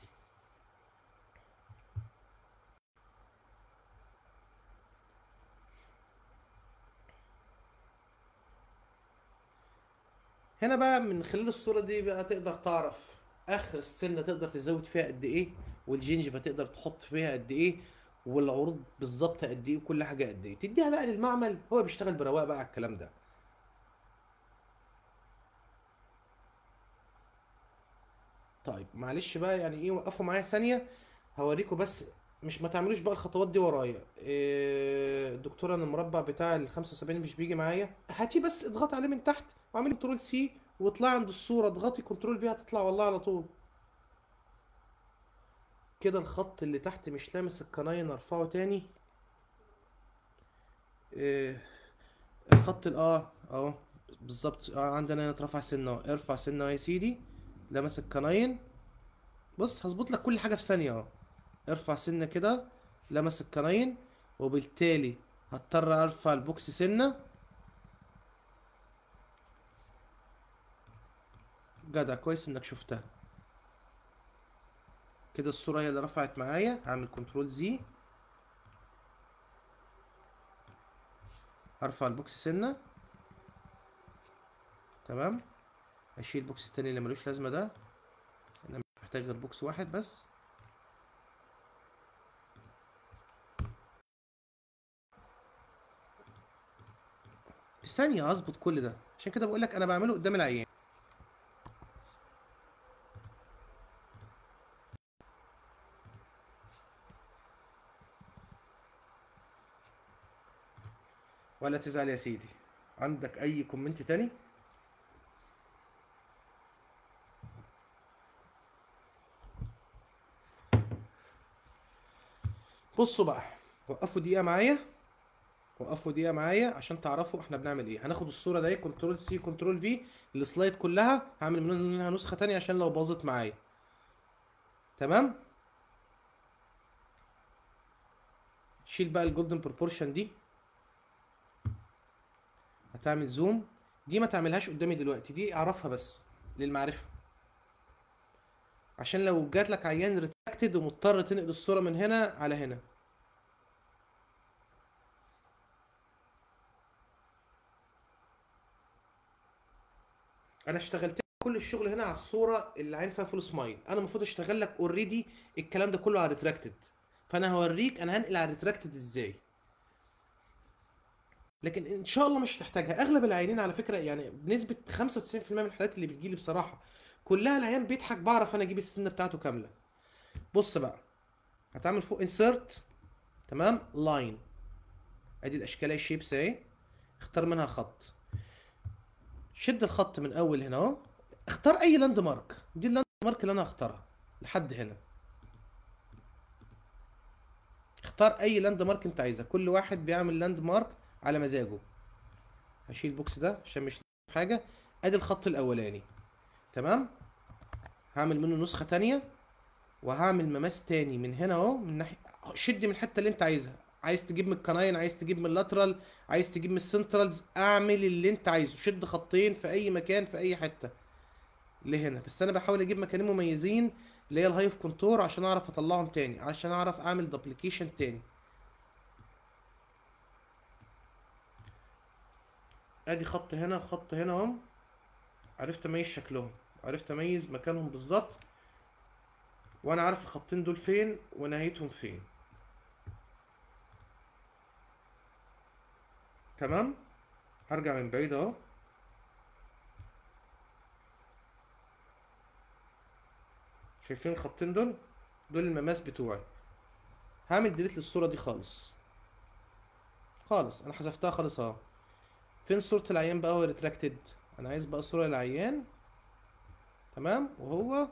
هنا بقى من خلال الصورة دي بقى تقدر تعرف اخر السنة تقدر تزود فيها قد ايه والجينجفا تقدر تحط فيها قد ايه والعروض بالظبط قد ايه وكل حاجة قد ايه تديها بقى للمعمل هو بيشتغل برواق بقى على الكلام ده طيب معلش بقى يعني ايه وقفوا معايا ثانية هوريكم بس مش ما تعملوش بقى الخطوات دي ورايا إيه الدكتورة انا المربع بتاع ال 75 مش بيجي معايا هاتي بس اضغطي عليه من تحت واعملي كنترول سي واطلعي عند الصورة اضغطي كنترول في هتطلع والله على طول كده الخط اللي تحت مش لامس القناين ارفعه تاني إيه الخط ال- اه اه بالظبط اه عندنا هنا اترفع سنة اهو. ارفع سنة اهو يا سيدي لمس القناين بص هظبط لك كل حاجة في ثانية اهو ارفع سنة كده لمس القناين وبالتالي هضطر ارفع البوكس سنة جدع كويس انك شفتها كده الصورة هي اللي رفعت معايا هعمل كنترول زي هرفع البوكس سنة تمام اشيل البوكس التاني اللي ملوش لازمة ده انا مش محتاج غير بوكس واحد بس في ثانية هظبط كل ده عشان كده بقول لك انا بعمله قدام العيان ولا تزعل يا سيدي عندك اي كومنت تاني بصوا بقى وقفوا دقيقة معايا وقفوا دقيقة معايا عشان تعرفوا احنا بنعمل ايه هناخد الصورة دي كنترول سي كنترول في السلايد كلها هعمل منها نسخة تانية عشان لو باظت معايا تمام شيل بقى الجولدن بروبورشن دي هتعمل زوم دي ما تعملهاش قدامي دلوقتي دي اعرفها بس للمعرفة عشان لو جات لك عيان ريتراكتد ومضطر تنقل الصورة من هنا على هنا انا اشتغلت لك كل الشغل هنا على الصوره اللي عين فيها فول سمايل انا المفروض اشتغل لك اوريدي الكلام ده كله على ريتراكتد فانا هوريك انا هنقل على ريتراكتد ازاي لكن ان شاء الله مش هتحتاجها اغلب العيانين على فكره يعني بنسبه 95% من الحالات اللي بتجيلي بصراحه كلها العيان بيضحك بعرف انا اجيب السنه بتاعته كامله بص بقى هتعمل فوق انسرت تمام لاين ادي الاشكال الشيبس اهي اختار منها خط شد الخط من اول هنا اهو اختار اي لاند مارك دي اللاند مارك اللي انا هختارها لحد هنا اختار اي لاند مارك انت عايزها كل واحد بيعمل لاند مارك على مزاجه هشيل البوكس ده عشان مش حاجه ادي الخط الاولاني تمام هعمل منه نسخه تانية وهعمل مماس تاني من هنا اهو من ناحيه شد من الحته اللي انت عايزها عايز تجيب من الكناين عايز تجيب من اللاترال عايز تجيب من السنترالز اعمل اللي انت عايزه شد خطين في اي مكان في اي حته لهنا بس انا بحاول اجيب مكانين مميزين اللي هي الهايف كونتور عشان اعرف اطلعهم تاني عشان اعرف اعمل دوبليكيشن تاني ادي خط هنا خط هنا اهم عرفت اميز شكلهم عرفت اميز مكانهم بالظبط وانا عارف الخطين دول فين ونهايتهم فين تمام هرجع من بعيد اهو شايفين الخطين دول دول المماس بتوعي هعمل ديليت للصورة دي خالص خالص انا حذفتها خالص اهو فين صورة العيان بقى هو ريتراكتد انا عايز بقى صورة العيان تمام وهو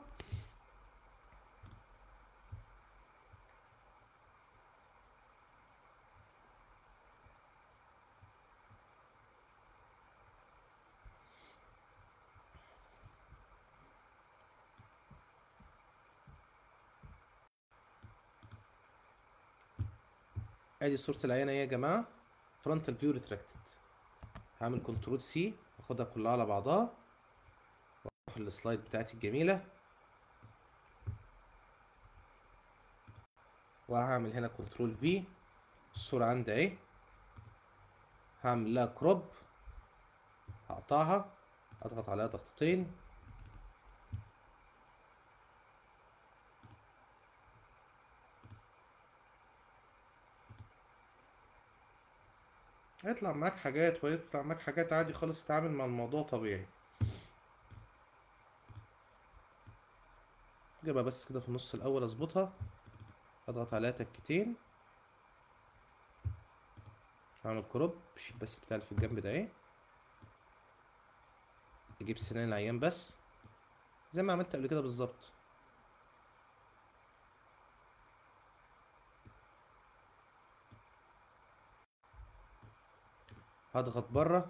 ادي صورة العيان اهي يا جماعة فرونتال فيو ريتراكتد هعمل كنترول سي واخدها كلها على بعضها واروح السلايد بتاعتي الجميلة وهعمل هنا كنترول في الصورة عندي اهي هعمل لها كروب هقطعها اضغط عليها ضغطتين هيطلع معاك حاجات ويطلع معاك حاجات عادي خالص تتعامل مع الموضوع طبيعي جيبها بس كده في النص الاول اظبطها اضغط عليها تكتين اعمل كروب الشيت بس بتاع اللي في الجنب ده اهي اجيب سنان العيان بس زي ما عملت قبل كده بالظبط هضغط بره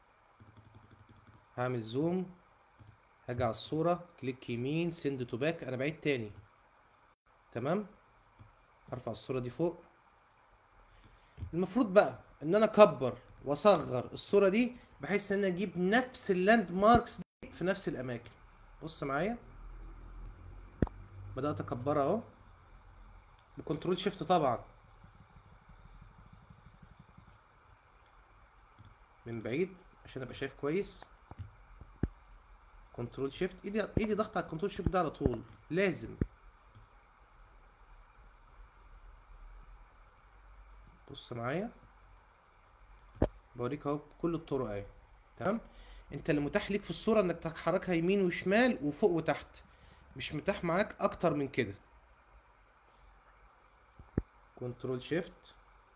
هعمل زوم هاجي على الصورة كليك يمين سند تو باك انا بعيد تاني تمام ارفع الصورة دي فوق المفروض بقى ان انا اكبر واصغر الصورة دي بحيث ان انا اجيب نفس اللاند ماركس دي في نفس الاماكن بص معايا بدأت اكبرها اهو بكنترول شيفت طبعا من بعيد عشان ابقى شايف كويس كنترول شيفت ايدي ايدي ضغط على الكنترول شيفت ده على طول لازم بص معايا بوريك اهو بكل الطرق اهي تمام انت اللي متاح ليك في الصوره انك تحركها يمين وشمال وفوق وتحت مش متاح معاك اكتر من كده كنترول شيفت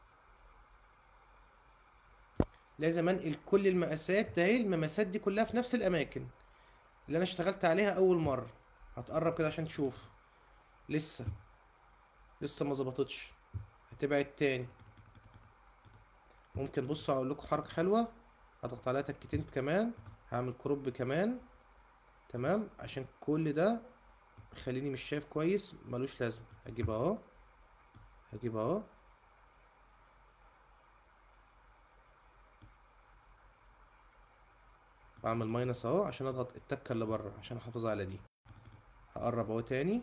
لازم انقل كل المقاسات ده هي المماسات دي كلها في نفس الاماكن اللي انا اشتغلت عليها اول مره هتقرب كده عشان تشوف لسه لسه ما ظبطتش هتبعد تاني ممكن بصوا اقول لكم حركة حلوة هضغط عليها تكتين كمان هعمل كروب كمان تمام عشان كل ده يخليني مش شايف كويس ملوش لازمة هجيب اهو هجيب اهو واعمل ماينس اهو عشان اضغط التكة اللي بره عشان احافظ على دي هقرب اهو تاني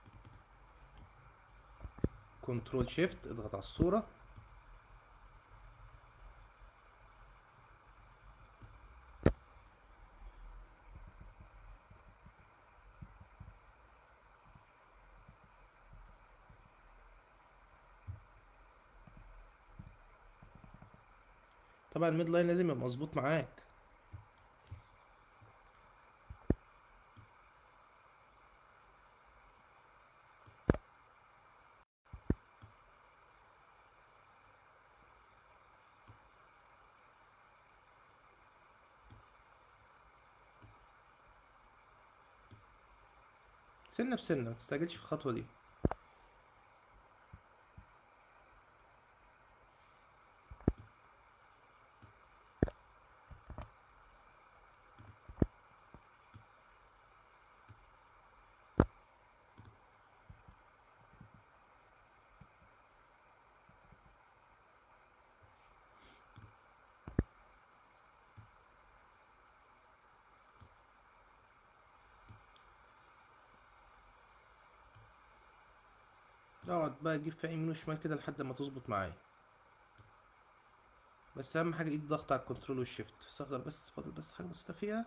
كنترول شيفت اضغط على الصورة طبعا الميد لاين لازم يبقى مظبوط معاك سنة بسنة متستعجلش في الخطوة دي اقعد بقى تجيب فيها يمين وشمال كده لحد ما تظبط معايا بس اهم حاجه ايد ضغط على الكنترول والشيفت صغر بس فاضل بس حاجه بسيطه فيها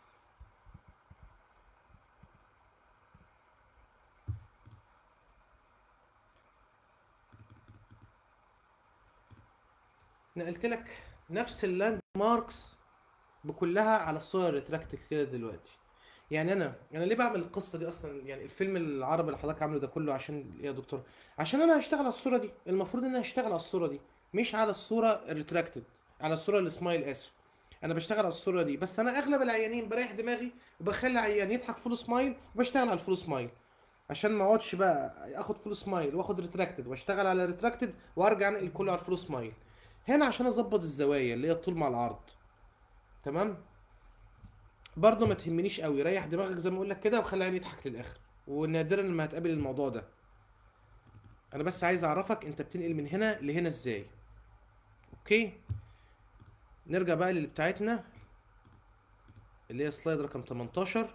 نقلت لك نفس اللاند ماركس بكلها على الصور ريتراكتد كده دلوقتي يعني انا انا ليه بعمل القصه دي اصلا يعني الفيلم العربي اللي حضرتك عامله ده كله عشان ايه يا دكتور عشان انا هشتغل على الصوره دي المفروض ان انا هشتغل على الصوره دي مش على الصوره الريتراكتد على الصوره السمايل اسف انا بشتغل على الصوره دي بس انا اغلب العيانين بريح دماغي وبخلي عيان يضحك فول سمايل وبشتغل على الفول سمايل عشان ما اقعدش بقى اخد فول سمايل واخد ريتراكتد واشتغل على ريتراكتد وارجع انقل كله على الفول سمايل هنا عشان اظبط الزوايا اللي هي الطول مع العرض تمام برضه ما تهمنيش قوي ريح دماغك زي ما اقول لك كده وخلي عيني يضحك للاخر ونادرا لما هتقابل الموضوع ده انا بس عايز اعرفك انت بتنقل من هنا لهنا ازاي اوكي نرجع بقى للي بتاعتنا اللي هي سلايد رقم 18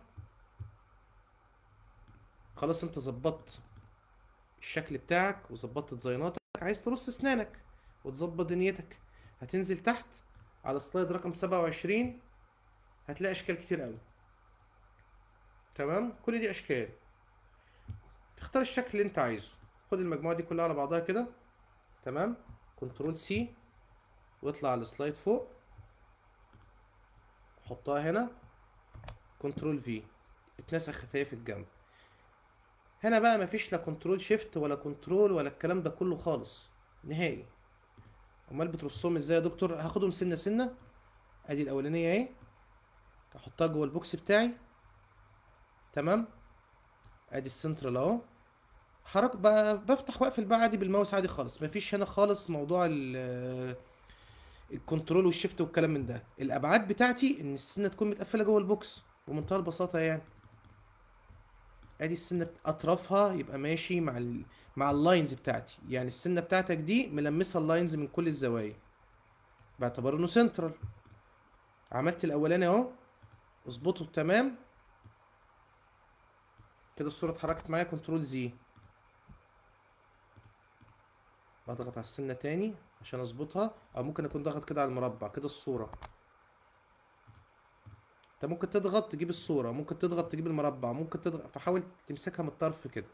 خلاص انت ظبطت الشكل بتاعك وظبطت ديزايناتك عايز ترص اسنانك وتظبط دنيتك هتنزل تحت على سلايد رقم 27 هتلاقي اشكال كتير قوي تمام كل دي اشكال تختار الشكل اللي انت عايزه خد المجموعه دي كلها على بعضها كده تمام كنترول سي واطلع على السلايد فوق حطها هنا كنترول في اتنسخ هي في الجنب هنا بقى مفيش لا كنترول شيفت ولا كنترول ولا الكلام ده كله خالص نهائي امال بترصهم ازاي يا دكتور هاخدهم سنه سنه ادي الاولانيه اهي احطها جوه البوكس بتاعي تمام ادي السنترال اهو حرك ب- بفتح واقفل بقى عادي بالماوس عادي خالص مفيش هنا خالص موضوع ال الكنترول والشيفت والكلام من ده الابعاد بتاعتي ان السنه تكون متقفله جوه البوكس بمنتهى البساطه يعني ادي السنه اطرافها يبقى ماشي مع ال... مع اللاينز بتاعتي يعني السنه بتاعتك دي ملمسه اللاينز من كل الزوايا باعتبار انه سنترال عملت الاولاني اهو اظبطه تمام كده الصوره اتحركت معايا كنترول زي بضغط على السنه تاني عشان اظبطها او ممكن اكون ضغط كده على المربع كده الصوره انت ممكن تضغط تجيب الصوره ممكن تضغط تجيب المربع ممكن تضغط فحاول تمسكها من الطرف كده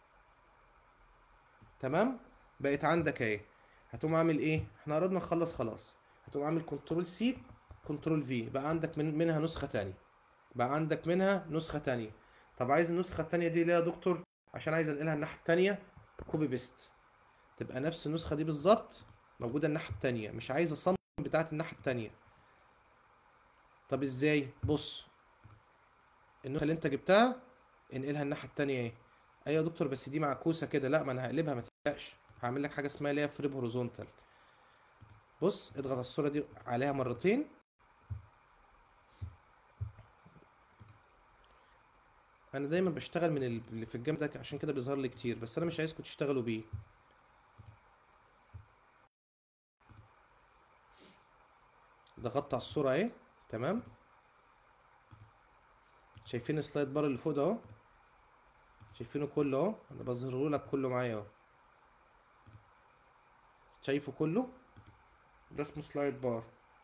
تمام بقت عندك اهي هتقوم عامل ايه احنا قربنا نخلص خلاص هتقوم عامل كنترول سي كنترول في بقى عندك من منها نسخه تانية بقى عندك منها نسخه تانية طب عايز النسخه التانية دي ليه يا دكتور عشان عايز انقلها الناحيه التانية كوبي بيست تبقى نفس النسخه دي بالظبط موجوده الناحيه التانية مش عايز اصمم بتاعه الناحيه التانية طب ازاي بص النسخه اللي انت جبتها انقلها الناحيه التانية ايه ايوه يا دكتور بس دي معكوسه كده لا ما انا هقلبها ما تقلقش هعمل لك حاجه اسمها اللي هي فريم هوريزونتال بص اضغط على الصوره دي عليها مرتين انا دايما بشتغل من ال- اللي في الجنب ده عشان كده بيظهر لي كتير بس انا مش عايزكم تشتغلوا بيه ضغطت على الصوره اهي تمام شايفين السلايد بار اللي فوق ده اهو شايفينه كله اهو انا بظهره لك كله معايا اهو شايفه كله ده اسمه سلايد بار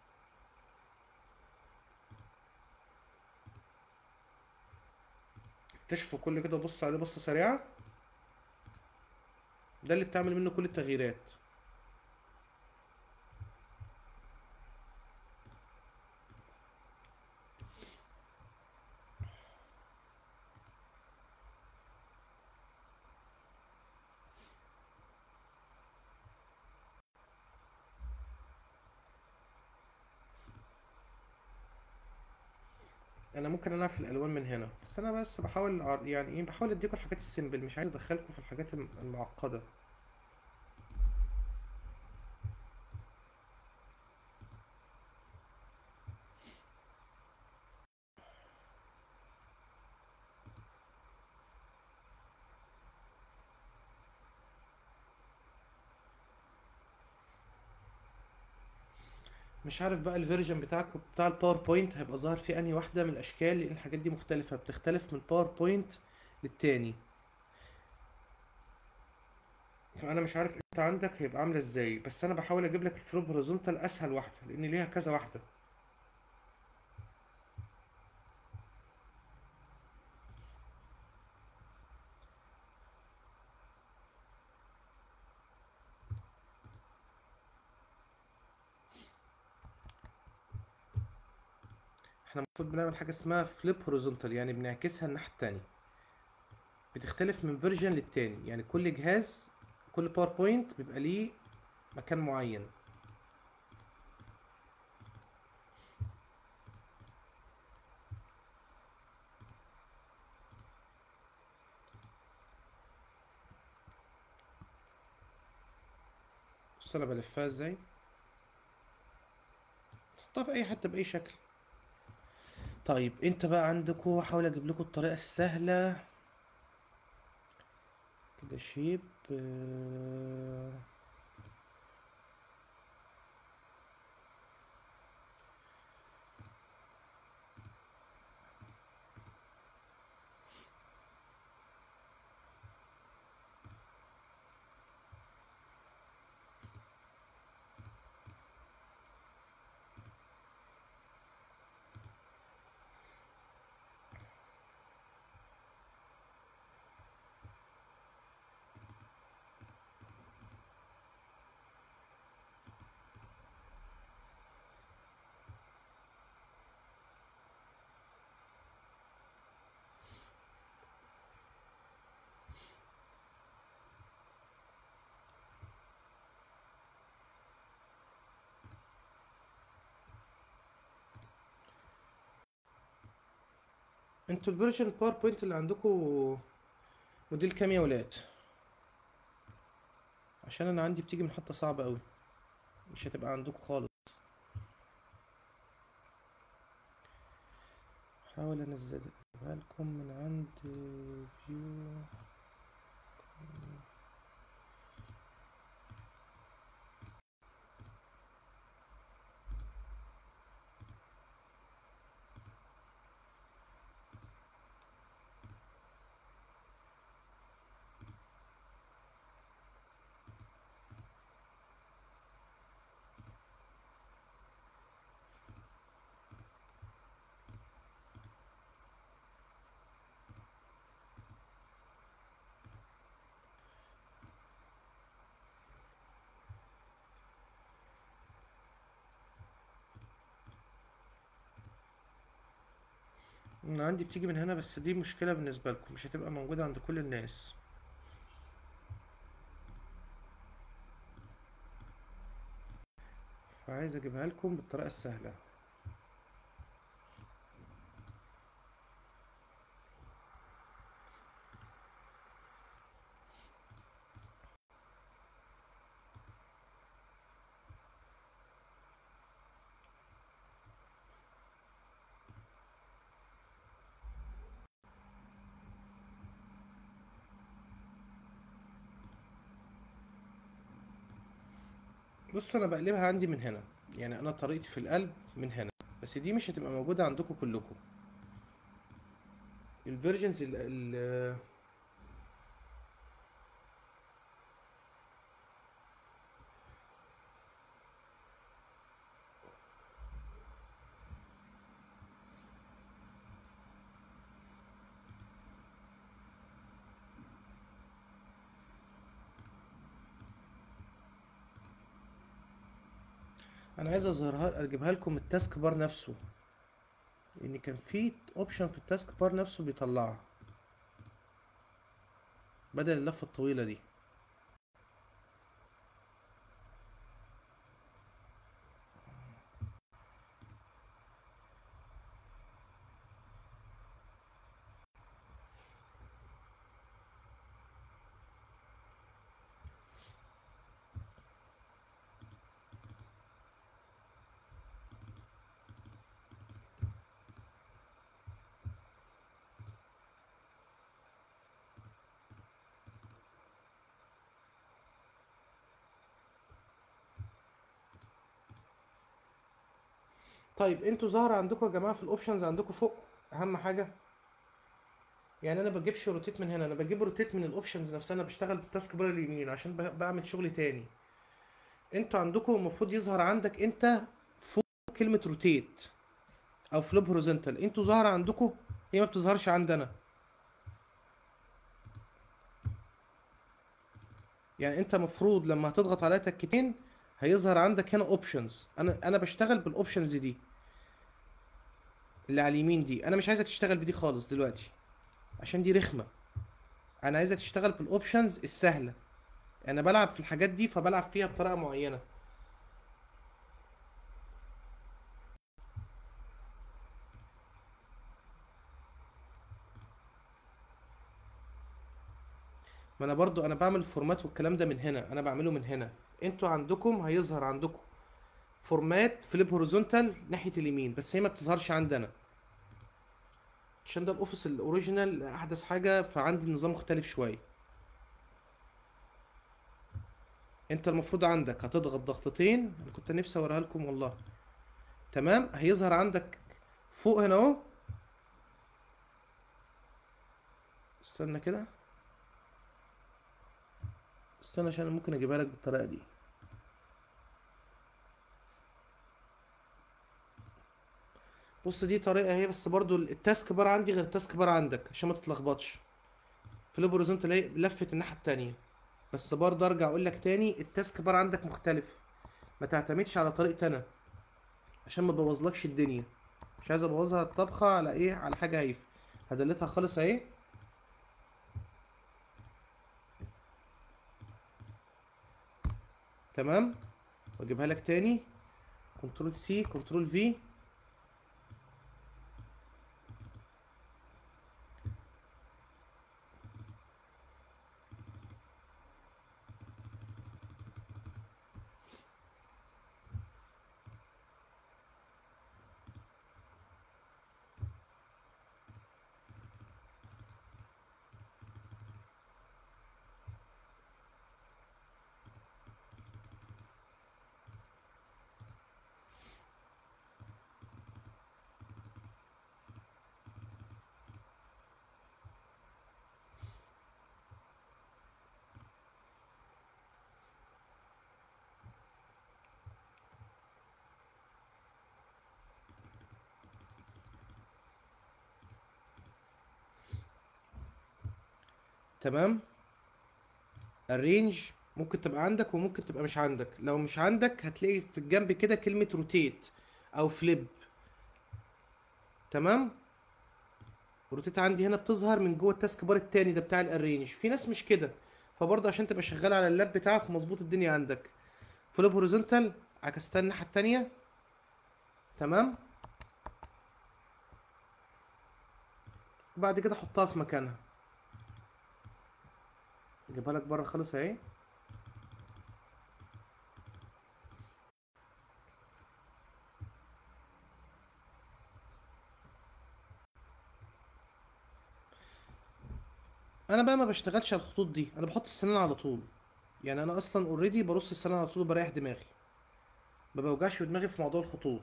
اكتشفوا كل كده بص عليه بصة سريعة ده اللي بتعمل منه كل التغييرات انا ممكن العب في الالوان من هنا بس انا بس بحاول أع- يعني ايه بحاول اديكم الحاجات السيمبل مش عايز ادخلكم في الحاجات الم- المعقدة مش عارف بقى الفيرجن بتاعكم بتاع الباوربوينت هيبقى ظاهر فيه انهي واحدة من الاشكال لان الحاجات دي مختلفة بتختلف من باوربوينت للتاني فانا مش عارف انت عندك هيبقى عاملة ازاي بس انا بحاول اجيب لك الفلوب هوريزونتال اسهل واحدة لان ليها كذا واحدة احنا المفروض بنعمل حاجة اسمها فليب هوريزونتال يعني بنعكسها الناحية التانية بتختلف من فيرجن للتاني يعني كل جهاز كل باوربوينت بيبقى ليه مكان معين بص انا بلفها ازاي تحطها في اي حتة باي شكل طيب انت بقى عندكوا هحاول اجيب لكم الطريقة السهلة كده شيب آه، انتوا الفيرجن باوربوينت اللي عندكوا موديل كام يا ولاد عشان انا عندي بتيجي محطة صعبة قوي مش هتبقى عندكوا خالص حاول انزلها لكم من عند فيو انا عندي بتيجي من هنا بس دي مشكلة بالنسبة لكم مش هتبقى موجودة عند كل الناس فعايز اجيبها لكم بالطريقة السهلة بص انا بقلبها عندي من هنا يعني انا طريقتي في القلب من هنا بس دي مش هتبقى موجودة عندكم كلكم الفيرجنز ال ال انا عايز اظهرها اجيبها لكم التاسك بار نفسه لان كان في اوبشن في التاسك بار نفسه بيطلعها بدل اللفة الطويلة دي طيب انتوا ظاهرة عندكم يا جماعة في الاوبشنز عندكم فوق اهم حاجة يعني انا بجيبش روتيت من هنا انا بجيب روتيت من الاوبشنز نفسها انا بشتغل بالتاسك بار اليمين عشان ب- بعمل شغل تاني انتوا عندكم المفروض يظهر عندك انت فوق كلمة روتيت او فلوب هوريزونتال انتوا ظاهرة عندكم هي ما بتظهرش عندي انا يعني انت مفروض لما هتضغط عليها تكتين هيظهر عندك هنا اوبشنز انا انا بشتغل بالاوبشنز دي اللي على اليمين دي انا مش عايزك تشتغل بدي خالص دلوقتي عشان دي رخمة انا عايزك تشتغل بالاوبشنز السهلة انا بلعب في الحاجات دي فبلعب فيها بطريقة معينة ما انا برضو انا بعمل فورمات والكلام ده من هنا انا بعمله من هنا انتوا عندكم هيظهر عندكم فورمات فليب هوريزونتال ناحية اليمين بس هي ما بتظهرش عندنا عشان ده الاوفيس الاوريجينال احدث حاجة فعندي النظام مختلف شوية انت المفروض عندك هتضغط ضغطتين انا كنت نفسي اوريها لكم والله تمام هيظهر عندك فوق هنا اهو استنى كده استنى عشان أنا ممكن اجيبها لك بالطريقة دي بص دي طريقة اهي بس برضو التاسك بار عندي غير التاسك بار عندك عشان ما تتلخبطش فليب هوريزونتال اهي لفت الناحية التانية بس برضه ارجع اقول لك تاني التاسك بار عندك مختلف ما تعتمدش على طريقتي انا عشان ما بوظلكش الدنيا مش عايز ابوظها الطبخة على ايه على حاجة هايفة هدلتها خالص اهي تمام واجيبها لك تاني كنترول سي كنترول في تمام الرينج ممكن تبقى عندك وممكن تبقى مش عندك لو مش عندك هتلاقي في الجنب كده كلمة روتيت او فليب تمام روتيت عندي هنا بتظهر من جوه التاسك بار التاني ده بتاع الارينج في ناس مش كده فبرضه عشان تبقى شغال على اللاب بتاعك مظبوط الدنيا عندك فليب هوريزونتال عكستها الناحية التانية تمام بعد كده حطها في مكانها اجيبها لك بره خالص اهي انا بقى ما بشتغلش على الخطوط دي انا بحط السنان على طول يعني انا اصلا اوريدي برص السنان على طول وبريح دماغي ما بوجعش دماغي في موضوع الخطوط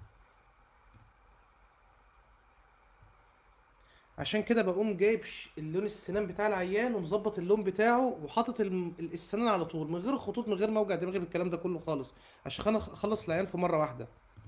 عشان كده بقوم جايب ش- اللون السنان بتاع العيان ومظبط اللون بتاعه وحاطط الم- السنان على طول من غير خطوط من غير ما اوجع دماغي بالكلام ده كله خالص عشان خل- اخلص العيان في مره واحده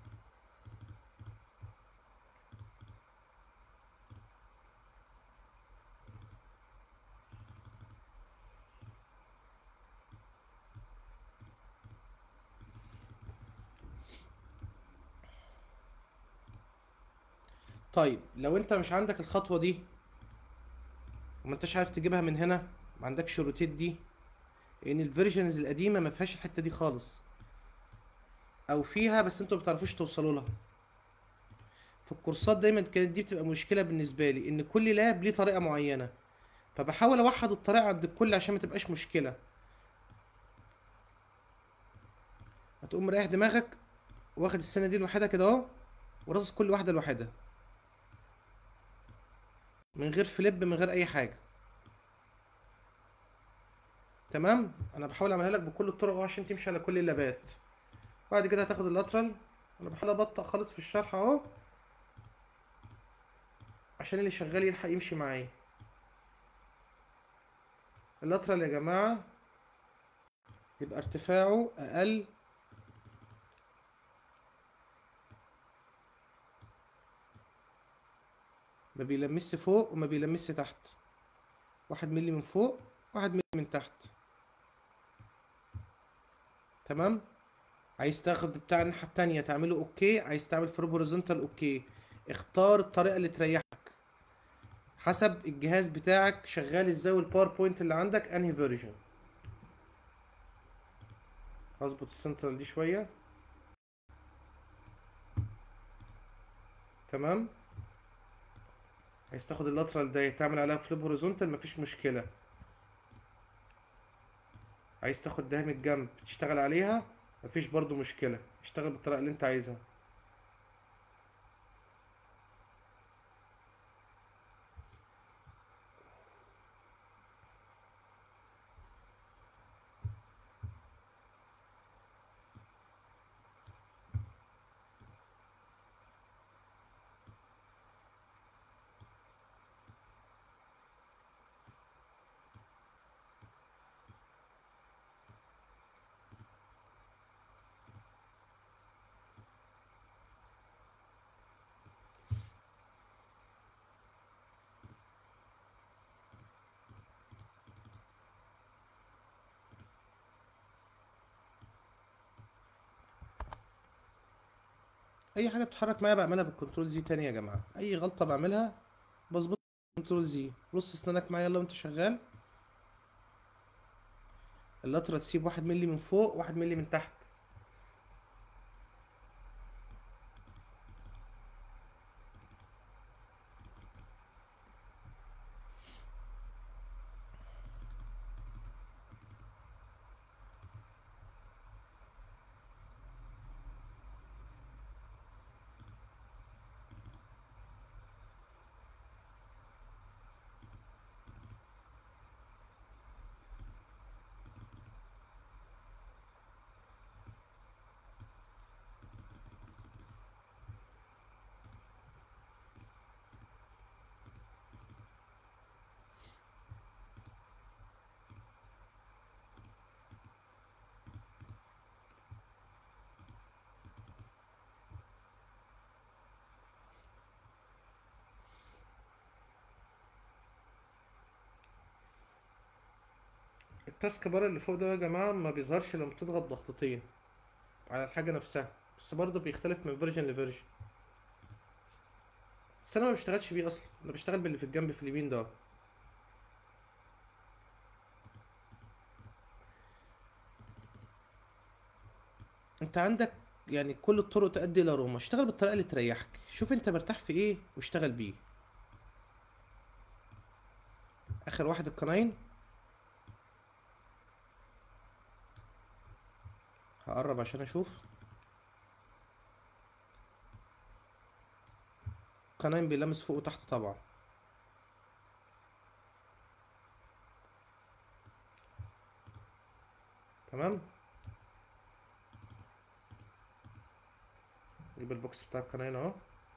طيب لو انت مش عندك الخطوه دي وما انتش عارف تجيبها من هنا ما عندكش روتيت دي لان الفيرجنز القديمه ما فيهاش الحته دي خالص او فيها بس انتوا ما بتعرفوش توصلوا لها في الكورسات دايما كانت دي بتبقى مشكله بالنسبه لي ان كل لاب ليه طريقه معينه فبحاول اوحد الطريقه عند الكل عشان ما تبقاش مشكله هتقوم مريح دماغك واخد السنه دي لوحدها كده اهو ورصص كل واحده لوحدها من غير فليب من غير اي حاجه تمام انا بحاول اعملها لك بكل الطرق اهو عشان تمشي على كل اللابات بعد كده هتاخد اللاترال انا بحاول ابطأ خالص في الشرح اهو عشان اللي شغال يلحق يمشي معايا اللاترال يا جماعة يبقى ارتفاعه اقل ما بيلمس فوق وما بيلمس تحت واحد ملي من فوق واحد ملي من تحت تمام عايز تاخد بتاع الناحية التانية تعمله اوكي عايز تعمل فروب هوريزونتال اوكي اختار الطريقة اللي تريحك حسب الجهاز بتاعك شغال ازاي والباوربوينت اللي عندك انهي فيرجن هظبط السنترال دي شوية تمام عايز تاخد اللاترال ده تعمل عليها فليب هوريزونتال مفيش مشكلة عايز تاخد ده من الجنب تشتغل عليها مفيش برضو مشكلة اشتغل بالطريقة اللي انت عايزها اي حاجة بتتحرك معايا بعملها بالكنترول زي تاني يا جماعة اي غلطة بعملها بظبط كنترول زي رص اسنانك معايا يلا وانت شغال اللاترال تسيب واحد ملي من فوق واحد ملي من تحت التاسك بار اللي فوق ده يا جماعة ما بيظهرش لما تضغط ضغطتين على الحاجة نفسها بس برضه بيختلف من فيرجن لفيرجن بس انا ما بشتغلش بيه اصلا انا بشتغل باللي في الجنب في اليمين ده انت عندك يعني كل الطرق تؤدي الى روما اشتغل بالطريقة اللي تريحك شوف انت مرتاح في ايه واشتغل بيه اخر واحد القناين هقرب عشان اشوف قناين بيلمس فوق وتحت طبعا تمام نجيب البوكس بتاع القناة اهو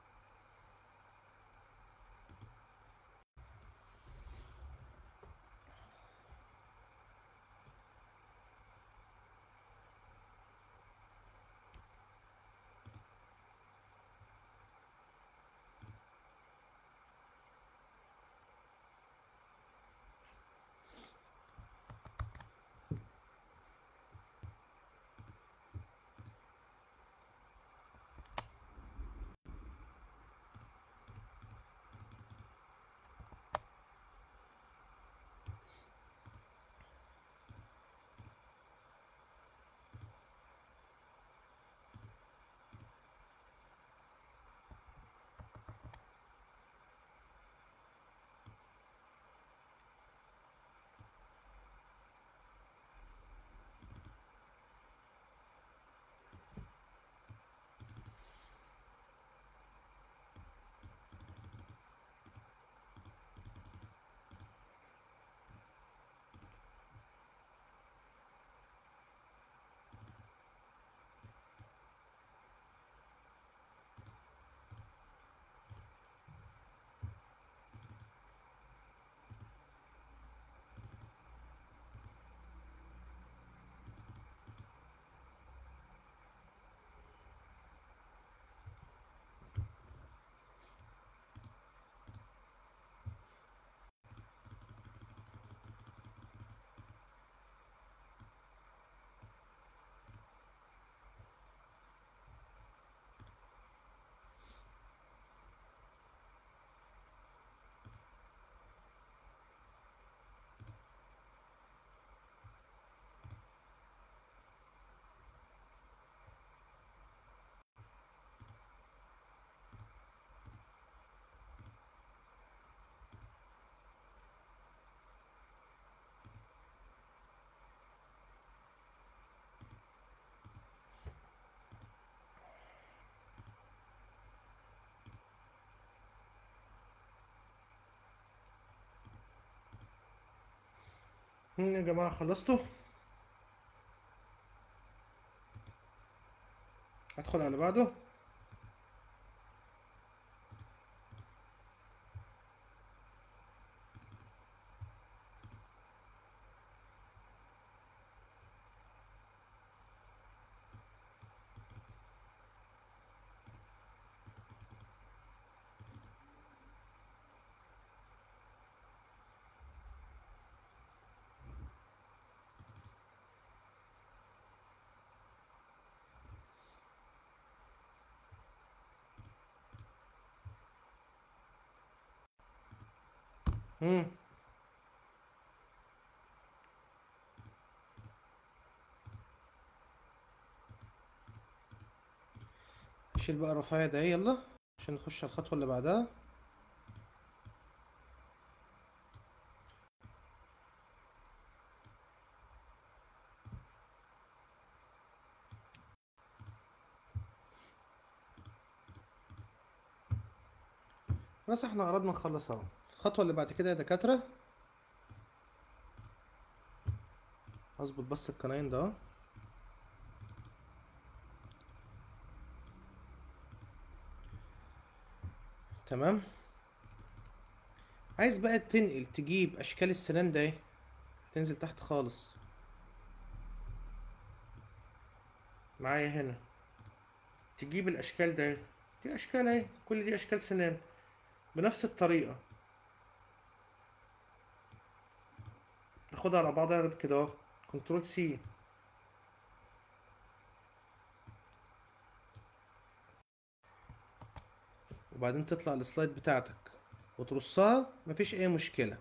هم يا جماعة خلصتوا ادخل على بعده هم شيل بقى الرفاية ده يلا عشان نخش على الخطوة اللي بعدها خلاص احنا قربنا نخلص اهو الخطوة اللي بعد كده يا دكاترة هظبط بس القناين ده اهو. تمام عايز بقى تنقل تجيب اشكال السنان ده ايه تنزل تحت خالص معايا هنا تجيب الاشكال ده ايه دي اشكال اهي كل دي اشكال سنان بنفس الطريقة تاخدها على بعضها كده اهو كنترول سي وبعدين تطلع السلايد بتاعتك وترصها مفيش اي مشكلة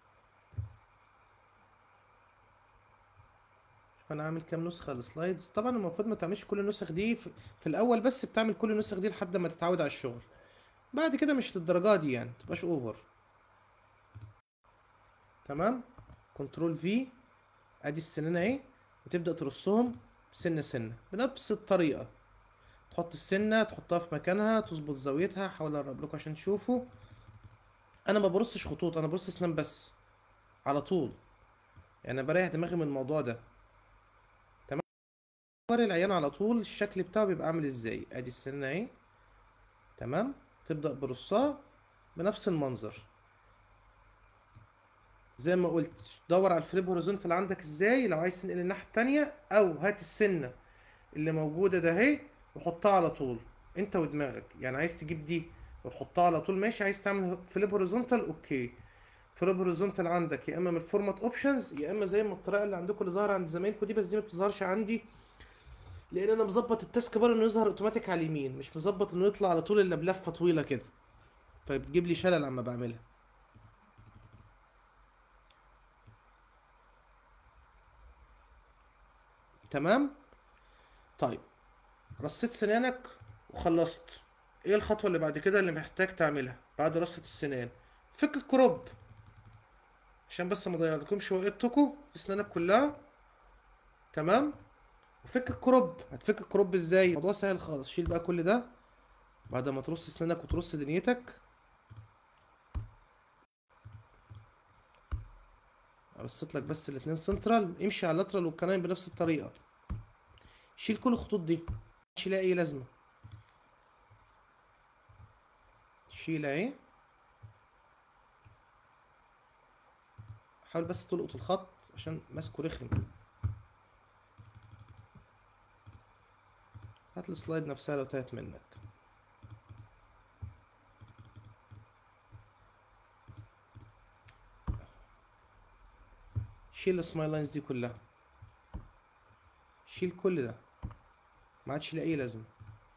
شوف انا عامل كام نسخة للسلايدز طبعا المفروض ما تعملش كل النسخ دي في, في الاول بس بتعمل كل النسخ دي لحد ما تتعود على الشغل بعد كده مش للدرجة دي يعني متبقاش اوفر تمام كنترول في ادي السنين اهي وتبدأ ترصهم سنة سنة بنفس الطريقة تحط السنة تحطها في مكانها تظبط زاويتها حاول اقرب لكم عشان تشوفوا انا ما برصش خطوط انا برص اسنان بس على طول يعني بريح دماغي من الموضوع ده تمام تختاري العيان على طول الشكل بتاعه بيبقى عامل ازاي ادي السنة اهي تمام تبدأ برصها بنفس المنظر زي ما قلت دور على الفليب هوريزونتال عندك ازاي لو عايز تنقل الناحية التانية او هات السنة اللي موجودة ده اهي وحطها على طول انت ودماغك يعني عايز تجيب دي وتحطها على طول ماشي عايز تعمل فليب هوريزونتال اوكي فليب هوريزونتال عندك يا اما من الفورمات اوبشنز يا اما زي ما الطريقه اللي عندكم اللي ظاهره عند زمايلكم دي بس دي ما بتظهرش عندي لان انا مظبط التاسك بار انه يظهر اوتوماتيك على اليمين مش مظبط انه يطلع على طول الا بلفه طويله كده فبتجيب لي شلل عما بعملها تمام طيب رصيت سنانك وخلصت ايه الخطوه اللي بعد كده اللي محتاج تعملها بعد رصه السنان فك الكروب عشان بس ما اضيعلكمش وقتكم في اسنانك كلها تمام وفك الكروب هتفك الكروب ازاي الموضوع سهل خالص شيل بقى كل ده بعد ما ترص اسنانك وترص دنيتك رصيت لك بس الاتنين سنترال امشي على اللاترال والكناين بنفس الطريقه شيل كل الخطوط دي مش لاقي اي لازمه شيل اهي حاول بس تلقط الخط عشان ماسكه رخم هات السلايد نفسها لو تاهت منك شيل السمايل لاينز دي كلها شيل كل ده ما عادش ليه اي لازمه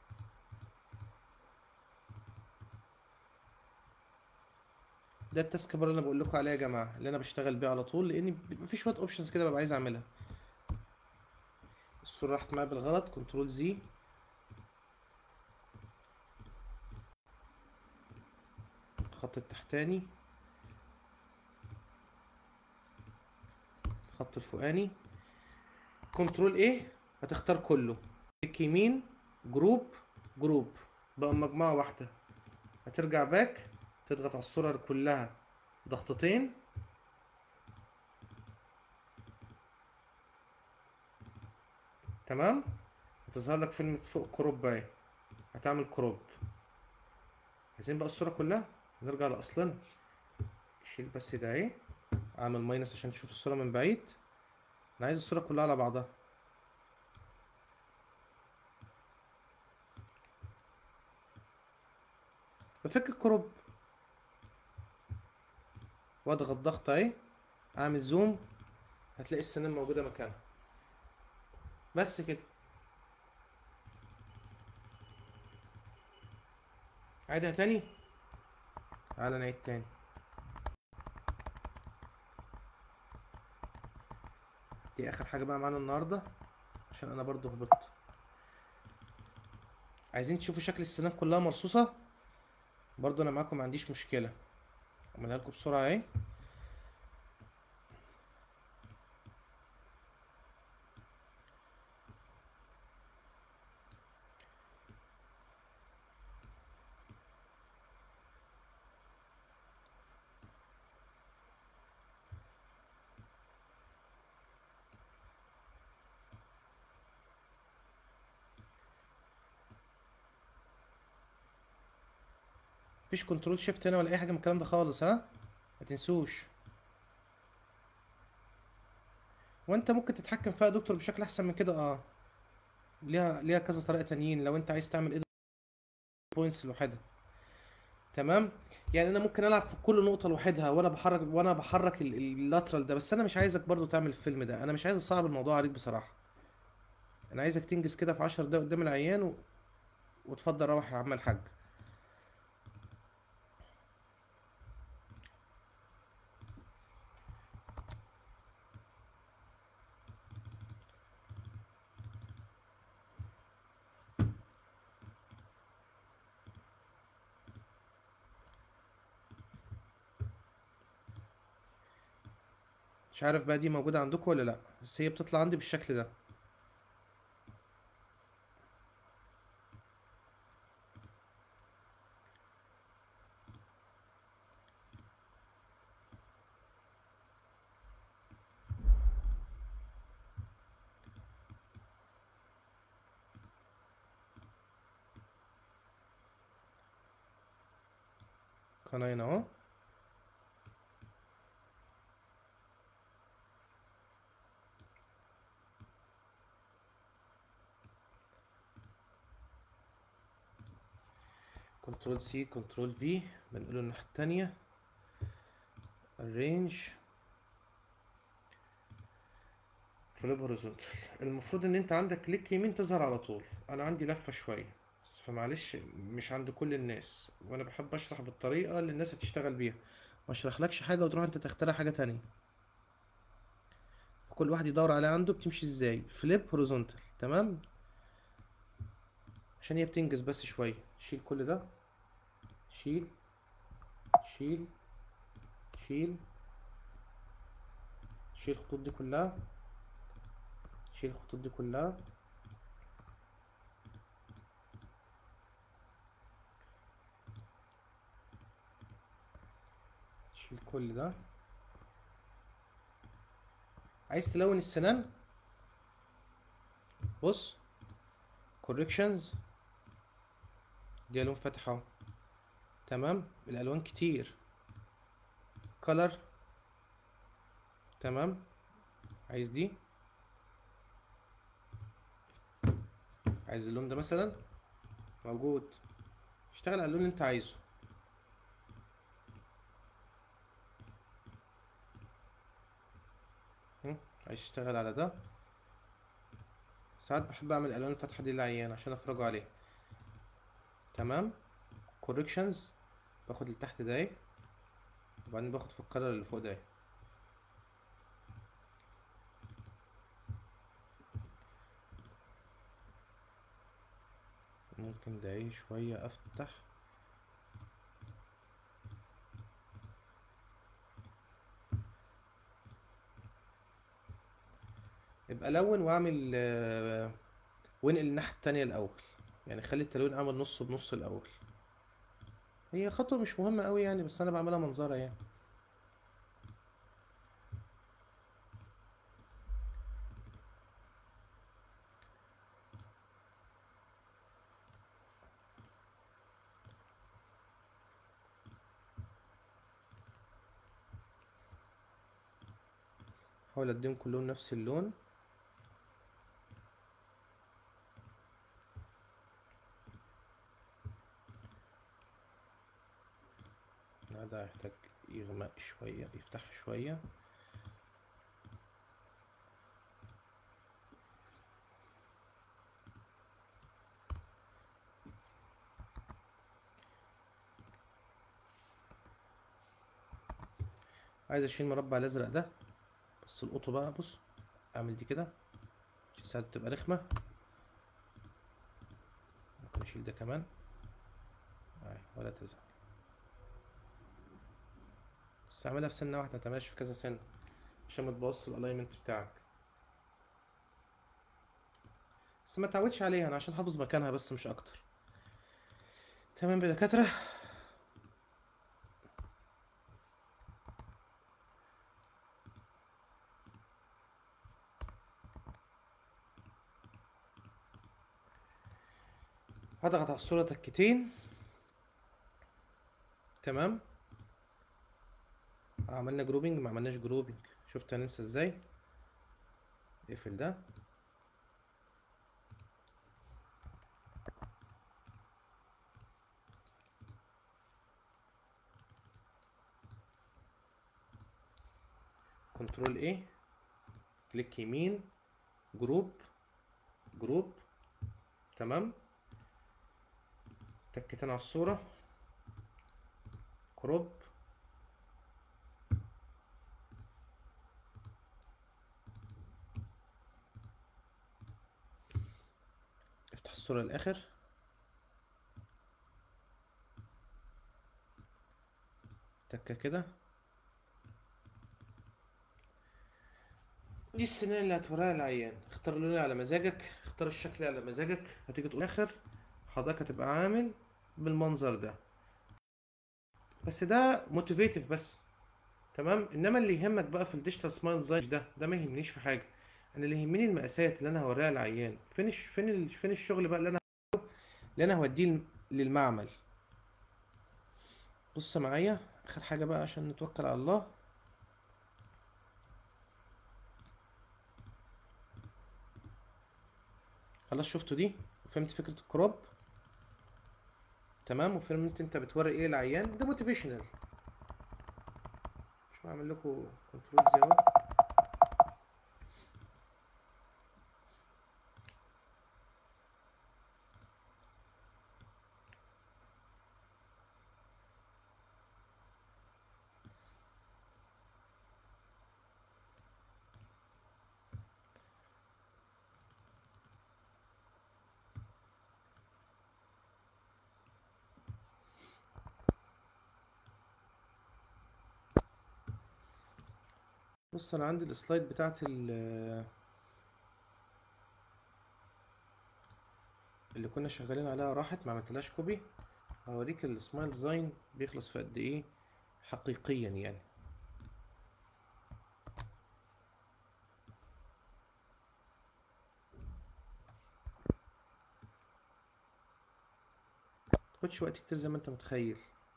ده التاسك بار اللي انا بقول لكم عليه يا جماعه اللي انا بشتغل بيه على طول لان بيبقى في شويه اوبشنز كده ببقى عايز اعملها الصوره راحت معايا بالغلط كنترول زي الخط التحتاني الخط الفوقاني كنترول ايه هتختار كله كليك يمين جروب جروب بقى مجموعة واحدة هترجع باك تضغط على الصورة كلها ضغطتين تمام هتظهر لك فيلم فوق كروب اهي هتعمل كروب عايزين بقى الصورة كلها نرجع لأصلنا شيل بس ده اهي اعمل ماينس عشان تشوف الصورة من بعيد انا عايز الصورة كلها على بعضها بفك الكروب واضغط ضغطة اهي اعمل زوم هتلاقي السنان موجودة مكانها بس كده عيدها تاني تعالى نعيد تاني دي اخر حاجة بقى معانا النهاردة عشان انا برضو هبطت عايزين تشوفوا شكل السنان كلها مرصوصة برضو انا معاكم ما عنديش مشكلة اعملها لكم بسرعة اهي مفيش كنترول شيفت هنا ولا اي حاجه من الكلام ده خالص ها ما تنسوش وانت ممكن تتحكم فيها يا دكتور بشكل احسن من كده اه ليها ليها كذا طريقه تانيين لو انت عايز تعمل ايه بوينتس لوحدها تمام يعني انا ممكن العب في كل نقطه لوحدها وانا بحرك وانا بحرك ال- اللاترال ده بس انا مش عايزك برضو تعمل الفيلم ده انا مش عايز اصعب الموضوع عليك بصراحه انا عايزك تنجز كده في 10 دقايق قدام العيان و... وتفضل روح يا عم الحاج مش عارف بقى دي موجودة عندكم ولا لا بس هي بتطلع عندي بالشكل ده كناين اهو كنترول سي كنترول في بنقله الناحية التانية الرينج فليب هوريزونتال المفروض ان انت عندك كليك يمين تظهر على طول انا عندي لفة شوية فمعلش مش عند كل الناس وانا بحب اشرح بالطريقة اللي الناس هتشتغل بيها ما اشرحلكش حاجة وتروح انت تخترع حاجة تانية كل واحد يدور على عنده بتمشي ازاي فليب هوريزونتال تمام عشان هي بتنجز بس شوية شيل كل ده شيل شيل شيل شيل الخطوط دي كلها شيل الخطوط دي كلها شيل كل ده عايز تلون السنان بص corrections دي الوان فاتحه اهو تمام الالوان كتير color تمام عايز دي عايز اللون ده مثلا موجود اشتغل على اللون اللي انت عايزه هم؟ عايز تشتغل على ده ساعات بحب اعمل الالوان الفاتحه دي للعيان عشان افرجه عليه تمام corrections باخد اللي تحت ده اهي وبعدين باخد في القدر اللي فوق ده اهي ممكن ده ايه شوية افتح يبقى لون واعمل آه، وانقل الناحية التانية الاول يعني خلي التلوين اعمل نص بنص الاول هي خطوة مش مهمة قوي يعني بس انا بعملها منظرة يعني حاول اديهم كلهم نفس اللون لا ده هيحتاج يغمق شوية يفتح شوية عايز اشيل المربع الازرق ده بس القطه بقى بص اعمل دي كده عشان ساعات بتبقى رخمة ممكن اشيل ده كمان اهي ولا تزعل بس اعملها في سنة واحدة متعملهاش في كذا سنة عشان ما تبوظش الالاينمنت بتاعك بس ما تعودش عليها انا عشان حافظ مكانها بس مش اكتر تمام يا دكاترة هضغط على الصورة تكتين تمام عملنا جروبينج ما عملناش جروبينج شفت هننسى ازاي اقفل ده كنترول ايه كليك يمين جروب جروب تمام تكتين على الصورة كروب افتح الصورة للآخر تكة كده دي السنان اللي هتوريها للعيان اختار اللون على مزاجك اختار الشكل على مزاجك هتيجي تقول اخر حضرتك هتبقى عامل بالمنظر ده بس ده موتيفيتيف بس تمام انما اللي يهمك بقى في الديجيتال سمايل ديزاين ده ده ما يهمنيش في حاجه انا اللي يهمني المقاسات اللي انا هوريها للعيان فين الش- فين ال- فين الشغل بقى اللي انا اللي انا هوديه للمعمل بص معايا اخر حاجة بقى عشان نتوكل على الله خلاص شفتوا دي وفهمت فكرة الكروب تمام وفهمت انت بتوري ايه العيان ده موتيفيشنال مش هعمل لكم كنترول زي اهو بص انا عندي السلايد بتاعت ال اللي كنا شغالين عليها راحت ما عملتلهاش كوبي هوريك السمايل ديزاين بيخلص في قد ايه حقيقيا يعني متاخدش وقت كتير زي ما انت متخيل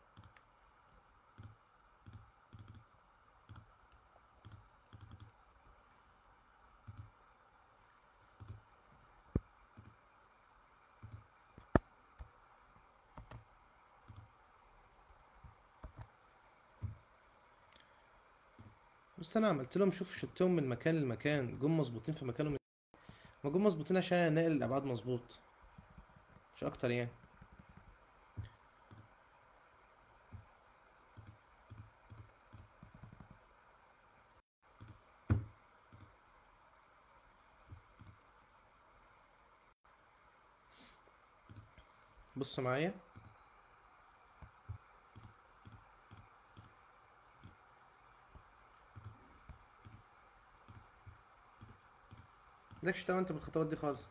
بص انا عملت لهم شوف شلتهم من مكان لمكان جم مظبوطين في مكانهم ما جم مظبوطين عشان نقل الابعاد مظبوط مش اكتر يعني بص معايا مالكش دعوة انت بالخطوات دي خالص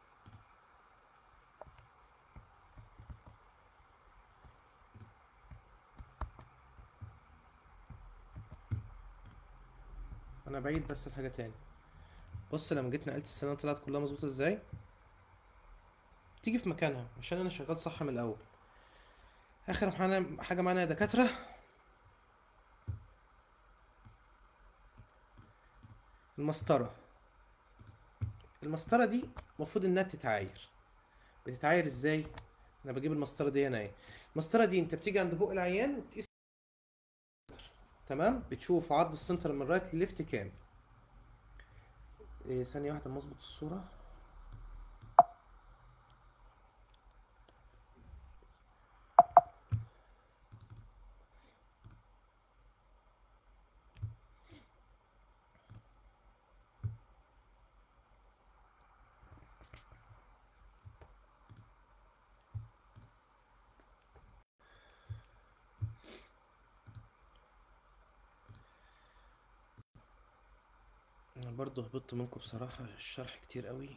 انا بعيد بس الحاجة تاني بص لما جيت نقلت السنة طلعت كلها مظبوطة ازاي تيجي في مكانها عشان انا شغال صح من الاول اخر معانا حاجة معانا يا دكاترة المسطرة المسطرة دي المفروض انها بتتعاير بتتعاير ازاي انا بجيب المسطرة دي هنا اهي المسطرة دي انت بتيجي عند بق العيان وتقيس تمام بتشوف عرض السنتر من رايت لليفت كام إيه ثانية واحدة أما اظبط الصورة انا برضو هبطت منكم بصراحة الشرح كتير قوي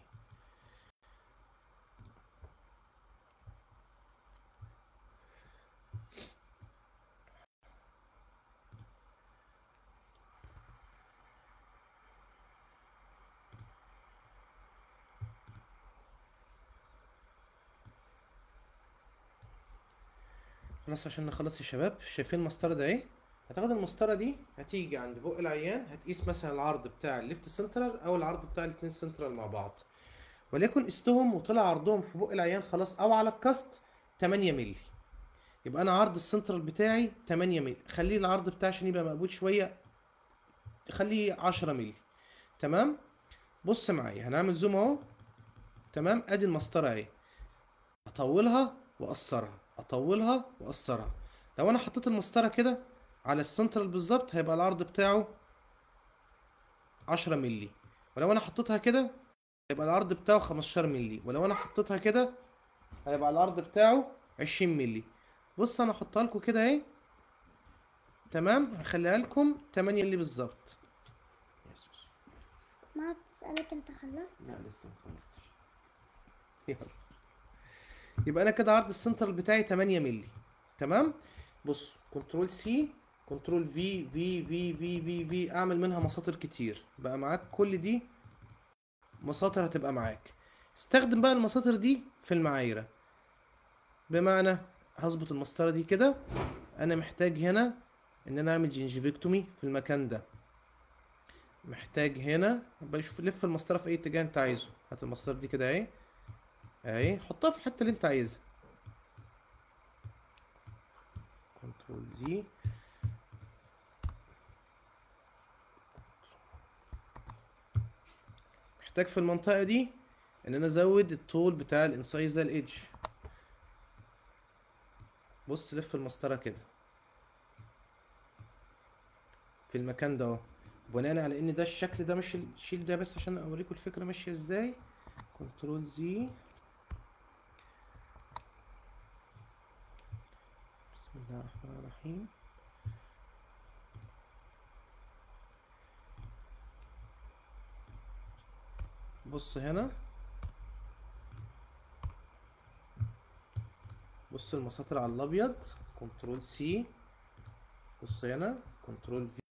خلاص عشان نخلص يا شباب شايفين المسطرة ده ايه هتاخد المسطرة دي هتيجي عند بق العيان هتقيس مثلا العرض بتاع الليفت سنترال او العرض بتاع الاتنين سنترال مع بعض وليكن قستهم وطلع عرضهم في بق العيان خلاص او على الكاست 8 مللي يبقى انا عرض السنترال بتاعي 8 مللي خليه العرض بتاعي عشان يبقى مقبول شوية خليه 10 مللي تمام بص معايا هنعمل زوم اهو تمام ادي المسطرة اهي اطولها واقصرها اطولها واقصرها لو انا حطيت المسطرة كده على السنترال بالظبط هيبقى العرض بتاعه 10 مللي ولو انا حطيتها كده هيبقى العرض بتاعه 15 مللي ولو انا حطيتها كده هيبقى العرض بتاعه 20 مللي بص انا هحطها لكم كده اهي تمام هخليها لكم 8 مللي بالظبط ما بتسألك انت خلصت لا لسه ما خلصتش يلا يبقى انا كده عرض السنترال بتاعي 8 مللي تمام بص كنترول سي كنترول في في في في في في اعمل منها مساطر كتير بقى معاك كل دي مساطر هتبقى معاك استخدم بقى المساطر دي في المعايرة بمعنى هظبط المسطرة دي كده انا محتاج هنا ان انا اعمل جنجيفيكتومي في المكان ده محتاج هنا بشوف لف المسطره في اي اتجاه انت عايزه هات المسطره دي كده اهي اهي حطها في الحته اللي انت عايزها كنترول زي محتاج في المنطقه دي ان انا ازود الطول بتاع الانسايزال ايدج بص لف المسطره كده في المكان ده اهو بناء على ان ده الشكل ده مش الشيل ده بس عشان اوريكم الفكره ماشيه ازاي كنترول زي بسم الله الرحمن الرحيم بص هنا بص المساطر على الابيض كنترول سي بص هنا كنترول في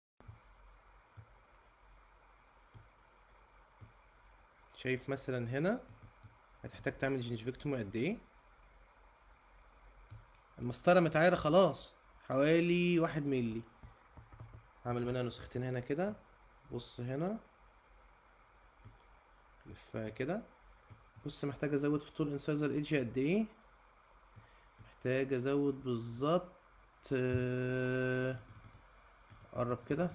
شايف مثلا هنا هتحتاج تعمل جنجفيكتومي قد ايه المسطرة متعايرة خلاص حوالي واحد ملي هعمل منها نسختين هنا كده بص هنا لفها كده بص محتاج ازود في طول انسايزر ايدج قد ايه محتاج ازود بالظبط آه، قرب كده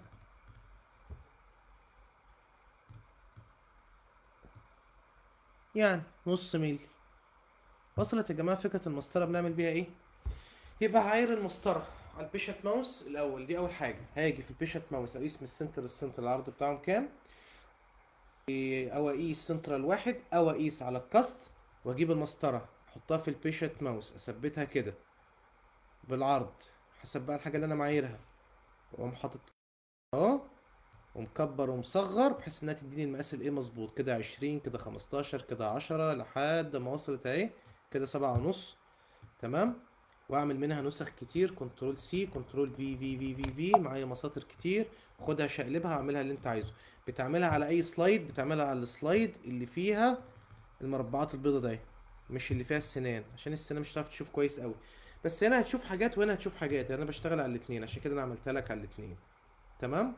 يعني نص ميلي وصلت يا جماعة فكرة المسطرة بنعمل بيها ايه يبقى عاير المسطرة على البيشنت ماوس الأول دي أول حاجة هاجي في البيشنت ماوس أقيس من السنتر للسنتر العرض بتاعهم كام إيه، أو أقيس سنترال واحد أو أقيس على الكاست وأجيب المسطرة أحطها في البيشنت ماوس أثبتها كده بالعرض حسب بقى الحاجة اللي أنا معايرها وأقوم حاطط أهو ومكبر ومصغر بحيث انها تديني المقاس الايه مظبوط كده عشرين كده خمستاشر كده عشرة لحد ما وصلت اهي كده سبعة ونص تمام واعمل منها نسخ كتير كنترول سي كنترول في في في في في معايا مساطر كتير خدها شقلبها اعملها اللي انت عايزه بتعملها على اي سلايد بتعملها على السلايد اللي فيها المربعات البيضة دي مش اللي فيها السنان عشان السنان مش هتعرف تشوف كويس قوي بس هنا هتشوف حاجات وهنا هتشوف حاجات انا بشتغل على الاتنين عشان كده انا عملتها لك على الاتنين تمام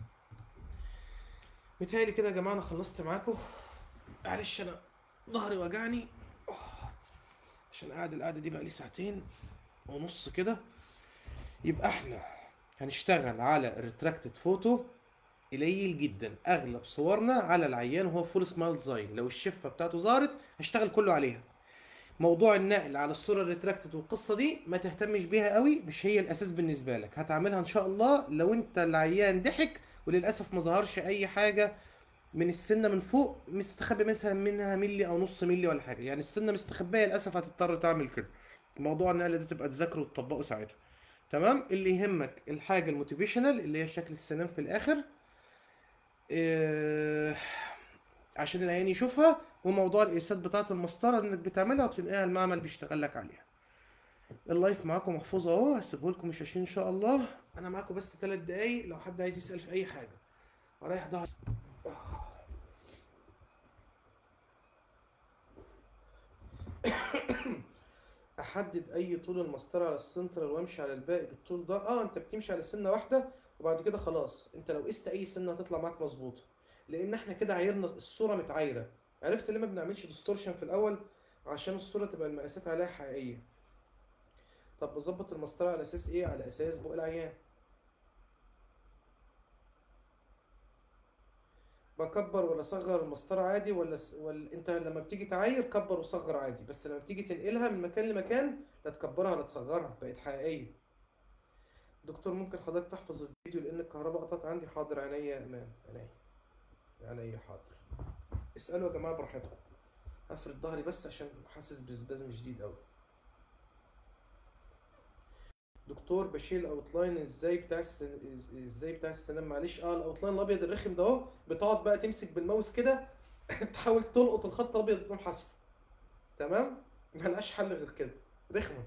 متهيألي كده يا جماعة أنا خلصت معاكم معلش أنا ظهري وجعني عشان قاعد القعدة دي بقالي ساعتين ونص كده يبقى احنا هنشتغل على الريتراكتد فوتو قليل جدا اغلب صورنا على العيان وهو فول سمايل ديزاين لو الشفه بتاعته ظهرت هشتغل كله عليها موضوع النقل على الصوره الريتراكتد والقصه دي ما تهتمش بيها قوي مش هي الاساس بالنسبه لك هتعملها ان شاء الله لو انت العيان ضحك وللاسف ما ظهرش اي حاجه من السنه من فوق مستخبي مثلا منها ملي او نص ملي ولا حاجه يعني السنه مستخبيه للاسف هتضطر تعمل كده موضوع النقل ده تبقى تذاكره وتطبقه ساعتها تمام اللي يهمك الحاجه الموتيفيشنال اللي هي شكل السنان في الاخر إيه عشان العيان يشوفها وموضوع القياسات بتاعه المسطره انك بتعملها وبتنقلها المعمل بيشتغل لك عليها اللايف معاكم محفوظ اهو هسيبه لكم مش 20 ان شاء الله انا معاكم بس 3 دقايق لو حد عايز يسال في اي حاجه اريح ظهري احدد اي طول المسطره على السنترال وامشي على الباقي بالطول ده اه انت بتمشي على سنه واحده وبعد كده خلاص انت لو قست اي سنه هتطلع معاك مظبوطه لان احنا كده عايرنا الصوره متعايره عرفت ليه ما بنعملش ديستورشن في الاول عشان الصوره تبقى المقاسات عليها حقيقيه طب بظبط المسطره على اساس ايه على اساس بق العيان بكبر ولا اصغر المسطره عادي ولا س... ولا انت لما بتيجي تعاير كبر وصغر عادي بس لما بتيجي تنقلها من مكان لمكان لا تكبرها ولا تصغرها بقت حقيقيه دكتور ممكن حضرتك تحفظ الفيديو لان الكهرباء قطعت عندي حاضر عينيا يا امام عينيا عينيا حاضر اسالوا يا جماعه براحتكم هفرد ظهري بس عشان حاسس بسبازم شديد قوي دكتور بشيل الاوتلاين ازاي بتاع السن... إز- ازاي بتاع السنان معلش اه الاوتلاين الابيض الرخم ده اهو بتقعد بقى تمسك بالماوس كده تحاول تلقط الخط الابيض تقوم حذفه تمام ملهاش حل غير كده رخمه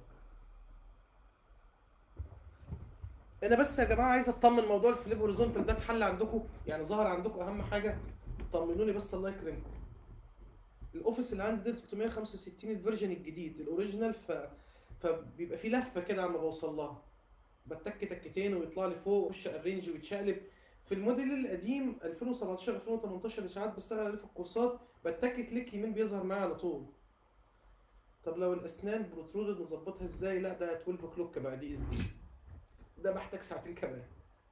انا بس يا جماعه عايز اطمن موضوع الفليب هوريزونتال ده اتحل عندكم يعني ظهر عندكم اهم حاجه طمنوني بس الله يكرمكم الاوفيس اللي عندي ده 365 الفيرجن الجديد الاوريجينال ف فبيبقى في لفه كده عم بوصل لها بتك تكتين ويطلع لي فوق وش ارينج ويتشقلب في الموديل القديم 2017 2018 اللي ساعات بشتغل عليه في الكورسات بتك كليك يمين بيظهر معايا على طول طب لو الاسنان بروترودد نظبطها ازاي لا ده 12 كلوك بقى دي اس دي ده محتاج ساعتين كمان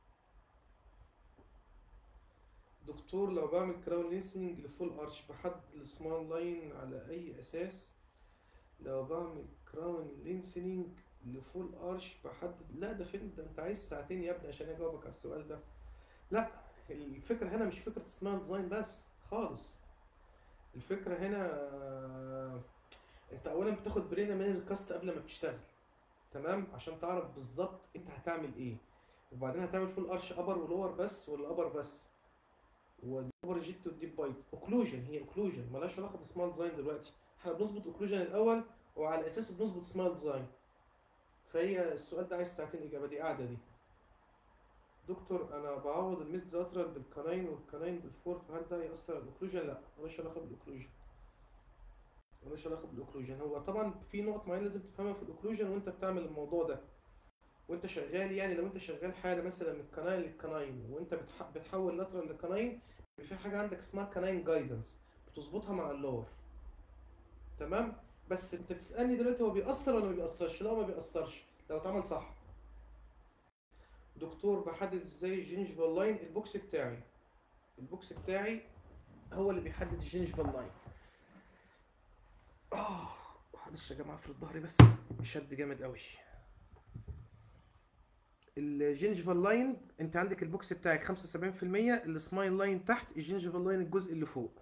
دكتور لو بعمل كراون لينسنج لفول ارش بحدد السمال لاين على اي اساس لو بعمل كراون لينسنج لفول ارش بحدد لا ده فين ده انت عايز ساعتين يا ابني عشان اجاوبك على السؤال ده لا الفكرة هنا مش فكرة اسمها ديزاين بس خالص الفكرة هنا آه، انت اولا بتاخد برينا من الكاست قبل ما بتشتغل تمام عشان تعرف بالظبط انت هتعمل ايه وبعدين هتعمل فول ارش ابر ولور بس ولا ابر بس والاوفر جيت والديب بايت اوكلوجن هي اوكلوجن مالهاش علاقه بسمال ديزاين دلوقتي احنا بنظبط اوكلوجن الاول وعلى اساسه بنظبط سمال ديزاين فهي السؤال ده عايز ساعتين اجابه دي قاعده دي دكتور انا بعوض الميز لاترال بالكناين والكناين بالفور فهل ده يأثر على الاوكلوجن لا ملوش علاقه بالاوكلوجن ملوش علاقه بالاوكلوجن هو طبعا في نقط معينه لازم تفهمها في الاوكلوجن وانت بتعمل الموضوع ده وانت شغال يعني لو انت شغال حاله مثلا من الكناين للكناين وانت بتح... بتحول لاترال للكناين في حاجه عندك اسمها كناين جايدنس بتظبطها مع اللور تمام بس انت بتسالني دلوقتي هو بيأثر ولا ما بيأثرش لا هو ما بيأثرش لو اتعمل صح دكتور بحدد ازاي الجينجفال لاين البوكس بتاعي البوكس بتاعي هو اللي بيحدد الجينجفال لاين اه معلش يا جماعه افرد ظهري بس شد جامد قوي الجينجفال لاين انت عندك البوكس بتاعك 75% السمايل لاين تحت الجينجفال لاين الجزء اللي فوق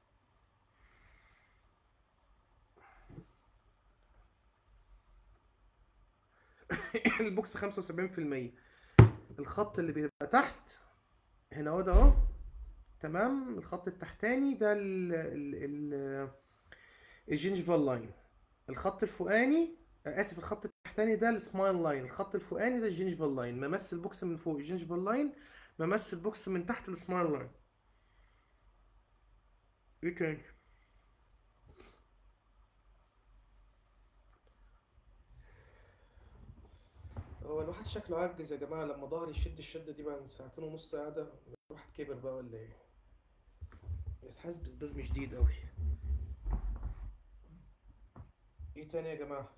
البوكس 75% الخط اللي بيبقى تحت هنا اهو ده اهو تمام الخط التحتاني ده ال ال ال الجينجفال لاين الخط الفوقاني آه، اسف الخط التحتاني ده السمايل لاين الخط الفوقاني ده الجينجفال لاين ممثل بوكس من فوق الجينجفال لاين ممثل بوكس من تحت السمايل لاين ايه تاني هو الواحد شكله عجز يا جماعة لما ظهري يشد الشدة دي بعد ساعتين ونص قاعدة الواحد كبر بقى ولا ايه بس حاسس بسبزم شديد قوي ايه تاني يا جماعة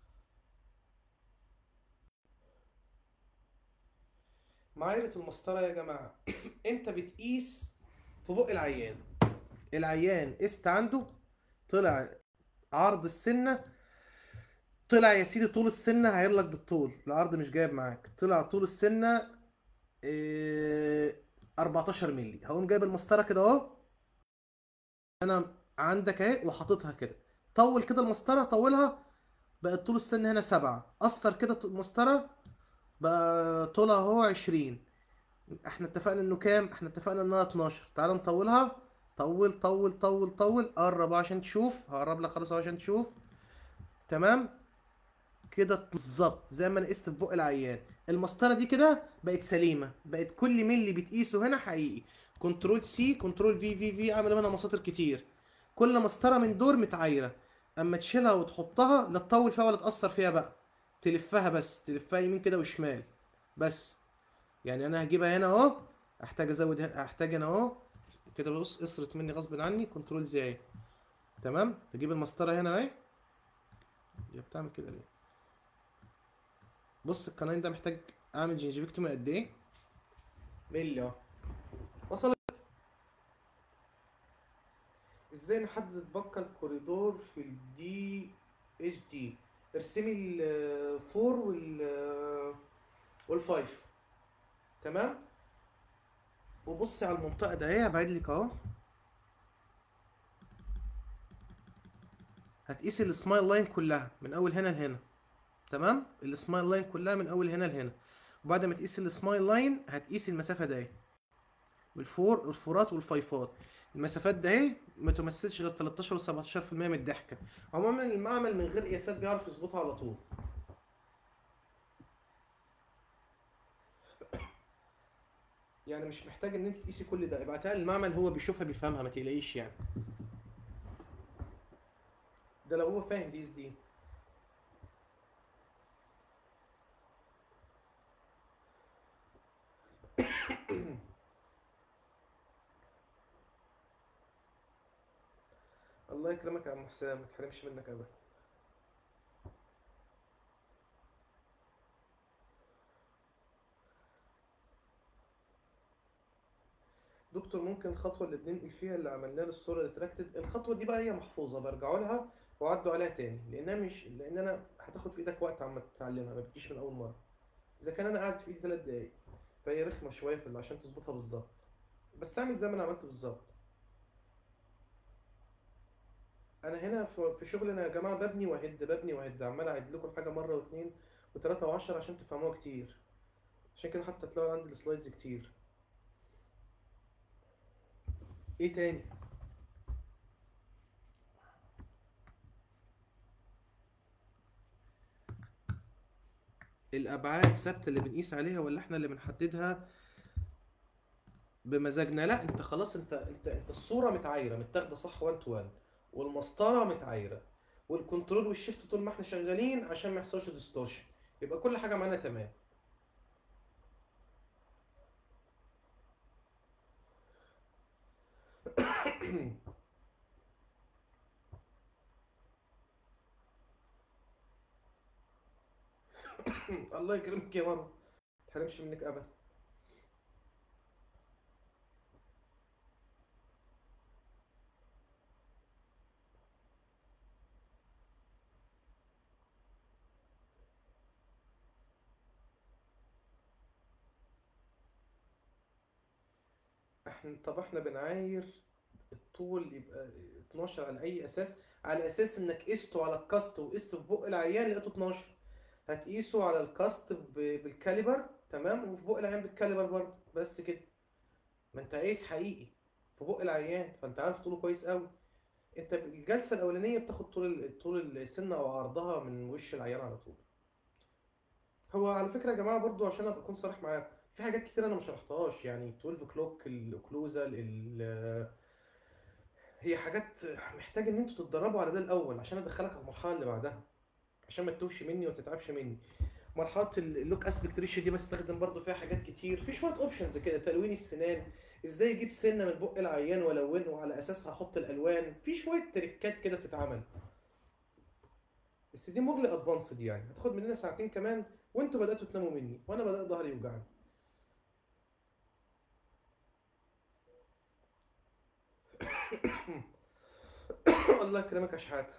معايرة المسطرة يا جماعة انت بتقيس في بق العيان العيان قست عنده طلع عرض السنة طلع يا سيدي طول السنة هيرلك بالطول العرض مش جايب معاك طلع طول السنة إيه 14 مللي هقوم جايب المسطرة كده اهو انا عندك اهي وحاططها كده طول كده المسطرة طولها بقت طول السن هنا سبعة قصر كده المسطرة بقى طولها اهو عشرين احنا اتفقنا انه كام احنا اتفقنا انها 12 تعال نطولها طول طول طول طول قرب عشان تشوف هقرب لك خلاص أهو عشان تشوف تمام كده بالظبط زي ما انا قست في بق العيان المسطره دي كده بقت سليمه بقت كل ملي بتقيسه هنا حقيقي كنترول سي كنترول في في في اعمل منها مساطر كتير كل مسطره من دور متعايره اما تشيلها وتحطها لا تطول فيها ولا تاثر فيها بقى تلفها بس تلفها يمين كده وشمال بس يعني انا هجيبها هنا اهو احتاج ازود هنا احتاج هنا اهو كده بص قصرت مني غصب عني كنترول زي اهي تمام بجيب المسطره هنا اهي هي بتعمل كده ليه بص القناين ده محتاج اعمل جنجفكتومي قد ايه ملي اهو وصلت ازاي نحدد البقة الكوريدور في الدي اتش دي ارسمي الفور وال والفايف تمام وبصي على المنطقة ده اهي هبعد لك اهو هتقيسي السمايل لاين كلها من اول هنا لهنا تمام السمايل لاين كلها من اول هنا لهنا وبعد ما تقيسي السمايل لاين هتقيسي المسافه ده اهي بالفور الفورات والفايفات المسافات ده اهي ما تمثلش غير 13 و 17% من الضحكه عموما المعمل من غير قياسات بيعرف يظبطها على طول يعني مش محتاج ان انت تقيسي كل ده ابعتها للمعمل هو بيشوفها بيفهمها ما تقلقيش يعني ده لو هو فاهم دي اس دي الله يكرمك يا عم حسام ما تحرمش منك ابدا دكتور ممكن الخطوه اللي بننقل فيها اللي عملناها للصوره ريتراكتد الخطوه دي بقى هي محفوظه برجعوا لها وعدوا عليها تاني لانها مش لان انا هتاخد في ايدك وقت عم تتعلمها ما بتجيش من اول مره اذا كان انا قاعد في ايدي ثلاث دقايق فهي رخمه شويه في اللي عشان تظبطها بالظبط بس اعمل زي ما انا عملت بالظبط انا هنا في في شغل انا يا جماعه ببني واهد ببني واهد عمال اعيد لكم الحاجه مره واثنين وثلاثه وعشرة عشان تفهموها كتير عشان كده حتى تلاقوا عندي السلايدز كتير ايه تاني الابعاد ثابته اللي بنقيس عليها ولا احنا اللي بنحددها بمزاجنا لا انت خلاص انت انت انت الصوره متعايره متاخده صح 1 تو 1 والمسطره متعايره والكنترول والشيفت طول ما احنا شغالين عشان ما يحصلش ديستورشن يبقى كل حاجه معانا تمام الله يكرمك يا مروه ما تحرمش منك ابدا احنا طب احنا بنعاير الطول يبقى 12 على اي اساس على اساس انك قسته على الكاست وقسته في بق العيان لقيته 12 هتقيسه على الكاست ب- بالكاليبر تمام وفي بق العيان بالكاليبر برضه بس كده ما انت قايس حقيقي في بق العيان فانت عارف طوله كويس قوي انت الجلسه الاولانيه بتاخد طول ال- طول السنه او عرضها من وش العيان على طول هو على فكره يا جماعه برضو عشان ابقى اكون صريح معاكم في حاجات كتير انا ما شرحتهاش يعني 12 كلوك الاوكلوزال ال هي حاجات محتاج ان انتوا تتدربوا على ده الاول عشان ادخلك على المرحله اللي بعدها عشان ما تتوهش مني وما تتعبش مني مرحله اللوك اسبكت ريشيو دي بستخدم برضو فيها حاجات كتير في شويه اوبشنز كده تلوين السنان ازاي اجيب سنه من بق العيان والونه وعلى اساسها احط الالوان في شويه تريكات كده بتتعمل بس دي مورلي ادفانسد يعني هتاخد مننا ساعتين كمان وانتوا بداتوا تناموا مني وانا بدات ظهري يوجعني الله يكرمك يا شحاته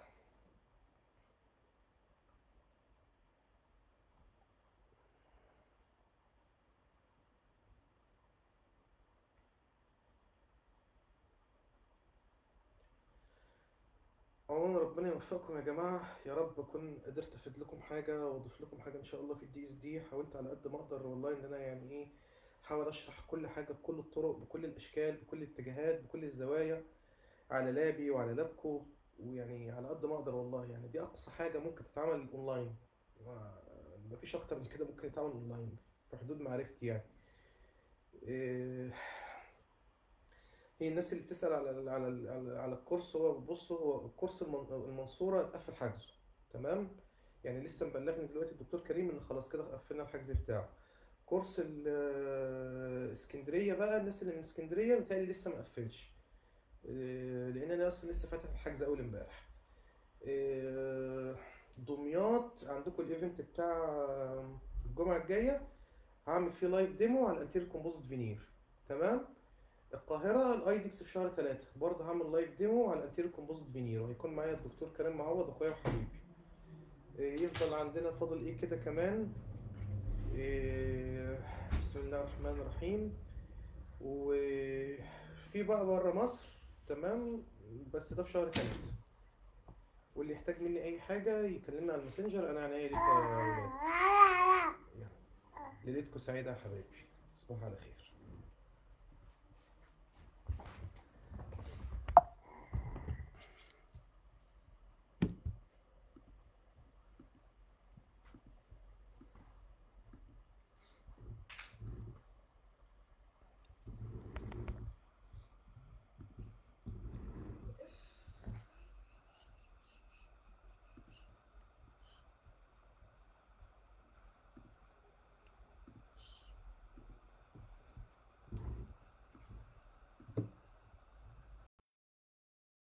عموما ربنا يوفقكم يا جماعة يا رب أكون قدرت أفيد لكم حاجة وأضيف لكم حاجة إن شاء الله في الدي اس دي حاولت على قد ما أقدر والله إن أنا يعني إيه أحاول أشرح كل حاجة بكل الطرق بكل الأشكال بكل الاتجاهات بكل الزوايا على لابي وعلى لابكو ويعني على قد ما أقدر والله يعني دي أقصى حاجة ممكن تتعمل أونلاين ما- مفيش أكتر من كده ممكن يتعمل أونلاين في حدود معرفتي يعني إيه هي الناس اللي بتسأل على ال على ال على على الكورس هو بص هو الكورس المن- المنصورة اتقفل حجزه تمام يعني لسه مبلغني دلوقتي الدكتور كريم ان خلاص كده قفلنا الحجز بتاعه كورس ال- اسكندرية بقى الناس اللي من اسكندرية متهيألي لسه ما قفلش إيه، لان انا اصلا لسه فاتح الحجز اول امبارح إيه، دمياط عندكم الايفنت بتاع الجمعة الجاية هعمل فيه لايف ديمو على الانتير كومبوزيت فينير تمام القاهرة الايدكس في شهر ثلاثة برضه هعمل لايف ديمو على الانتيريور كومبوزيت فينير وهيكون معايا الدكتور كريم معوض اخويا وحبيبي إيه، يفضل عندنا فاضل ايه كده كمان إيه، بسم الله الرحمن الرحيم وفي بقى بره مصر تمام بس ده في شهر ثلاثة واللي يحتاج مني اي حاجة يكلمني على الماسنجر انا عناية ليك يا ولاد يلا. ليلتكم سعيدة يا حبايبي تصبحوا على خير